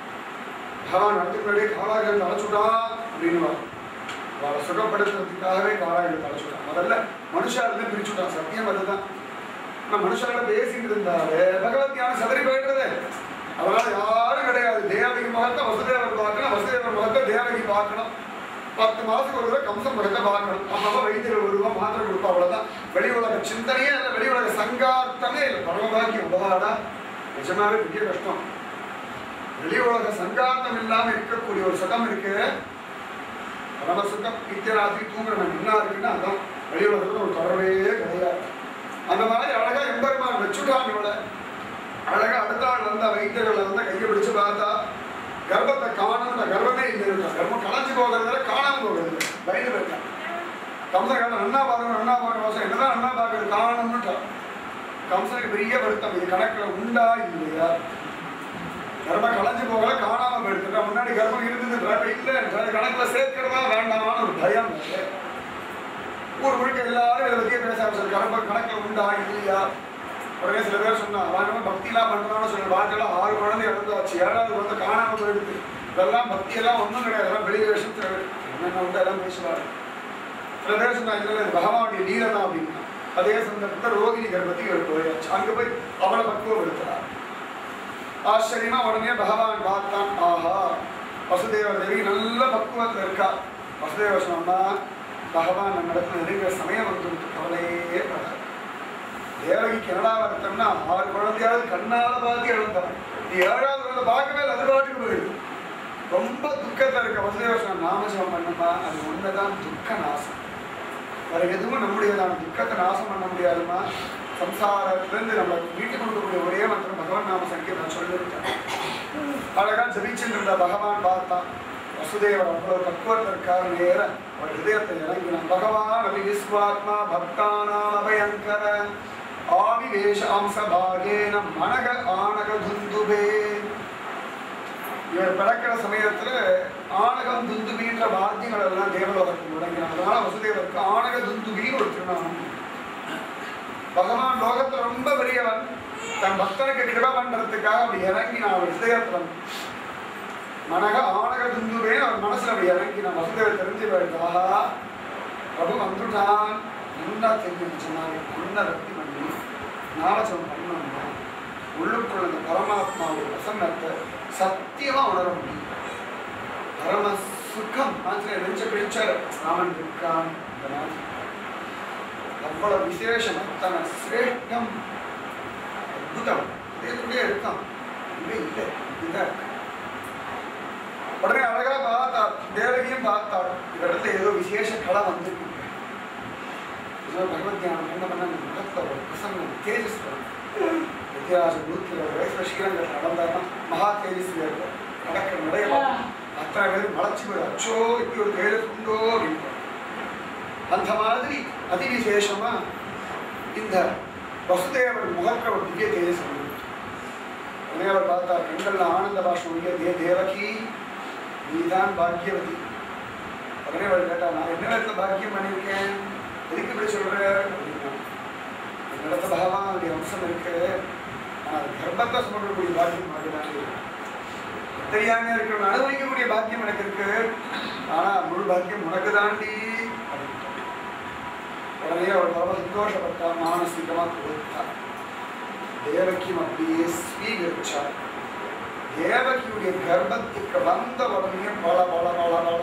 பகவான் அடுத்த முன்னாடியே காலாகள் தலைச்சுட்டான் அப்படின்னு அவளை சுகப்படுத்துறதுக்காகவே காலாகள் தலைச்சுட்டான் முதல்ல மனுஷா இருந்து பிரிச்சுட்டான் சத்தியம் அதுதான் ஆனா மனுஷங்கள பேசிட்டு இருந்தாலே பகவத் ஞானம் சதறி போயிடுறது அதனால யாரும் கிடையாது தேவகி முகத்தை வசுதேவர் பார்க்கணும் வசுதேவர் முகத்தை தேவகி பார்க்கணும் பத்து மாசத்துக்கு ஒரு தடவை கம்சம் முகத்தை பார்க்கணும் அப்பப்ப வைத்தியர் வருவா மாத்திரை கொடுப்பா அவ்வளவுதான் வெளி உலக சிந்தனையே இல்லை வெளி உலக சங்கார்த்தமே இல்லை பரமபாக்கியம் உபகாடா நிஜமாவே பெரிய கஷ்டம் வெளி உலக சங்கார்த்தம் இல்லாம இருக்கக்கூடிய ஒரு சுகம் இருக்கு பரம சுகம் நித்தியராத்திரி தூங்குறவன் என்ன இருக்குன்னா அதான் வெளி உலகத்துல ஒரு தொடர்பே கிடையாது அந்த மாதிரி அழகா எம்பெருமான் வச்சுட்டான் இவளை அழகா அடுத்த நாள் வந்த வைத்தியர்கள் வந்து கையை பிடிச்சு பார்த்தா கர்ப்பத்தை காணும் கர்ப்பமே இல்லை இருக்கா கர்ப்பம் களைஞ்சு போகிறதுல காணாம போகிறது பயந்து போயிட்டான் கம்சன் கேட்ட நன்னா பார்க்கணும் நன்னா பார்க்கணும் அவசரம் என்னதான் நன்னா பார்க்கறது காணணும்னுட்டான் கம்சனுக்கு பெரிய வருத்தம் இது கணக்குல உண்டா இல்லையா கர்ப்பம் களைஞ்சு போகல காணாம போயிடுச்சுட்டா முன்னாடி கர்ப்பம் இருந்தது இல்லை கணக்குல சேர்க்கிறதா வேண்டாமான்னு ஒரு பயம் இருக்கு. ஊர் முழுக்க எல்லாரும் இதை பற்றியே பேச ஆரம்பிச்சாரு கரம்ப கணக்கில் உண்டா இல்லையா உடனே சில பேர் சொன்னாங்க அவன் பக்திலாம் பண்ணுறான்னு சொன்ன வாழ்க்கையில் ஆறு குழந்தை இறந்தாச்சு ஏழாவது குழந்தை காணாம போயிடுது இதெல்லாம் பக்தியெல்லாம் ஒன்றும் கிடையாது எல்லாம் வெளி வேஷத்துல என்னென்ன உண்டு எல்லாம் பேசுவார் சில பேர் சொன்னாங்க இல்லை இது பகவானுடைய லீலை தான் அப்படின்னா அதே சந்தர்ப்பத்தில் ரோகிணி கர்ப்பத்துக்கு இவர் போயாச்சு அங்கே போய் அவளை பக்குவம் எடுக்கிறார் ஆச்சரியமா உடனே பகவான் பார்த்தான் ஆஹா வசுதேவ தேவி நல்ல பக்குவத்தில் இருக்கா வசுதேவ சொன்னா பகவான் நம்ம இடத்துல நெருங்கிற சமயம் வந்து கவலையே படாது தேவகி கனடா வருத்தம்னா ஆறு குழந்தையாவது கண்ணால பார்த்து இழந்தான் நீ ஏழாவது குழந்தை பார்க்கவே இல்லை அது பாட்டுக்கு போயிடுது ரொம்ப துக்கத்தில் இருக்க வசுதேவசனம் நாமஜபம் பண்ணுமா அது ஒண்ணுதான் துக்க நாசம் வேற எதுவும் நம்முடையதான துக்கத்தை நாசம் பண்ண முடியாதுமா சம்சாரத்திலிருந்து நம்ம மீட்டு கொடுக்கக்கூடிய ஒரே மந்திரம் பகவான் நாம சங்கீதம் சொல்லியிருக்கேன் அழகா ஜபிச்சுட்டு இருந்த பகவான் பார்த்தான் வசுதேவர் அவ்வளவு பக்குவத்திற்காக நேர அவர் ஹிருதயத்தை இறங்கினான் பகவான் அபி விஸ்வாத்மா பக்தானாம் அபயங்கர ஆவிவேஷாம்ச பாகேன மனக ஆனக துந்துபே இவர் பிறக்கிற சமயத்துல ஆனகம் துந்துபின்ற வாத்தியங்கள் எல்லாம் தேவலோகத்தில் முடங்கினார் அதனால வசுதேவருக்கு ஆனக துந்துபின்னு ஒரு திருநாமம் பகவான் லோகத்துல ரொம்ப பெரியவன் தன் பக்தனுக்கு கிருப பண்றதுக்காக அப்படி இறங்கினான் அவர் ஹிருதயத்துல மனக ஆனக துந்துவே அவர் மனசுல அப்படி இறங்கினான் வசுதேவர் தெரிஞ்சு போயிட்டு ஆஹா பிரபு வந்துட்டான் நல்லா தெரிஞ்சு சொன்னாங்க உன்ன பக்தி பண்ணி நாமஜம் பண்ணோம்னா உள்ளுக்குள்ள அந்த பரமாத்மாவுடைய பிரசன்னத்தை சத்தியமா உணர முடியும் பரம சுகம் மாதிரி நெஞ்ச பிடிச்சாரு ராமன் இருக்கான் இந்த மாதிரி அவ்வளவு விசேஷம் அத்தனை சிரேஷ்டம் அற்புதம் இதே இருக்கான் இல்லை இல்லை இதுதான் இருக்கு. உடனே அழகா பார்த்தாள் தேவகியும் பார்த்தாள் இவரிடத்துல ஏதோ விசேஷ கலை வந்திருக்கு ஏதோ பகவத் தியானம் என்ன பண்ண இந்த முகத்துல ஒரு பிரசன்னம் தேஜஸ் வரும் வித்யாராஜ நூற்றி ஒரு வயசுல ஸ்ரீரங்கத்தில் நடந்தாருன்னா மகா தேஜஸ்வி இருக்கும் நடக்க நடைய அத்தனை பேர் மலைச்சு போய் அச்சோ இப்படி ஒரு தேஜஸ் உண்டோ அப்படின்னு அந்த மாதிரி அதிவிசேஷமா இந்த வசுதேவர் முகக்க ஒரு திவ்ய தேஜஸ் வந்து உடனே அவர் பார்த்தார் கண்கள்ல ஆனந்த பாஷம் தே தேவகி நீதான் பாக்கியவதி உடனே அவர் கேட்டா நான் என்ன இடத்துல பாக்கியம் பண்ணியிருக்கேன் எதுக்கு இப்படி சொல்ற அப்படின்னா என்னிடத்துல பகவானுடைய அம்சம் இருக்கு நான் அது கர்ப்பத்தை சுமக்கக்கூடிய பாக்கியம் மாதிரிதான் இருக்கு தெரியாம இருக்கிற அனுபவிக்கக்கூடிய பாக்கியம் எனக்கு இருக்கு ஆனா முழு பாக்கியம் உனக்கு தாண்டி உடனே அவர் ரொம்ப சந்தோஷப்பட்டா மானசீகமா கொடுத்தார் தேவக்கியும் அப்படியே ஸ்வீகரிச்சார் தேவகியுடைய கர்ப்பத்துக்கு வந்த உடனே பல பல பல பல